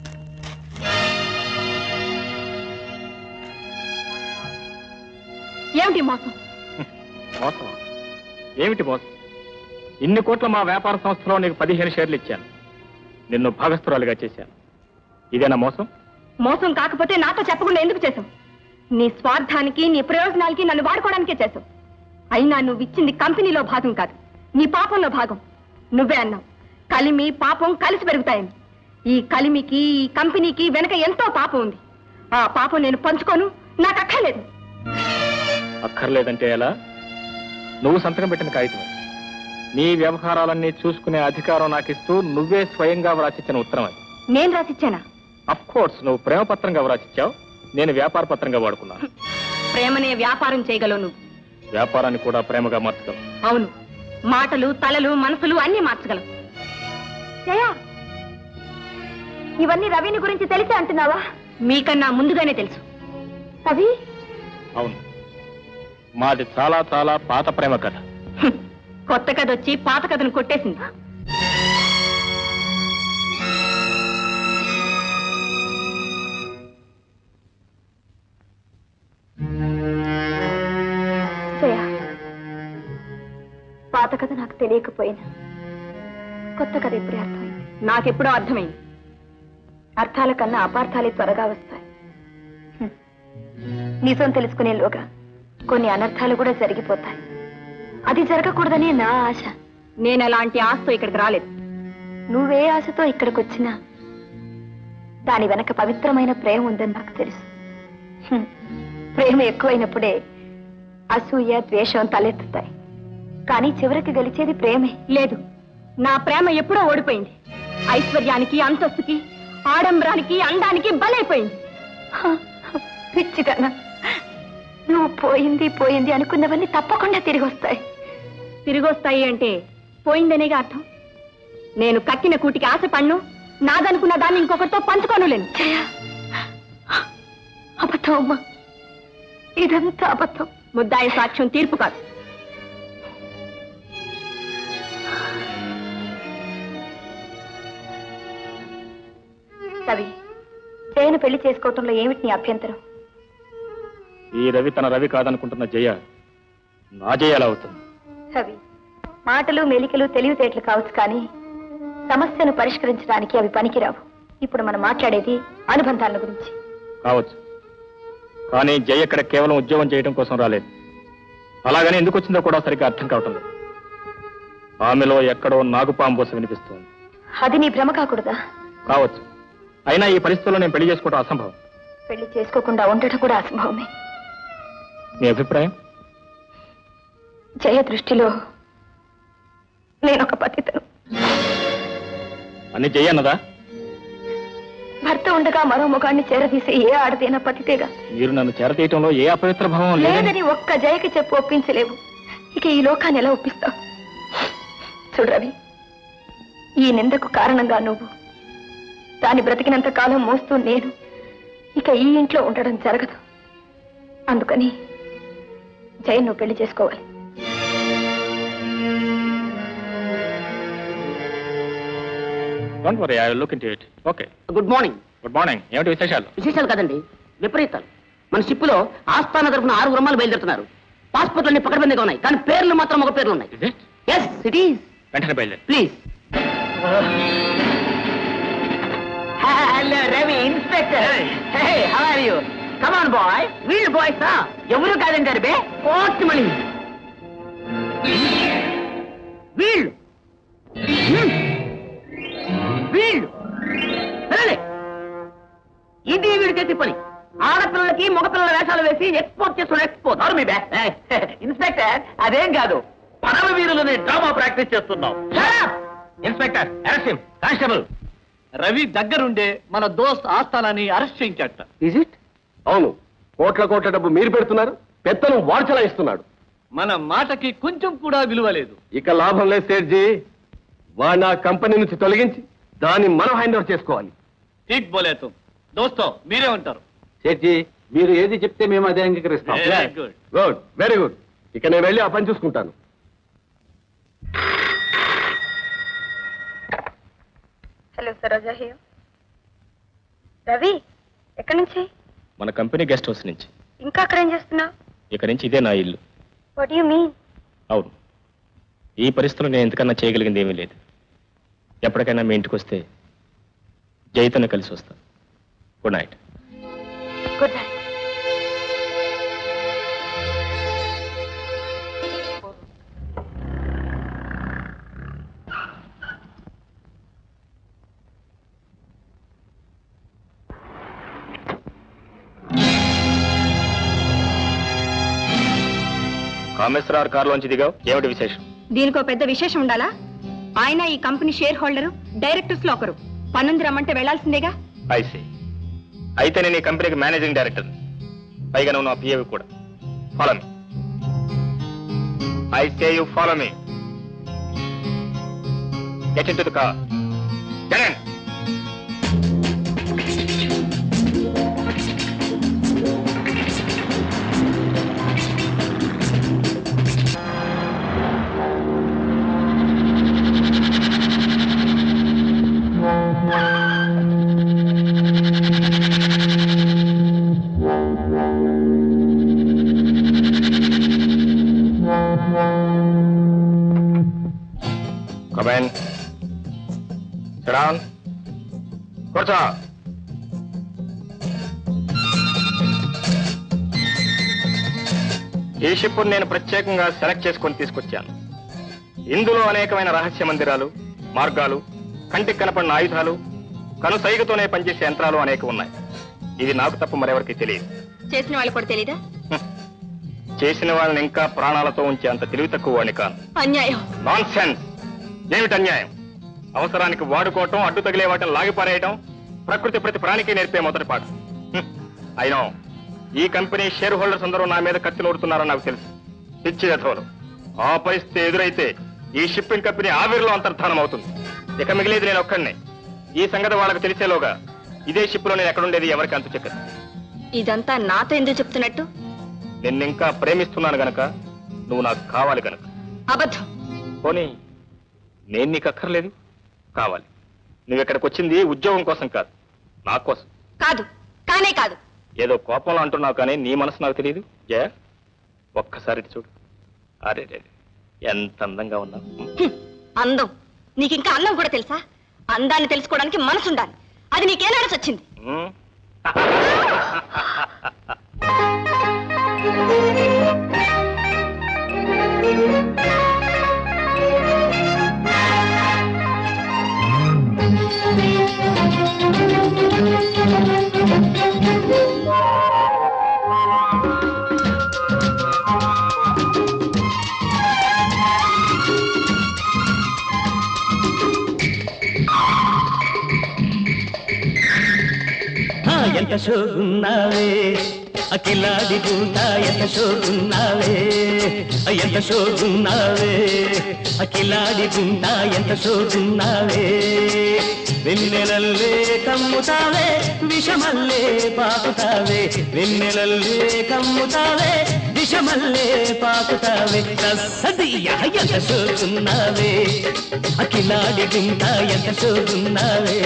ఏమిటి మోసం మోసం ఏమిటి మోసం ఇన్ని కోట్ల మా వ్యాపార సంస్థలో నీకు పదిహేను షేర్లు ఇచ్చాను నిన్ను భాగస్థురాలుగా చేశాను ఇదేనా మోసం మోసం కాకపోతే నాతో చెప్పకుండా ఎందుకు చేసావు నీ స్వార్థానికి నీ ప్రయోజనాలకి నన్ను వాడుకోవడానికే చేసావు అయినా నువ్వు ఇచ్చింది కంపెనీలో భాగం కాదు నీ పాపంలో భాగం నువ్వే అన్నావు కలిమి పాపం కలిసి పెరుగుతాయని ఈ కలిమికి ఈ కంపెనీకి వెనక ఎంతో పాపం ఉంది ఆ పాపం నేను పంచుకోను నాకు అక్కర్లేదు అక్కర్లేదంటే ఎలా నువ్వు సంతకం పెట్టిన కాగితం అది. నీ వ్యవహారాలన్నీ చూసుకునే అధికారం నాకు ఇస్తూ నువ్వే స్వయంగా వ్రాసిచ్చిన ఉత్తరం అది నేను రాసిచ్చానా అఫ్ కోర్స్ నువ్వు ప్రేమ పత్రంగా వ్రాసిచ్చావు నేను వ్యాపార పత్రంగా వాడుకున్నాను ప్రేమనే వ్యాపారం చేయగలవు నువ్వు వ్యాపారాన్ని కూడా ప్రేమగా మార్చగలవు అవును మాటలు తలలు మనసులు అన్ని మార్చగలవు జయా ఇవన్నీ రవిని గురించి తెలిసే అంటున్నావా మీకన్నా ముందుగానే తెలుసు రవి అవును మాది చాలా చాలా పాత ప్రేమ కథ కొత్త కథ వచ్చి పాత కథను కొట్టేసింది జయ పాత కథ నాకు తెలియకపోయినా కొత్త కథ ఇప్పుడే అర్థమైంది నాకెప్పుడో అర్థమైంది అర్థాల కన్నా అపార్థాలే త్వరగా వస్తాయి హ్మ్. నిజం తెలుసుకునేలోగా కొన్ని అనర్థాలు కూడా జరిగిపోతాయి అది జరగకూడదనే నా ఆశ నేను అలాంటి ఆశతో ఇక్కడికి రాలేదు నువ్వే ఆశతో ఇక్కడికి వచ్చినా దాని వెనక పవిత్రమైన ప్రేమ ఉందని నాకు తెలుసు హ్మ్. ప్రేమ ఎక్కువైనప్పుడే అసూయ ద్వేషం తలెత్తుతాయి కానీ చివరికి గెలిచేది ప్రేమే లేదు నా ప్రేమ ఎప్పుడో ఓడిపోయింది ఐశ్వర్యానికి అంతస్తుకి ఆడంబరానికి అందానికి బలైపోయింది పిచ్చిదన్నా నువ్వు పోయింది పోయింది అనుకున్నవన్నీ తప్పకుండా తిరిగి వస్తాయి తిరిగి వస్తాయి అంటే పోయిందనేగా అర్థం నేను కక్కిన కూటికి ఆశ పన్ను నాదనుకున్న దాన్ని ఇంకొకరితో పంచుకోనులేను అబద్ధం అమ్మా ఇదంతా అబద్ధం ముద్దాయి సాక్ష్యం తీర్పు కాదు రవి జయను పెళ్లి చేసుకోవటంలో ఏమిటి నీ అభ్యంతరం ఈ రవి తన రవి కాదనుకుంటున్న జయ నా జయ ఎలా అవుతుంది రవి మాటలు మెలికలు తెలివితేటలు కావచ్చు కానీ సమస్యను పరిష్కరించడానికి అవి పనికిరావు ఇప్పుడు మనం మాట్లాడేది అనుబంధాల గురించి కావచ్చు కానీ జయ ఇక్కడ కేవలం ఉద్యోగం చేయడం కోసం రాలేదు అలాగని ఎందుకు వచ్చిందో కూడా సరిగ్గా అర్థం కావటం లేదు ఆమెలో ఎక్కడో నాగుపాంబోస వినిపిస్తోంది అది నీ భ్రమ కాకూడదా కావచ్చు అయినా ఈ పరిస్థితుల్లో నేను పెళ్లి చేసుకోవడం అసంభవం పెళ్లి చేసుకోకుండా ఉండటం కూడా అసంభవమే మీ అభిప్రాయం జయ దృష్టిలో నేనొక పతితను అన్ని జయ అన్నదా భర్త ఉండగా మరో ముఖాన్ని చేరదీసే ఏ ఆడదైనా పతితేగా మీరు నన్ను చేరతీయటంలో ఏ అపవిత్ర భావం లేదని లేదని ఒక్క జయకి చెప్పు ఒప్పించలేవు ఇక ఈ లోకాన్ని ఎలా ఒప్పిస్తావు చూడు రవి ఈ నిందకు కారణంగా నువ్వు దాన్ని బ్రతికినంత కాలం మోస్తూ నేను ఇక ఈ ఇంట్లో ఉండడం జరగదు అందుకని జయ నువ్వు పెళ్లి చేసుకోవాలి don't worry I look into it okay good morning good morning ఏమిటి విశేషాలు విశేషాలు కదండి విపరీతాలు మన షిప్ లో ఆస్థాన తరఫున ఆరు గ్రామాలు బయలుదేరుతున్నారు పాస్పోర్ట్లు అన్ని పకడ్బందీగా ఉన్నాయి కానీ పేర్లు మాత్రం ఒక పేర్లు ఉన్నాయి ఎస్ ఇట్ ఈస్ వెంటనే బయలుదేరి please hello Ravi inspector hey how are you come on boy వీళ్ళు బాయ్స్ ఎవరు కాదంటారు బే కోర్ట్ మనీ వీళ్ళు Hmm. వీళ్ళు వెళ్ళండి ఇది వీడు చేసే పని ఆడపిల్లలకి మగపిల్లల వేషాలు వేసి ఎక్స్పోర్ట్ చేస్తున్న ఎక్స్పోర్ట్ మీ బ్యా ఇన్స్పెక్టర్ అదేం కాదు పడవ వీరులని డ్రామా ప్రాక్టీస్ చేస్తున్నాం ఇన్స్పెక్టర్ అరెస్ట్ కానిస్టేబుల్ రవి దగ్గరుండే మన దోస్త్ ఆస్థానాన్ని అరెస్ట్ చేయించట ఇజ్ ఇట్ అవును కోట్ల కోట్ల డబ్బు మీరు పెడుతున్నారు పెత్తనం వాడు చలాయిస్తున్నాడు మన మాటకి కొంచెం కూడా విలువ లేదు ఇక లాభం లేదు సేట్జీ వాడిని ఆ కంపెనీ నుంచి తొలగించి దాన్ని మనం హ్యాండ్ ఓవర్ చేసుకోవాలి ఠీక్ బోలేతం దోస్తో మీరే ఉంటారు సేట్జీ మీరు ఏది చెప్తే మేము అదే అంగీకరిస్తాం Very good. Good very good ఇక నేను వెళ్ళి ఆ పని చూసుకుంటాను హలో సరోజా హియర్ రవి ఎక్కడి నుంచి మన కంపెనీ గెస్ట్ హౌస్ నుంచి ఇంకా అక్కడ ఏం చేస్తున్నావు ఇక నుంచి ఇదే నా ఇల్లు వాట్ యు మీన్ అవును ఈ పరిస్థితుల్లో నేను ఎంతకన్నా చేయగలిగింది ఏమీ లేదు ఎప్పటికైనా మీ ఇంటికి వస్తే జైతను కలిసి వస్తా good night good night Kameswararao కారులోంచి దిగావు ఏమిటి విశేషం దీనికో పెద్ద విశేషం ఉండాలా ఆయన ఈ కంపెనీ షేర్ హోల్డరు డైరెక్టర్స్ లో ఒకరు పన్నుంది రమ్మంటే వెళ్లాల్సిందేగా ఐసీ అయితే నేను ఈ కంపెనీకి మేనేజింగ్ డైరెక్టర్ పైగా నువ్వు నా పిఏవి కూడా follow me I say you follow me get into the car get Come in. Sit down. కూర్చో ఈ షిప్ నేను ప్రత్యేకంగా సెలెక్ట్ చేసుకొని తీసుకొచ్చాను ఇందులో అనేకమైన రహస్య మందిరాలు మార్గాలు కంటికి కనపడిన ఆయుధాలు కనుసైగతోనే పనిచేసే యంత్రాలు అనేక ఉన్నాయి ఇది నాకు తప్ప మరెవరికి తెలియదు చేసిన వాళ్ళు కూడా తెలీదా చేసిన వాళ్ళని ఇంకా ప్రాణాలతో ఉంచే అంత తెలివి తక్కువ వాడిని కాను అన్యాయం నాన్ సెన్స్ ఏమిటి అన్యాయం అవసరానికి వాడుకోవటం అడ్డు తగిలే వాటిని లాగిపారేయటం ప్రకృతి ప్రతి ప్రాణికి నేర్పే మొదటి పాఠం హ్మ్. అయినో ఈ కంపెనీ షేర్ హోల్డర్స్ అందరూ నా మీద కత్తి నూరుతున్నారని నాకు తెలుసు పిచ్చి యథోలు ఆ పరిస్థితి ఎదురైతే ఈ షిప్పింగ్ కంపెనీ ఆవిరిలో అంతర్ధానం అవుతుంది ఇక మిగిలేది నేను ఒక్కడినే ఈ సంగతి వాళ్ళకి తెలిసేలోగా ఇదే షిప్ లో నేను ఎక్కడుండేది ఎవరికి అంతు చెక్కదు ఇదంతా నాతో ఎందుకు చెప్తున్నట్టు నిన్నింకా ప్రేమిస్తున్నాను గనక నువ్వు నాకు కావాలి గనక అబద్ధం పోనీ నేను నీకు అక్కర్లేదు కావాలి నువ్వు ఇక్కడికి వచ్చింది ఉద్యోగం కోసం కాదు నా కోసం కాదు కానే కాదు ఏదో కోపంలో అంటున్నావు కానీ నీ మనసు నాకు తెలియదు జయ ఒక్కసారి ఇటు చూడు అరే రే రే, ఎంత అందంగా ఉన్నావు హ్మ్. అందం నీకు ఇంకా అందం కూడా తెలుసా అందాన్ని తెలుసుకోవడానికి మనసు ఉండాలి అది నీకేనాడసి వచ్చింది ఉమ్. ఆ, ఎంత షోగున్నావే అఖిలాడి గుండా ఎంత షోగున్నావే ఆ, ఎంత షోగున్నావే అఖిలాడి గుండా ఎంత షోగున్నావే వెన్నెలల్లే కమ్ముతావే విషమల్లే పాకుతావే వెన్నెలల్లే కమ్ముతావే విషమల్లే పాకుతావే సదియ ఎంత షోగున్నావే అఖిలాడి గుండా ఎంత షోగున్నావే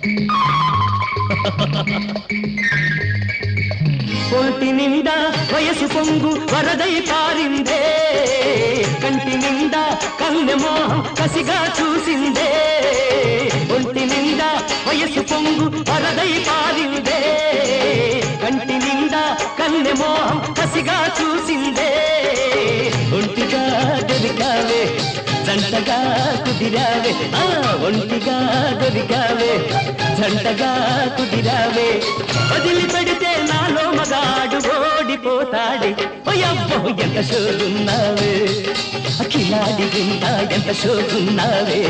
ఒంటి నిండా వయసు వయసు పొంగు వరదై పారిందే కంటి నిండా కన్నె మోహం కసిగా చూసిందే ఒంటి నిండా వయసు పొంగు వరదై పారిందే కంటి నిండా కన్నె మోహం కసిగా చూసిందే ఒంటిగా దొరికావే జంటగా కుదిరావే ఆ ఒంటిగా దొరికావే జంటగా కుదిరావే వదిలి పెడితే నాలో మగాడు ఓడిపోతాడే ఓయబ్బో ఎంత షోగున్నావే అఖిలాడి గుండా ఎంత షోగున్నావే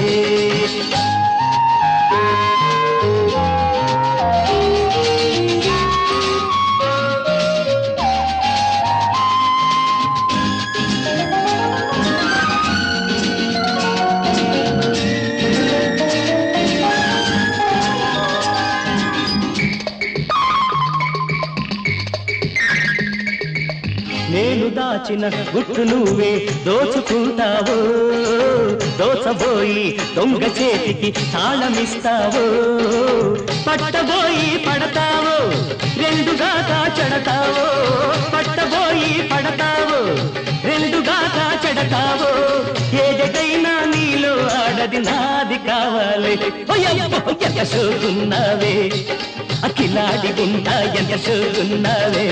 నేను దాచిన గుట్టు నువ్వే దోచుకుంటావు దోచబోయి దొంగ చేతికి తాళమిస్తావు పట్టబోయి పడతావు రెండుగా చెడతావు పట్టబోయి పడతావు రెండుగా చెడతావు ఏదైనా నీలో ఆడది నాది కావాలి ఓయబ్బో, ఎంత షోకున్నావే అఖిలాడి గుండా ఎంత షోకున్నావే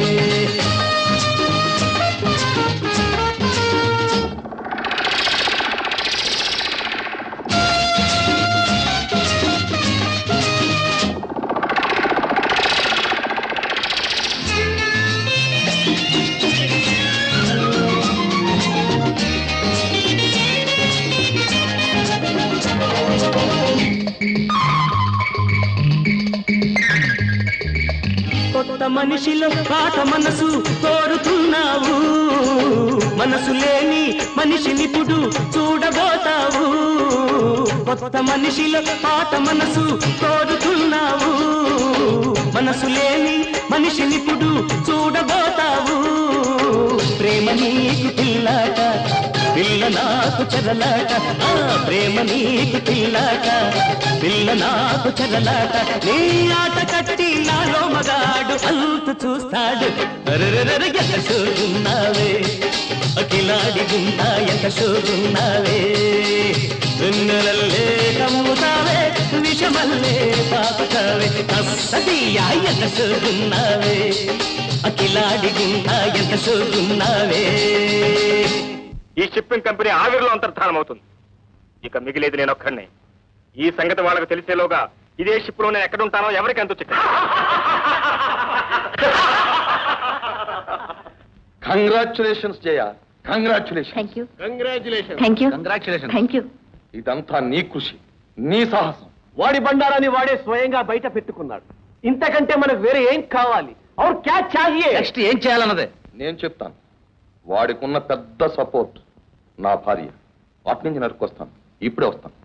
కొత్త మనిషిలో పాత మనసు కోరుతున్నావు మనసు లేని మనిషినిప్పుడు చూడబోతావు కొత్త మనిషిలో పాత మనసు కోరుతున్నావు మనసు లేని మనిషినిప్పుడు చూడబోతావు ప్రేమ నీకు పిల్లాట పిల్ల నాకు చెరలాట ఆ ప్రేమ నీకు పిల్లాట పిల్ల నాకు చెరలాట నీ ఆట కట్టి నాలో మగాడు అంతు చూస్తాడు అరెరెరెరె ఎంత చూస్తున్నావే అఖిలాడి గుండా ఎంత చూస్తున్నావే వెన్నెలల్లే కమ్ముతావే విషమల్లే పాపుతావే అస్సదియా ఎంత చూస్తున్నావే అఖిలాడి గుండా ఎంత చూస్తున్నావే ఈ షిప్పింగ్ కంపెనీ ఆవిరిలో అంతర్ధానం అవుతుంది ఇక మిగిలేది నేను ఒక్కడిని ఈ సంగతి వాళ్ళకి తెలిసేలోగా ఇదే షిప్ లో నేను ఎక్కడుంటానో ఎవరికి అంతు చిక్క congratulations Jaya congratulation thank you congratulation thank you congratulation thank you ఇదంతా నీ కృషి నీ సాహసం వాడి బండారాన్ని వాడే స్వయంగా బయట పెట్టుకున్నాడు ఇంతకంటే మనకు వేరే ఏం కావాలి और क्या चाहिए నెక్స్ట్ ఏం చేయాలన్నదే నేను చెప్తాను వాడికున్న పెద్ద సపోర్ట్ నా భార్య వాటి నుంచి నరుకొస్తాను ఇప్పుడే వస్తాను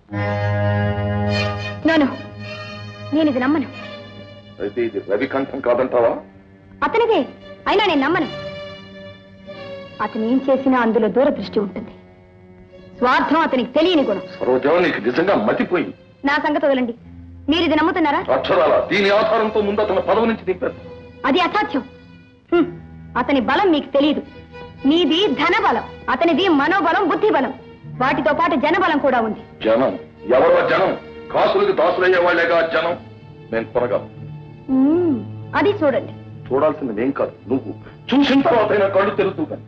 నోను నేను ఇది నమ్మను అయితే ఇది రవికంఠం కాదంటావా అతనిదే అయినా నేను నమ్మను అతను ఏం చేసినా అందులో దూరదృష్టి ఉంటుంది స్వార్థం అతనికి తెలియని గుణం సరోజా నీకు నిజంగా మతిపోయింది నా సంగతి వదలండి మీరు ఇది నమ్ముతున్నారా అక్షరాల దీని ఆధారంతో ముందు అతను పదవి నుంచి దింపారు అది అసాధ్యం హ్మ్. అతని బలం మీకు తెలియదు మీది ధన బలం అతనిది మనోబలం బుద్ధి బలం వాటితో పాటు జనబలం కూడా ఉంది జనం ఎవరో జనం కాసులకు దాసులయ్యే వాళ్ళేగా జనం నేను త్వరగా మ్మ్. అది చూడండి చూడాల్సింది నేను కాదు నువ్వు చూసిన తర్వాత అయినా కళ్ళు తెరుతూ కానీ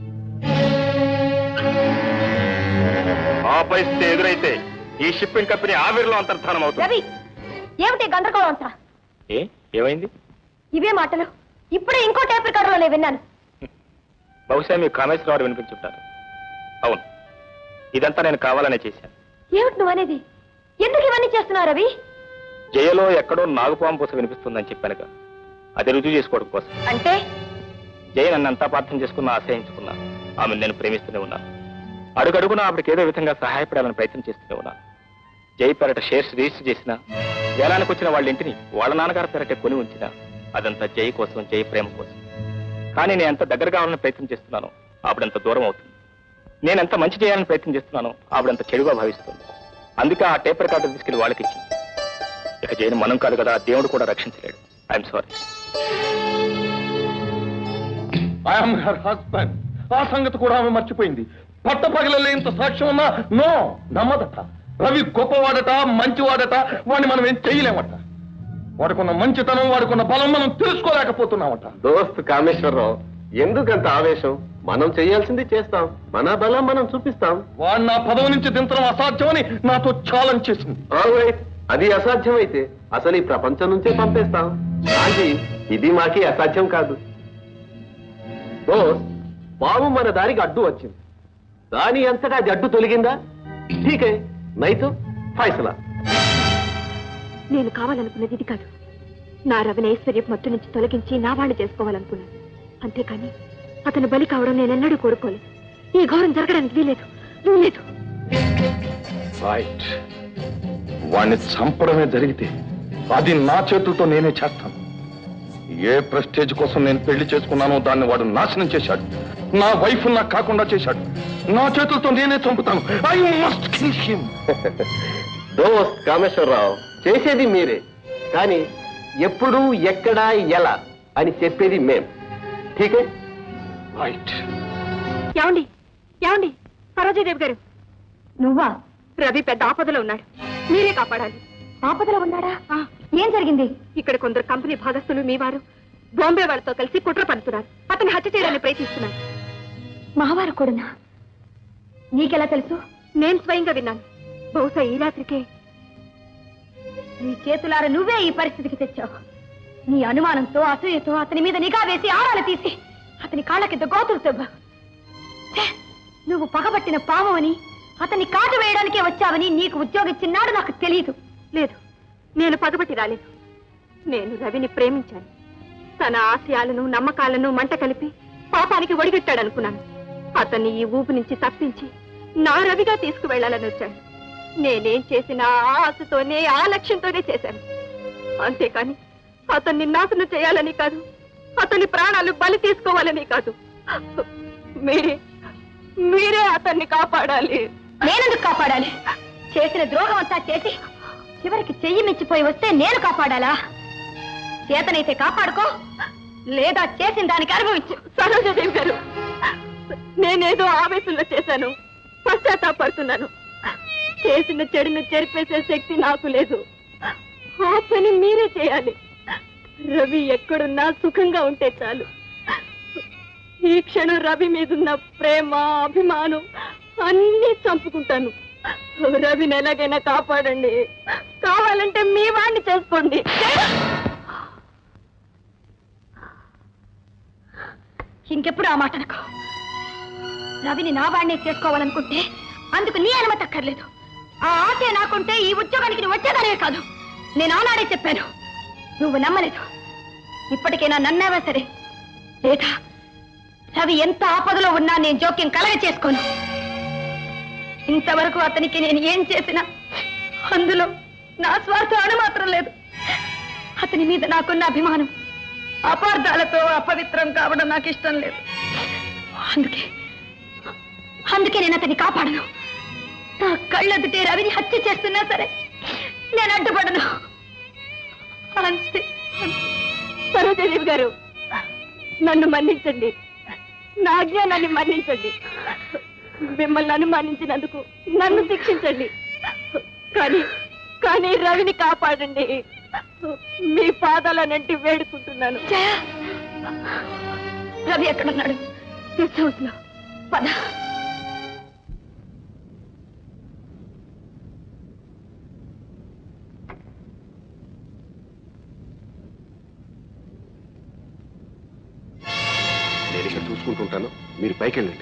ఆ పరిస్థితి ఎదురైతే ఈ షిప్పింగ్ కంపెనీ ఆవిరిలో అంతర్ధానం అవుతుంది రవి ఏమిటి గందరగోళం అంతా ఏ ఏమైంది ఇవే మాటలు ఇప్పుడే ఇంకో టేప్ రికార్డులో నేను విన్నాను బహుశా మీ కామేశ్వరరావు వినిపించుంటారు అవును ఇదంతా నేను కావాలనే చేశాను ఏమిటి నువ్వు అనేది ఎందుకు ఇవన్నీ చేస్తున్నావు రవి జయలో ఎక్కడో నాగుపాము పూస వినిపిస్తుందని చెప్పానుగా అది రుజువు చేసుకోవడం కోసం అంటే జయ నన్ను అంతా పార్థం చేసుకున్నా ఆశ్రయించుకున్నా ఆమెను నేను ప్రేమిస్తూనే ఉన్నాను అడుగడుగునా ఆవిడకి ఏదో విధంగా సహాయపడాలని ప్రయత్నం చేస్తూనే ఉన్నాను జై పేరట షేర్స్ రిజిస్టర్ చేసిన వేలానికి వచ్చిన వాళ్ళ ఇంటిని వాళ్ళ నాన్నగారి పేరట కొని ఉంచిన అదంతా జై కోసం జై ప్రేమ కోసం కానీ నేను ఎంత దగ్గర కావాలని ప్రయత్నం చేస్తున్నానో ఆవిడంత దూరం అవుతుంది నేను ఎంత మంచి చేయాలని ప్రయత్నం చేస్తున్నానో ఆవిడంత చెడుగా భావిస్తుంది అందుకే ఆ టేప్ రికార్డు తీసుకెళ్లి వాళ్ళకి ఇచ్చింది ఇక జైని మనం కాదు కదా దేవుడు కూడా రక్షించలేడు I'm sorry I'm her husband ఆ సంగతి కూడా ఆమె మర్చిపోయింది పట్టపగలలో ఇంత సాక్ష్యం ఉన్నా నో నమ్మదట రవి గొప్పవాడట మంచివాడట వాడిని మనం ఏం చేయలేమట వాడుకున్న మంచితనం వాడుకున్న బలం మనం తెలుసుకోలేకపోతున్నామట దోస్త్ కామేశ్వరరావు ఎందుకంత ఆవేశం మనం చేయాల్సింది చేస్తాం మన బలం మనం చూపిస్తాం వాడు నా పదవి నుంచి దించడం అసాధ్యమని నాతో ఛాలెంజ్ చేసింది Alright, అది అసాధ్యమైతే అసలు ఈ ప్రపంచం నుంచే పంపేస్తాం అది ఇది మాకి అసాధ్యం కాదు దోస్త్ పాము మన దారికి అడ్డు వచ్చింది దాని అంతటా అది అడ్డు తొలగిందా ఠీకే నైతు ఫైసలా నేను కావాలనుకున్నది ఇది కాదు నా రవిని ఐశ్వర్యపు మత్తు నుంచి తొలగించి నా వాణ్ణి చేసుకోవాలనుకున్నాను అంతేకాని అతను బలి కావడం నేనెన్నడూ కోరుకోలేదు ఈ ఘోరం జరగడానికి వీలేదు వీలేదు రైట్ వాణ్ణి చంపడమే జరిగితే అది నా చేతులతో నేనే చేస్తాను ఏ ప్రెస్టేజ్ కోసం నేను పెళ్లి చేసుకున్నానో దాన్ని వాడు నాశనం చేశాడు నా వైఫ్ నాకు కాకుండా చేశాడు నా చేతులతో నేనే చంపుతాను ఐ మస్ట్ కిల్ హిమ్ దోస్త్ కామేశ్వరరావు చేసేది మీరే కానీ ఎప్పుడు ఎక్కడ ఎలా అని చెప్పేది మేం ఠీకే రైట్ ఏమండి ఏమండి సరోజాదేవి గారు నువ్వా రవి పెద్ద ఆపదలో ఉన్నాడు మీరే కాపాడాలి ఆపదలో ఉన్నాడా ఏం జరిగింది ఇక్కడ కొందరు కంపెనీ భాగస్తులు మీ వారు బాంబే వాళ్ళతో కలిసి కుట్ర పడుతున్నారు అతన్ని హత్య చేయడానికి ప్రయత్నిస్తున్నారు మావారు కూడానా నీకెలా తెలుసు నేను స్వయంగా విన్నాను బహుశా ఈ రాత్రికే నీ చేతులార నువ్వే ఈ పరిస్థితికి తెచ్చావు నీ అనుమానంతో అసూయతో అతని మీద నిఘా వేసి ఆరాలు తీసి అతని కాళ్ళ కింద గోతులు తవ్వావు ఛే! నువ్వు పగబట్టిన పాము అని అతన్ని కాటు వేయడానికే వచ్చావని నీకు ఉద్యోగం ఇచ్చినాడు నాకు తెలియదు లేదు నేను పగబట్టి రాలేదు నేను రవిని ప్రేమించాను తన ఆశయాలను నమ్మకాలను మంట కలిపి పాపానికి ఒడిగట్టాడనుకున్నాను అతన్ని ఈ ఊపు నుంచి తప్పించి నా రవిగా తీసుకువెళ్లాలని వచ్చాను నేనేం చేసిన ఆ ఆశతోనే ఆ లక్ష్యంతోనే చేశాను అంతేకాని అతన్ని నాశనం చేయాలని కాదు అతని ప్రాణాలు బలి తీసుకోవాలని కాదు మీరే మీరే అతన్ని కాపాడాలి నేనెందుకు కాపాడాలి చేసిన ద్రోహం అంతా చేసి చివరికి చెయ్యి మించిపోయి వస్తే నేను కాపాడాలా చేతనైతే కాపాడుకో లేదా చేసిన దానికి అనుభవించు సరోజదేవి గారు నేనేదో ఆవేశంలో చేశాను పశ్చాత్తాపడుతున్నాను చేసిన చెడును చెరిపేసే శక్తి నాకు లేదు ఆ పని మీరే చేయాలి రవి ఎక్కడున్నా సుఖంగా ఉంటే చాలు ఈ క్షణం రవి మీదున్న ప్రేమ అభిమానం అన్నీ చంపుకుంటాను రవిని ఎలాగైనా కాపాడండి కావాలంటే మీ వాడిని చేసుకోండి ఇంకెప్పుడు ఆ మాట అనుకో రవిని నా వాడిని చేసుకోవాలనుకుంటే అందుకు నీ అనుమతి అక్కర్లేదు ఆ ఆశ నాకుంటే ఈ ఉద్యోగానికి నువ్వు వచ్చేదానే కాదు నేను ఆనాడే చెప్పాను నువ్వు నమ్మలేదు ఇప్పటికైనా నన్నావా సరే లేదా రవి ఎంత ఆపదలో ఉన్నా నేను జోక్యం కలగ చేసుకోను ఇంతవరకు అతనికి నేను ఏం చేసినా అందులో నా స్వార్థం అణుమాత్రం లేదు అతని మీద నాకున్న అభిమానం అపార్థాలతో అపవిత్రం కావడం నాకు ఇష్టం లేదు అందుకే అందుకే నేను అతన్ని కాపాడను నా కళ్ళెదుటే రవిని హత్య చేస్తున్నా సరే నేను అడ్డుపడను అంతే సరోజదేవి గారు నన్ను మన్నించండి నా అజ్ఞానాన్ని మన్నించండి మిమ్మల్ని అనుమానించినందుకు నన్ను శిక్షించండి కానీ కానీ రవిని కాపాడండి మీ పాదాలనంటి వేడుకుంటున్నాను రవి ఎక్కడున్నాడు గెస్ట్ హౌస్ లో పద నేను ఇక్కడ చూసుకుంటుంటాను మీరు పైకి వెళ్ళండి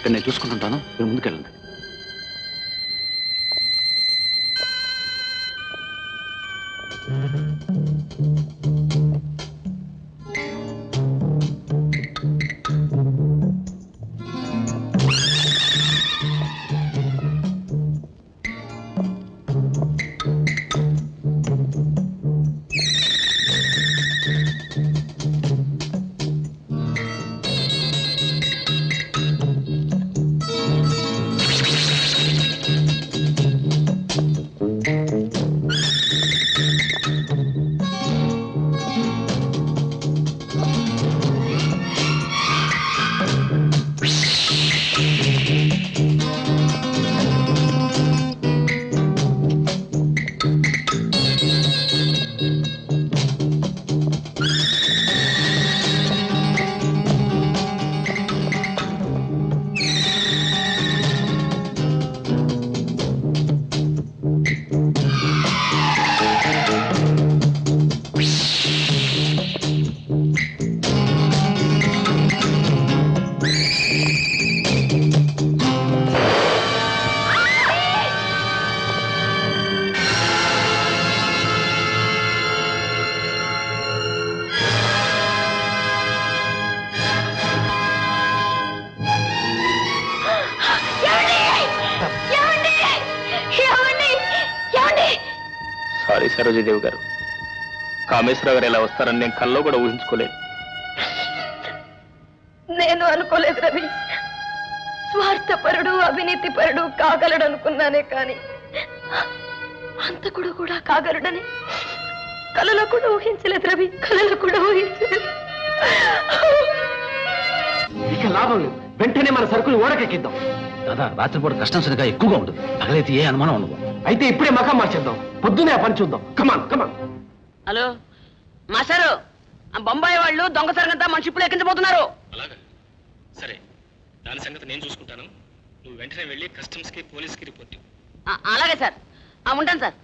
ఇక్కడ నేను చూసుకుంటుంటాను మీరు ముందుకెళ్ళండి సారీ సరోజదేవి గారు కామేశ్వరరావు గారు ఇలా వస్తారని నేను కల్లో కూడా ఊహించుకోలేదు నేను అనుకోలేదు రవి స్వార్థపరుడు అవినీతిపరుడు కాగలడు అనుకున్నానే కాని అంతకుడు కూడా కాగలడని కలలో కూడా ఊహించలేదు రవి కలలో కూడా ఊహించలేదు ఇక లాభం లేదు వెంటనే మన సరుకులు ఓడకెక్కిద్దాం దాదా రాత్రిపూట కష్టం సరిగా ఎక్కువగా ఉండదు పగలైతే ఏ అనుమానం ఉండదు అయితే ఇప్పుడే మకం మార్చేద్దాం పొద్దునే ఆ పని చూద్దాం కమాన్ కమాన్ హలో మాస్టారు ఆ బొంబాయి వాళ్ళు దొంగ సరంగంతా మన షిప్పులు ఎక్కించబోతున్నారు అలాగా సరే దాని సంగతి నేను చూసుకుంటాను నువ్వు వెంటనే వెళ్ళి కస్టమ్స్ కి పోలీస్ కి రిపోర్ట్ ఇవ్వు. ఆ, అలాగే సార్ ఆ, ఉంటాను సార్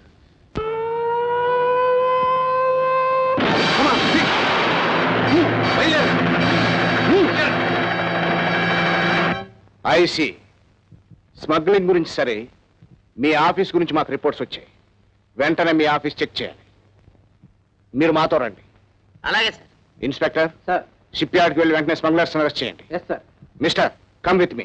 ఐసి స్మగ్లింగ్ గురించి సరే మీ ఆఫీస్ గురించి మాకు రిపోర్ట్స్ వచ్చాయి వెంటనే మీ ఆఫీస్ చెక్ చేయాలి మీరు మాతో రండి అలాగే సార్ ఇన్స్పెక్టర్ సార్ షిప్ యార్డ్కి వెళ్ళి వెంటనే స్మగ్లర్స్ అరెస్ట్ చేయండి sir mister come with me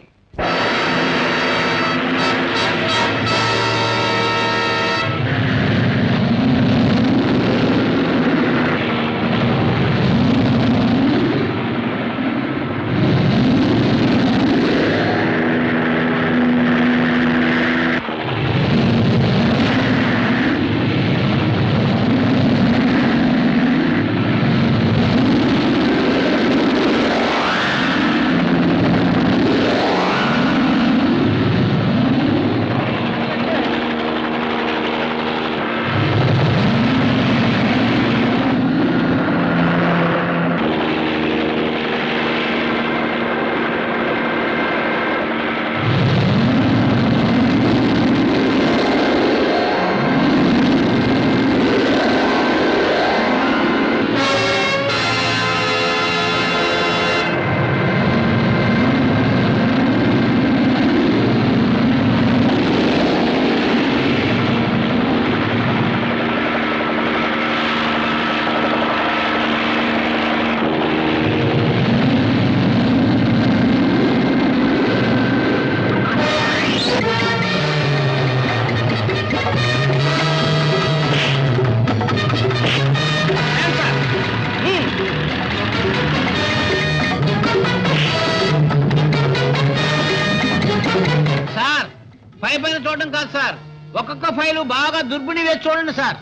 sir పై పైన చూడడం కాదు సార్ ఒక్కొక్క ఫైలు బాగా దుర్బిణి వేసి చూడండి సార్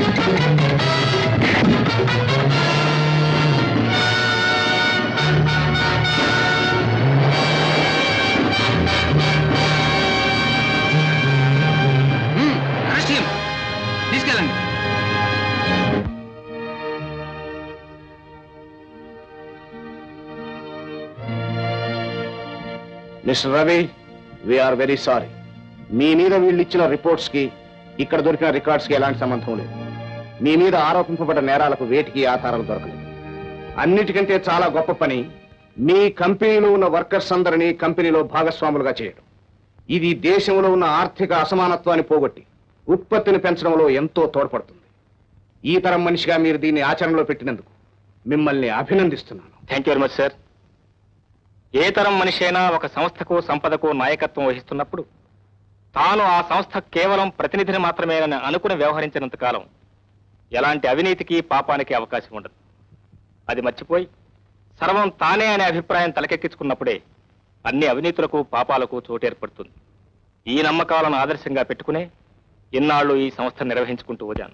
ఆ mister Ravi we're very sorry మీ మీద వీళ్ళు ఇచ్చిన రిపోర్ట్స్ కి ఇక్కడ దొరికిన రికార్డ్స్ కి ఎలాంటి సంబంధం లేదు మీ మీద ఆరోపింపబడ్డ నేరాలకు వేటికి ఆధారాలు దొరకలేదు అన్నిటికంటే చాలా గొప్ప పని మీ కంపెనీలో ఉన్న వర్కర్స్ అందరినీ కంపెనీలో భాగస్వాములుగా చేయడం ఇది దేశంలో ఉన్న ఆర్థిక అసమానత్వాన్ని పోగొట్టి ఉత్పత్తిని పెంచడంలో ఎంతో తోడ్పడుతుంది ఈ తరం మనిషిగా మీరు దీన్ని ఆచరణలో పెట్టినందుకు మిమ్మల్ని అభినందిస్తున్నాను thank you very much sir ఏ తరం మనిషి అయినా ఒక సంస్థకు సంపదకు నాయకత్వం వహిస్తున్నప్పుడు తాను ఆ సంస్థ కేవలం ప్రతినిధిని మాత్రమేనని అనుకుని వ్యవహరించినంత కాలం ఎలాంటి అవినీతికి పాపానికి అవకాశం ఉండదు అది మర్చిపోయి సర్వం తానే అనే అభిప్రాయం తలకెక్కించుకున్నప్పుడే అన్ని అవినీతులకు పాపాలకు చోటు ఏర్పడుతుంది ఈ నమ్మకాలను ఆదర్శంగా పెట్టుకునే ఇన్నాళ్ళు ఈ సంస్థ నిర్వహించుకుంటూ వచ్చాను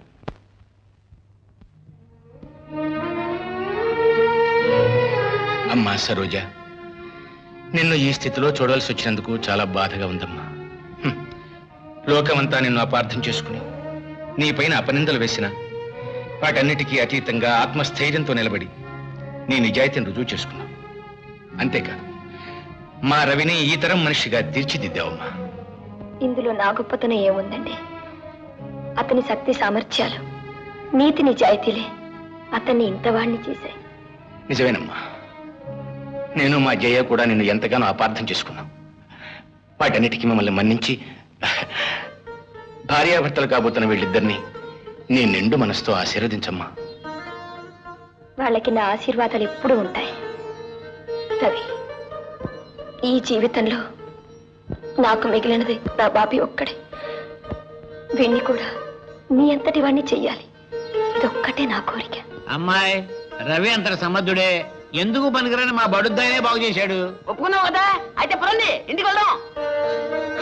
అమ్మా సరోజ నిన్ను ఈ స్థితిలో చూడాల్సి వచ్చినందుకు చాలా బాధగా ఉందమ్మా హ్మ్. లోకమంతా నిన్ను అపార్థం చేసుకుని నీ పైన అపనిందలు వేసిన వాటన్నిటికీ అతీతంగా ఆత్మస్థైర్యంతో నిలబడి నీ నిజాయితీని రుజువు చేసుకున్నావు అంతేకాదు మా రవిని ఈ తరం మనిషిగా తీర్చిదిద్దావమ్మా ఇందులో నా గొప్పతనం ఏముందండి అతని శక్తి సామర్థ్యాలు నీతి నిజాయితీలే అతన్ని ఇంతవాణ్ణి చేశాయి నిజమేనమ్మా నేను మా జయ కూడా నిన్ను ఎంతగానో అపార్థం చేసుకున్నాం వాటన్నిటికీ మిమ్మల్ని మన్నించి భార్యాభర్తలు కాబోతున్న వీళ్ళిద్దరినీ నీ నిండు మనసుతో ఆశీర్వదించమ్మా వాళ్ళకి నా ఆశీర్వాదాలు ఎప్పుడూ ఉంటాయి రవి ఈ జీవితంలో నాకు మిగిలినది నా బాబీ ఒక్కడే వీణ్ణి కూడా నీ అంతటి వాణ్ణి చెయ్యాలి ఇదొక్కటే నా కోరిక అమ్మాయి రవి అంతటి సమర్థుడే ఎందుకు పనికిరాని మా బడుద్దాయనే బాగు చేశాడు ఒప్పుకున్నావు కదా అయితే పదండి ఇంటికి వెళ్దాం